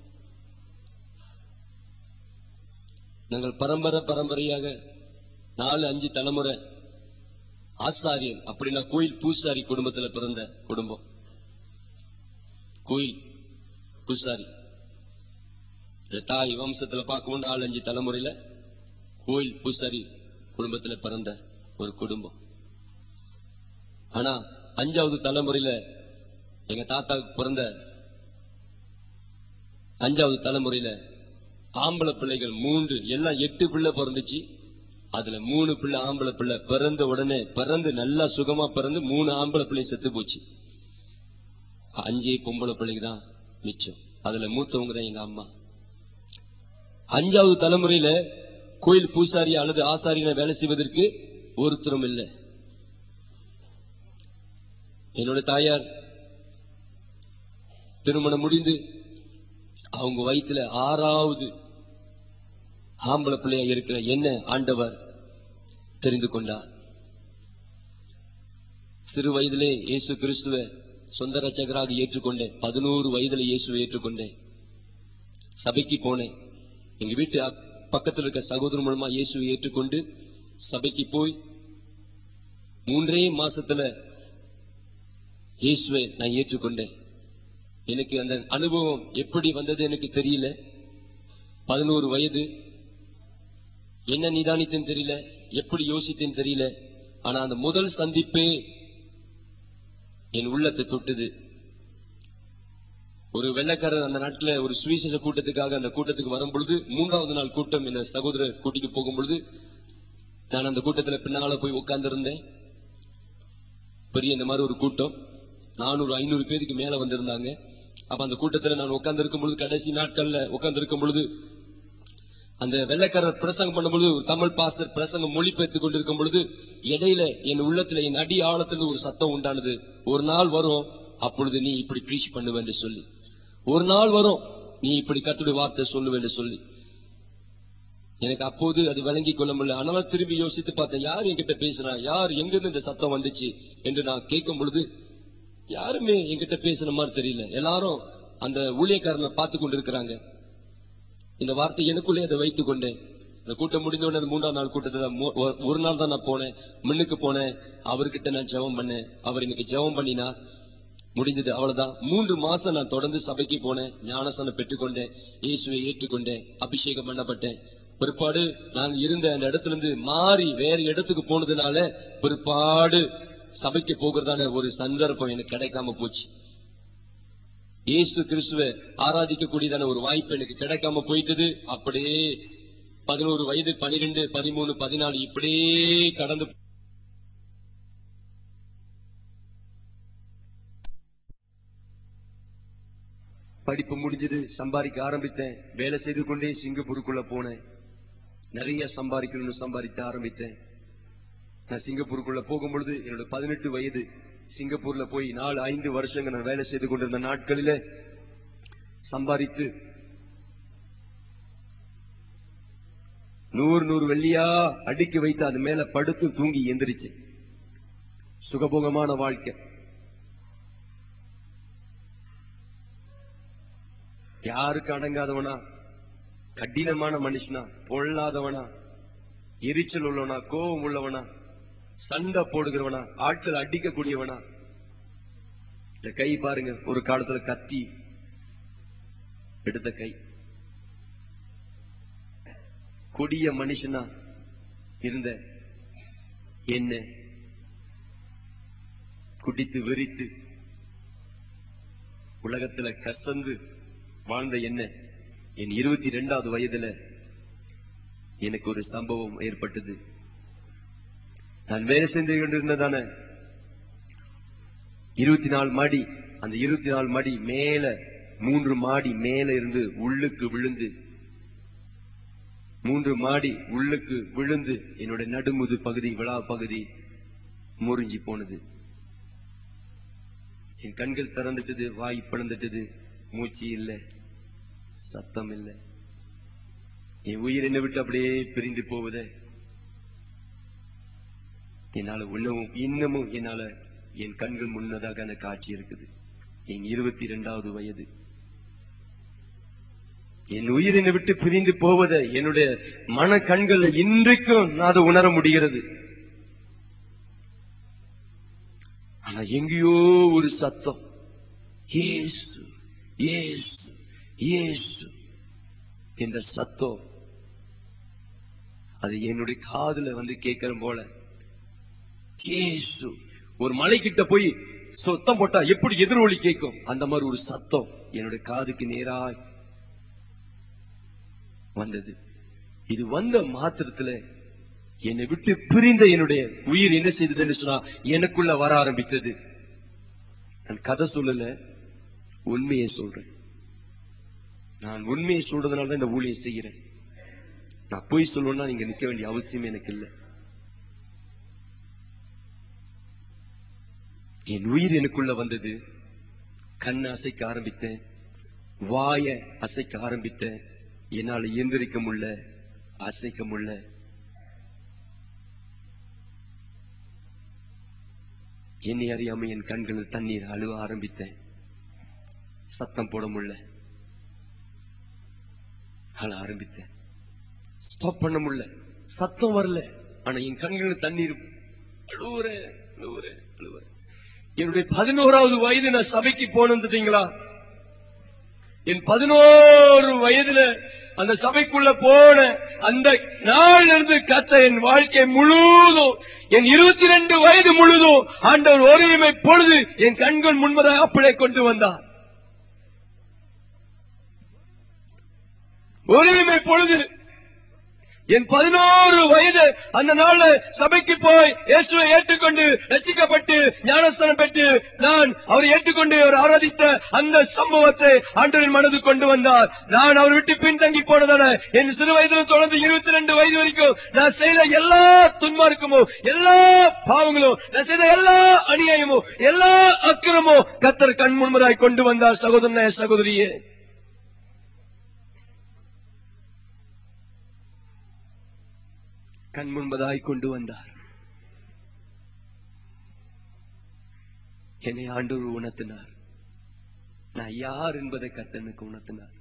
நாங்கள் பரம்பரை பரம்பரையாக நாலு அஞ்சு தலைமுறை ஆசாரியன் அப்படின்னா கோயில் பூசாரி குடும்பத்துல பிறந்த குடும்பம் கோயில் பூசாரி இந்த தாய் வம்சத்துல பார்க்கவும் நாலு அஞ்சு தலைமுறையில கோயில் பூசாரி குடும்பத்துல பிறந்த ஒரு குடும்பம் ஆனா அஞ்சாவது தலைமுறையில எங்க தாத்தாவுக்கு பிறந்த அஞ்சாவது தலைமுறையில ஆம்பளை பிள்ளைகள் மூன்று எல்லாம் எட்டு பிள்ளை பிறந்துச்சு அதுல மூணு பிள்ளை ஆம்பளை பிள்ளை பிறந்த உடனே பிறந்து நல்லா சுகமா பிறந்து மூணு ஆம்பளை பிள்ளை செத்து போச்சு அஞ்சே பொம்பளை பிள்ளைக்கு தான் மிச்சம் அதுல மூத்தவங்க தான் எங்க அம்மா அஞ்சாவது தலைமுறையில கோயில் பூசாரி அல்லது ஆசாரியனை வேலை செய்வதற்கு ஒருத்தரும் இல்லை என்னோட தாயார் திருமணம் முடிந்து அவங்க வயித்துல ஆறாவது ஆம்பளை பிள்ளையா இருக்கிற என்ன ஆண்டவர் தெரிந்து கொண்டார் சிறு வயதிலே இயேசு கிறிஸ்துவ சொந்த ரட்சகராக ஏற்றுக்கொண்டேன் பதினோரு வயதுல இயேசுவை ஏற்றுக்கொண்டேன் சபைக்கு போனேன் எங்க வீட்டு அக்- பக்கத்துல இருக்க சகோதரர் மூலமா இயேசுவை ஏற்றுக்கொண்டு சபைக்கு போய் மூன்றே மாசத்துல இயேசுவை நான் ஏற்றுக்கொண்டேன் எனக்கு அந்த அனுபவம் எப்படி வந்தது எனக்கு தெரியல பதினோரு வயது என்ன நிதானித்தேன்னு தெரியல எப்படி யோசித்தேன்னு தெரியல ஆனா அந்த முதல் சந்திப்பே என் உள்ளத்தை தொட்டது ஒரு வெள்ளைக்காரர் அந்த நாட்டுல ஒரு சுவிசேஷ கூட்டத்துக்காக அந்த கூட்டத்துக்கு வரும் பொழுது மூன்றாவது நாள் கூட்டம் இந்த சகோதரர் கூட்டிட்டு போகும் பொழுது நான் அந்த கூட்டத்துல பின்னால போய் உட்கார்ந்து இருந்தேன் பெரிய இந்த மாதிரி ஒரு கூட்டம் நானூறு ஐநூறு பேருக்கு மேல வந்திருந்தாங்க அப்ப அந்த கூட்டத்துல நான் உட்கார்ந்து இருக்கும் பொழுது கடைசி நாட்கள்ல உட்கார்ந்து இருக்கும் பொழுது அந்த வெள்ளைக்காரர் பிரசங்கம் பண்ணும்பொழுது ஒரு தமிழ் பாஸ்டர் பிரசங்கம் மொழிபெயர்த்துக் கொண்டிருக்கும் பொழுது இடையில என் உள்ளத்துல என் அடி ஆழத்துல ஒரு சத்தம் உண்டானது ஒரு நாள் வரும் அப்பொழுது நீ இப்படி ப்ரீச் பண்ணுவ என்று சொல்லி ஒரு நாள் வரும் நீ இப்படி கத்துடைய வார்த்தை சொல்லுவ என்று சொல்லி எனக்கு அப்போது அது விளங்கிக் கொள்ள முடியல ஆனாலும் திரும்பி யோசித்து பார்த்தேன் யார் என்கிட்ட பேசுறா யார் எங்கிருந்து இந்த சத்தம் வந்துச்சு என்று நான் கேட்கும் பொழுது யாருமே என்கிட்ட பேசுன மாதிரி தெரியல எல்லாரும் அந்த ஊழியக்காரனை பார்த்து கொண்டிருக்கிறாங்க இந்த வார்த்தை எனக்குள்ளே அதை வைத்துக் கொண்டேன் இந்த கூட்டம் முடிந்த உடனே அந்த மூன்றாம் நாள் கூட்டத்துல மு- ஒரு- ஒரு நாள் தான் நான் போனேன் முன்னுக்கு போனேன் அவர்கிட்ட நான் ஜெபம் பண்ணேன் அவர் எனக்கு ஜெபம் பண்ணினா முடிஞ்சது அவ்வளவுதான் மூன்று மாசம் நான் தொடர்ந்து சபைக்கு போனேன் ஞானசனம் பெற்றுக்கொண்டேன் இயேசுவை ஏற்றுக்கொண்டேன் அபிஷேகம் பண்ணப்பட்டேன் பிற்பாடு நாங்க இருந்த அந்த இடத்துல இருந்து மாறி வேற இடத்துக்கு போனதுனால பிற்பாடு சபைக்கு போகிறதான ஒரு சந்தர்ப்பம் எனக்கு கிடைக்காம போச்சு இயேசு கிறிஸ்துவ ஆராதிக்க கூடியதான ஒரு வாய்ப்பு எனக்கு கிடைக்காம போயிட்டது அப்படியே பதினோரு வயது பனிரெண்டு பதிமூணு பதினாலு இப்படியே கடந்து படிப்பு முடிஞ்சது சம்பாதிக்க ஆரம்பித்தேன் வேலை செய்து கொண்டே சிங்கப்பூருக்குள்ள போனேன் நிறைய சம்பாதிக்கணும்னு சம்பாதிக்க ஆரம்பித்தேன் நான் சிங்கப்பூருக்குள்ள போகும் பொழுது என்னோட பதினெட்டு வயது சிங்கப்பூர்ல போய் நாலு ஐந்து வருஷங்கள் நான் வேலை செய்து கொண்டிருந்த நாட்களில சம்பாதித்து நூறு நூறு வெள்ளியா அடுக்கி வைத்து அது மேல படுத்து தூங்கி எந்திரிச்சு சுகபோகமான வாழ்க்கை யாருக்கு அடங்காதவனா கடினமான மனுஷனா பொல்லாதவனா எரிச்சல் உள்ளவனா கோபம் உள்ளவனா சண்டை போடுகிறவனா ஆட்கள் அடிக்கக்கூடியவனா இந்த கை பாருங்க ஒரு காலத்துல கத்தி எடுத்த கை கொடிய மனுஷனா இருந்த என்ன குடித்து வெறித்து உலகத்துல கசந்து வாழ்ந்த என்ன என் இருபத்தி ரெண்டாவது வயதுல எனக்கு ஒரு சம்பவம் ஏற்பட்டது நான் வேலை செஞ்சு கொண்டிருந்ததான இருபத்தி நாலு மாடி அந்த இருபத்தி நாலு மாடி மேல மூன்று மாடி மேல இருந்து உள்ளுக்கு விழுந்து மூன்று மாடி உள்ளுக்கு விழுந்து என்னுடைய நடுமுது பகுதி விழா பகுதி முறிஞ்சி போனது என் கண்கள் திறந்துட்டது வாய் பிளந்துட்டது மூச்சு இல்ல சத்தம் இல்ல என் உயிர் என்னை விட்டு அப்படியே பிரிந்து போவதே என்னால இன்னமும் இன்னமும் என்னால என் கண்கள் முன்னதாக அந்த காட்சி இருக்குது என் இருபத்தி இரண்டாவது வயது என் உயிர் என்னை விட்டு பிரிந்து போவதை என்னுடைய மன கண்கள் இன்றைக்கும் நான் அதை உணர முடிகிறது ஆனா எங்கேயோ ஒரு சத்தம் இயேசு இயேசு இயேசு என்ற சத்தம் அது என்னுடைய காதுல வந்து கேட்கிற போல இயேசு ஒரு மலைக்கிட்ட போய் சத்தம் போட்டா எப்படி எதிரொலி கேட்கும் அந்த மாதிரி ஒரு சத்தம் என்னுடைய காதுக்கு நேராய் வந்தது இது வந்த மாத்திரத்துல என்னை விட்டு பிரிந்த என்னுடைய உயிர் என்ன செய்ததுன்னு சொன்னா எனக்குள்ள வர ஆரம்பித்தது நான் கதை சொல்லல உண்மையை சொல்றேன் நான் உண்மையை சொல்றதுனால தான் இந்த ஊழியம் செய்கிறேன் நான் போய் சொல்லணும்னா நீங்க நிக்க வேண்டிய அவசியம் எனக்கு இல்லை என் உயிர் எனக்குள்ள வந்தது கண் அசைக்க ஆரம்பித்தேன் வாய அசைக்க ஆரம்பித்தேன் என்னால் இயந்திரிக்க முடியல அசைக்க முடியல என்னை அறியாம என் கண்களில் தண்ணீர் அழுவ ஆரம்பித்தேன் சத்தம் போட முடியல அழ ஆரம்பித்தேன் ஸ்டாப் பண்ண முடியல சத்தம் வரல ஆனா என் கண்களில் தண்ணீர் அழுவுறேன் அழுவுறேன் அழுவுறேன் என்னுடைய பதினோராவது வயது நான் சபைக்கு போனதுங்களா என் பதினோரு வயதுல அந்த சபைக்குள்ள போன அந்த நாள் இருந்து கத்த என் வாழ்க்கை முழுதும் என் இருபத்தி ரெண்டு வயது முழுதும் ஆண்டவர் ஒருமை பொழுது என் கண்கள் முன்பதாக அப்படியே கொண்டு வந்தார் ஒருமை பொழுது என் பதினோரு வயது அந்த நாள்ல சபைக்கு போய் இயேசுவை ஏற்றுக்கொண்டு ரசிக்கப்பட்டு ஞானஸ்தானம் பெற்று நான் அவரை ஏற்றுக்கொண்டு அவர் ஆராதித்த அந்த சம்பவத்தை ஆண்டவரின் மனது கொண்டு வந்தார் நான் அவர் விட்டு பின்தங்கி போனதான என் சிறு வயதிலும் தொடர்ந்து இருபத்தி ரெண்டு வயது வரைக்கும் நான் செய்த எல்லா துன்மார்க்கமும் எல்லா பாவங்களும் நான் செய்த எல்லா அநியாயமும் எல்லா அக்கிரமும் கத்தர் கண் முன்பதாய் கொண்டு வந்தார் சகோதரனே சகோதரியே கண் முன்பதாய் கொண்டு வந்தார் என்னை ஆண்டவர் உணர்த்தினார் நான் யார் என்பதை கத்தனுக்கு உணர்த்தினார்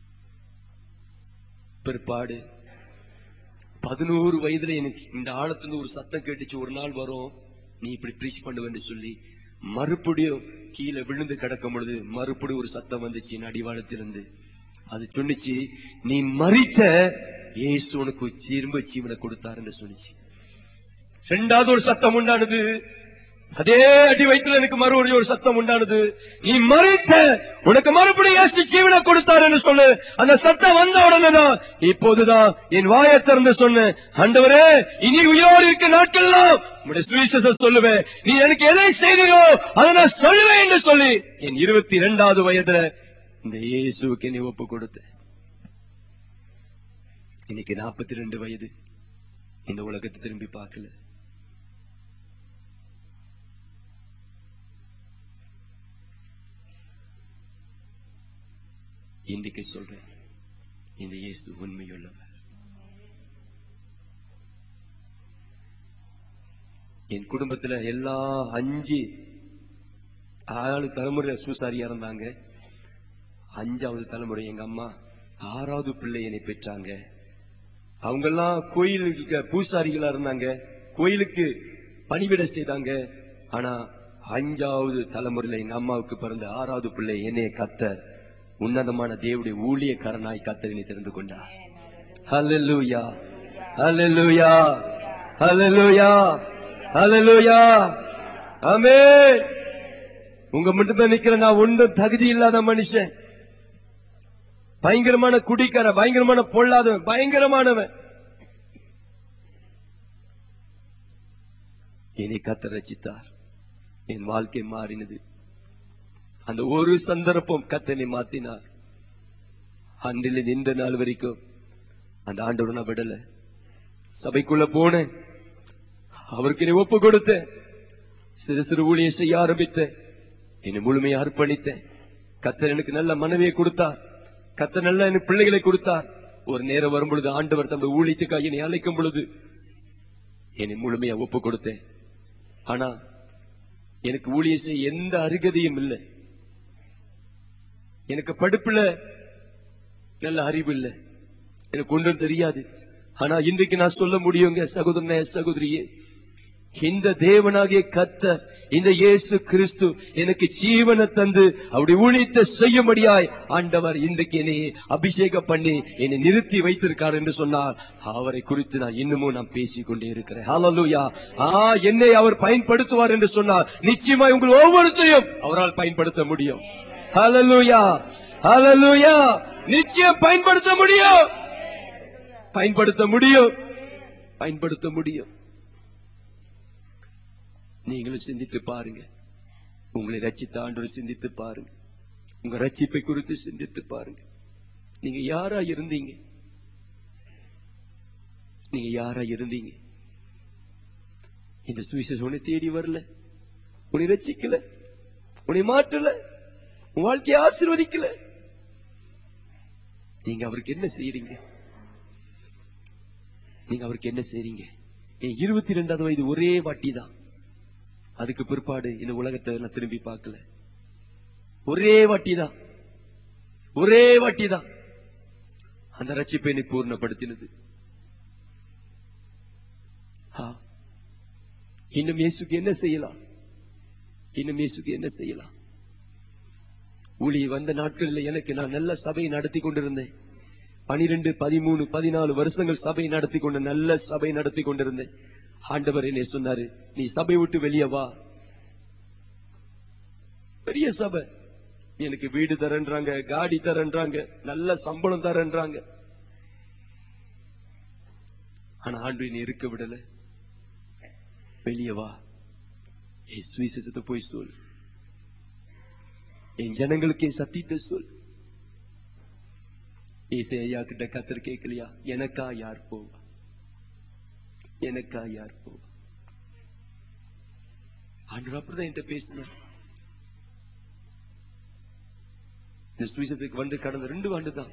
பிற்பாடு பதினோரு வயதுல எனக்கு இந்த ஆழத்துல ஒரு சத்தம் கேட்டுச்சு ஒரு நாள் வரும் நீ இப்படி ப்ரீச் பண்ணுவேன்னு சொல்லி மறுபடியும் கீழே விழுந்து கிடக்கும் பொழுது மறுபடியும் ஒரு சத்தம் வந்துச்சு என் அடிவாளத்திலிருந்து அது சொன்னுச்சு நீ மறித்த இயேசு உனக்கு திரும்ப ஜீவனை கொடுத்தாருன்னு சொன்னுச்சு ரெண்டாவது ஒரு சத்தம் உண்டானது அதே அடி வயிற்றுல எனக்கு மறுபடியும் ஒரு சத்தம் உண்டானது நீ மறித்த உனக்கு மறுபடியும் இயேசு ஜீவனை கொடுத்தாருன்னு சொல்லு அந்த சத்தம் வந்த உடனே தான் இப்போதுதான் என் வாயை திறந்து சொன்னேன் ஆண்டவரே இனி உயிரோடு இருக்க நாட்கள்லாம் உடைய சுவிசேஷ சொல்லுவேன் நீ எனக்கு எதை செய்தீரோ அதை நான் சொல்லுவேன் என்று சொல்லி என் இருபத்தி இரண்டாவது வயதுல இந்த இயேசுவுக்கு நீ ஒப்பு கொடுத்த இன்னைக்கு நாற்பத்தி ரெண்டு வயது இந்த உலகத்தை திரும்பி பார்க்கல இன்றைக்கு சொல்றேன் இந்த இயேசு உண்மையுள்ளவர் என் குடும்பத்துல எல்லா அஞ்சு ஆறு தலைமுறை சூசாரியா இருந்தாங்க அஞ்சாவது தலைமுறை எங்க அம்மா ஆறாவது பிள்ளை என்னை பெற்றாங்க அவங்கெல்லாம் கோயிலுக்கு பூசாரிகளா இருந்தாங்க கோயிலுக்கு பணிவிட செய்தாங்க ஆனா அஞ்சாவது தலைமுறையில எங்க அம்மாவுக்கு பிறந்த ஆறாவது பிள்ளை என்னைய கத்த உன்னதமான தேவடைய ஊழியக்காரனாய் கத்தரினை தெரிந்து கொண்டார் ஹalleluya ஹalleluya ஹalleluya ஹalleluya ஆமென் உங்க முன்ன நிக்கிற நான் ஒன்றும் தகுதி இல்லாத மனுஷன் பயங்கரமான குடிக்கார பயங்கரமான பொல்லாதவன் பயங்கரமானவன் என்னை கத்த ரச்சித்தார் என் வாழ்க்கை மாறினது அந்த ஒரு சந்தர்ப்பம் கத்தனை மாத்தினார் அன்றில் நின்ற நாள் வரைக்கும் அந்த ஆண்டவர் நான் விடல சபைக்குள்ள போனேன் அவருக்கு என்னை ஒப்பு கொடுத்தேன் சிறு சிறு ஊழியை செய்ய ஆரம்பித்தேன் என்னை முழுமையை அர்ப்பணித்தேன் கத்தர் எனக்கு நல்ல மனைவியை கொடுத்தார் கத்தர் நல்ல எனக்கு பிள்ளைகளை கொடுத்தார் ஒரு நேரம் வரும் பொழுது ஆண்டவர் தம்முடைய ஊழியத்துக்காக என்னை அழைக்கும் பொழுது என்னை முழுமையா ஒப்பு கொடுத்தேன் ஆனா எனக்கு ஊழியம் செய்ய எந்த அருகதையும் இல்லை எனக்கு படிப்புல நல்ல அறிவு இல்லை எனக்கு ஒன்றும் தெரியாது ஆனா இன்றைக்கு நான் சொல்ல முடியுங்க சகோதரனே சகோதரியே இந்த தேவனாகிய கத்தர் இந்த இயேசு கிறிஸ்து எனக்கு ஜீவனை தந்து அப்படி ஊழியத்தை செய்யும்படியாய் ஆண்டவர் இன்றைக்கு என்னை அபிஷேகம் பண்ணி என்னை நிறுத்தி வைத்திருக்கார் என்று சொன்னார் அவரை குறித்து நான் இன்னமும் நான் பேசிக் கொண்டே இருக்கிறேன் ஹalleluya ஆ என்னை அவர் பயன்படுத்துவார் என்று சொன்னார் நிச்சயமாய் உங்கள் ஒவ்வொருத்தையும் அவரால் பயன்படுத்த முடியும் ஹalleluya ஹalleluya நிச்சயம் பயன்படுத்த முடியும் பயன்படுத்த முடியும் பயன்படுத்த முடியும் நீங்களும் சிந்தித்து பாருங்க உங்களை ரச்சித்த ஆண்டவர் சிந்தித்து பாருங்க உங்க ரட்சிப்பை குறித்து சிந்தித்து பாருங்க நீங்க யாரா இருந்தீங்க நீங்க யாரா இருந்தீங்க இந்த சுவிசேஷம் உன்னை தேடி வரல உன்னை ரட்சிக்கல உன்னை மாற்றல உன் வாழ்க்கையை ஆசீர்வதிக்கல நீங்க அவருக்கு என்ன செய்யறீங்க நீங்க அவருக்கு என்ன செய்றீங்க என் இருபத்தி ரெண்டாவது வயது ஒரே வாட்டி தான் அதுக்கு பிற்பாடு இந்த உலகத்தை நான் திரும்பி பார்க்கல ஒரே வாட்டி தான் ஒரே வாட்டி தான் அந்த ரட்சிப்பை என்னை பூர்ணப்படுத்தினது ஆ. இன்னும் இயேசுக்கு என்ன செய்யலாம் இன்னும் இயேசுக்கு என்ன செய்யலாம் ஊழி வந்த நாட்களில் எனக்கு நான் நல்ல சபையை நடத்தி கொண்டிருந்தேன் பனிரெண்டு பதிமூணு பதினாலு வருஷங்கள் சபை நடத்தி கொண்டு நல்ல சபை நடத்தி கொண்டிருந்தேன் ஆண்டவர் என்னை சொன்னாரு நீ சபை விட்டு வெளியே வா பெரிய சபை எனக்கு வீடு தரேன்றாங்க காடி தரேன்றாங்க நல்ல சம்பளம் தரேன்றாங்க ஆனா ஆண்டு என்னை இருக்க விடல வெளியே வா என் சுவிசேஷத்தை போய் சொல் என் ஜனங்களுக்கு என் சத்தியத்தை சொல் ஏசையா கிட்ட கத்தர் கேட்கலையா எனக்கா யார் போவா எனக்கா யார் போவா ஆண்டு அப்படிதான் என்கிட்ட பேசினார் இந்த சுவிசேஷத்துக்கு வந்து கடந்த ரெண்டு ஆண்டு தான்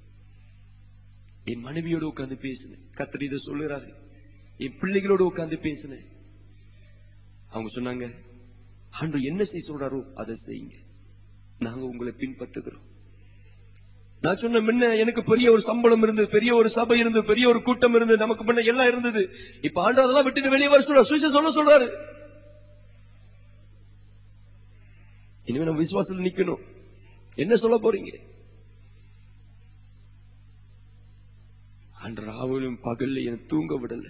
என் மனைவியோட உட்கார்ந்து பேசினேன் கத்தர் இதை சொல்லுறாரு என் பிள்ளைகளோட உட்கார்ந்து பேசினேன் அவங்க சொன்னாங்க ஆண்டு என்ன செய்ய சொல்றாரோ அதை செய்யுங்க நாங்க உங்களை பின்பற்றுகிறோம் நான் சொன்ன முன்ன எனக்கு பெரிய ஒரு சம்பளம் இருந்தது பெரிய ஒரு சபை இருந்தது பெரிய ஒரு கூட்டம் இருந்தது நமக்கு முன்ன எல்லாம் இருந்தது இப்ப ஆண்டு அதெல்லாம் விட்டுட்டு வெளியே வர சொல்ற சுவிசேஷம் சொல்ல சொல்றாரு இனிமே நம்ம விசுவாசத்துல நிக்கணும் என்ன சொல்ல போறீங்க அன்று ராவலும் பகல்ல என தூங்க விடல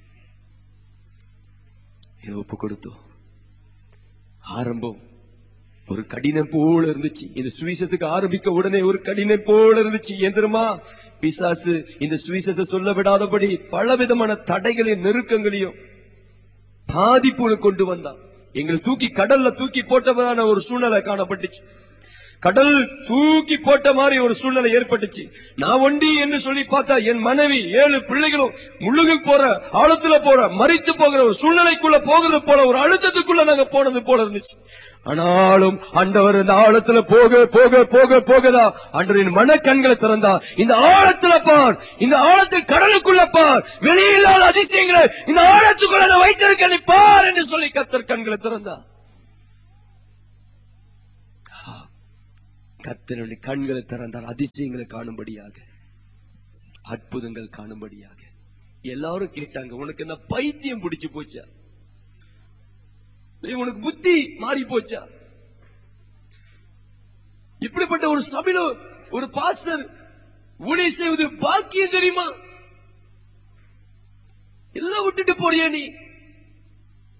இதை ஒப்பு கொடுத்தோம் ஆரம்பம் ஒரு கடினம் போல இருந்துச்சு இந்த சுவிசேஷத்துக்கு ஆரம்பிக்க உடனே ஒரு கடினம் போல இருந்துச்சு ஏன் தெரியுமா பிசாசு இந்த சுவிசேஷத்தை சொல்ல விடாதபடி பல விதமான தடைகளையும் நெருக்கங்களையும் பாதிப்புகளை கொண்டு வந்தான் எங்களை தூக்கி கடல்ல தூக்கி போட்டதான ஒரு சூழ்நிலை காணப்பட்டுச்சு கடல் தூக்கி போட்ட மாதிரி ஒரு சூழ்நிலை ஏற்பட்டுச்சு நான் ஒண்டி என்று சொல்லி பார்த்தா என் மனைவி ஏழு பிள்ளைகளும் முழுகு போற ஆழத்துல போற மறித்து போகிற ஒரு சூழ்நிலைக்குள்ள போகிறது போல ஒரு அழுத்தத்துக்குள்ள நாங்க போனது போல இருந்துச்சு ஆனாலும் ஆண்டவர் இந்த ஆழத்துல போக போக போக போகதா ஆண்டவரின் மனக்கண்களை திறந்தா இந்த ஆழத்துல பார் இந்த ஆழத்தை கடலுக்குள்ள பார் வெளியில்லாத அதிசயங்களை இந்த ஆழத்துக்குள்ள நான் வைத்திருக்க நீ பார் என்று சொல்லி கத்தர் கண்களை திறந்தா கத்தனுடைய கண்களை திறந்தார் அதிசயங்களை காணும்படியாக அற்புதங்கள் காணும்படியாக எல்லாரும் கேட்டாங்க உனக்கு என்ன பைத்தியம் பிடிச்சு போச்சா இல்லை, உனக்கு புத்தி மாறி போச்சா இப்படிப்பட்ட ஒரு சபையில ஒரு பாஸ்டர் ஊழிய செய்வது பாக்கியம் தெரியுமா எல்லாம் விட்டுட்டு போறியா நீ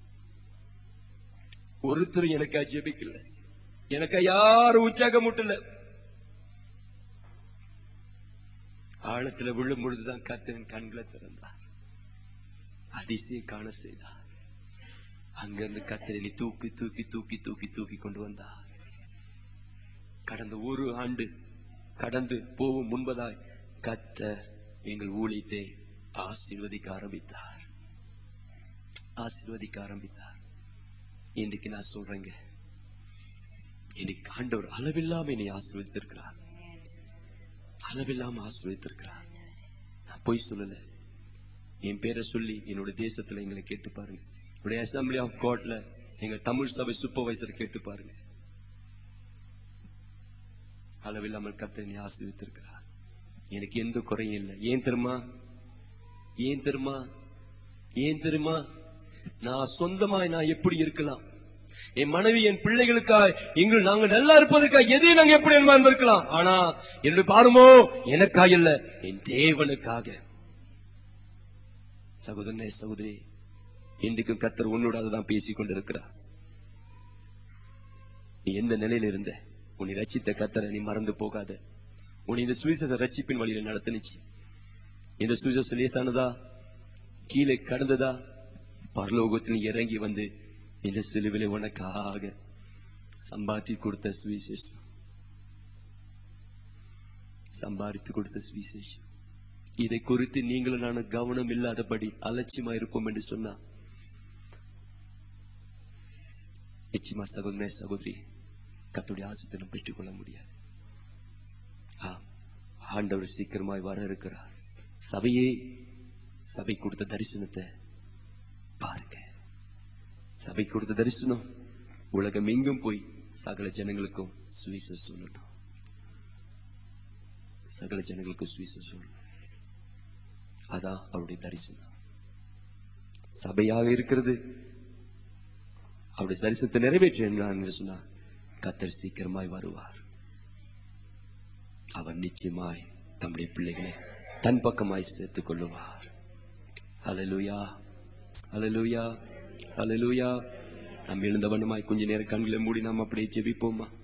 ஒருத்தரும் எனக்கா ஜெபிக்கல எனக்கா யாரும் உற்சாகம் முட்டல ஆழத்துல விழும் பொழுதுதான் கர்த்தரின் கண்களை திறந்தார் அதிசயம் காண செய்தார் அங்கிருந்து கர்த்தரை தூக்கி தூக்கி தூக்கி தூக்கி தூக்கி கொண்டு வந்தார் கடந்த ஒரு ஆண்டு கடந்து போகும் முன்பதாய் கர்த்தர் எங்கள் ஊழியத்தை ஆசீர்வதிக்க ஆரம்பித்தார் ஆசீர்வதிக்க ஆரம்பித்தார் இன்னைக்கு நான் சொல்றேங்க இன்னைக்கு ஆண்டவர் அளவில்லாம என்னை ஆசீர்வதித்திருக்கிறார் அளவில்லாம ஆசீர்வதித்திருக்கிறார் நான் பொய் சொல்லல என் பேரை சொல்லி என்னோட தேசத்துல எங்களை கேட்டு பாருங்க என்னுடைய அசம்பிளி ஆஃப் காட்ல எங்க தமிழ் சபை சூப்பர்வைசர் கேட்டு பாருங்க அளவில்லாமல் கர்த்தர் என்னை ஆசீர்வதித்திருக்கிறார் எனக்கு எந்த குறையும் இல்லை ஏன் தெரியுமா ஏன் தெரியுமா ஏன் தெரியுமா நான் சொந்தமாய் நான் எப்படி இருக்கலாம் என் மனைவி என் பிள்ளைகளுக்காய் எங்கள் நாங்க நல்லா இருப்பதற்காக எதையும் நாங்க எப்படி என்பான் இருக்கலாம் ஆனா என்னுடைய பாருமோ எனக்காக இல்ல என் தேவனுக்காக சகோதரனே சகோதரி இன்றைக்கும் கத்தர் உன்னோட அதுதான் பேசிக் கொண்டிருக்கிறார் நீ எந்த நிலையில இருந்த உன்னை ரச்சித்த கத்தரை நீ மறந்து போகாத உன்னை இந்த சுவிசேஷ ரட்சிப்பின் வழியில நடத்துனுச்சு இந்த சுவிசேஷ லேசானதா கீழே கடந்ததா பரலோகத்தில் இறங்கி வந்து இந்த சிலுவிலை உனக்காக சம்பாதி கொடுத்த சுவிசேஷம் சம்பாதித்து கொடுத்த சுவிசேஷம் இதை குறித்து நீங்களும் நானும் கவனம் இல்லாதபடி அலட்சியமா இருப்போம் என்று சொன்னா நிச்சயமா சகோதரே சகோதரி கத்துடைய ஆசத்திலும் பெற்றுக்கொள்ள முடியாது ஆம், ஆண்டவர் சீக்கிரமாய் வர இருக்கிறார் சபையே சபை கொடுத்த தரிசனத்தை பாருங்க சபை கொடுத்த தரிசனம் உலகம் எங்கும் போய் சகல ஜனங்களுக்கும் சுவிச சொல்லணும் சகல ஜனங்களுக்கும் சுவிச சொல்லணும் அதான் அவருடைய தரிசனம் சபையாக இருக்கிறது அவருடைய தரிசனத்தை நிறைவேற்ற என்று சொன்னார் கத்தர் சீக்கிரமாய் வருவார் அவர் நிச்சயமாய் தம்முடைய பிள்ளைகளை தன் பக்கமாய் சேர்த்துக் கொள்ளுவார் ஹalleluya ஹalleluya ஹalleluya நாம் எழுந்த வண்ணமாய் கொஞ்ச நேரம் கண்களை மூடி நாம் அப்படியே ஜெபிப்போமா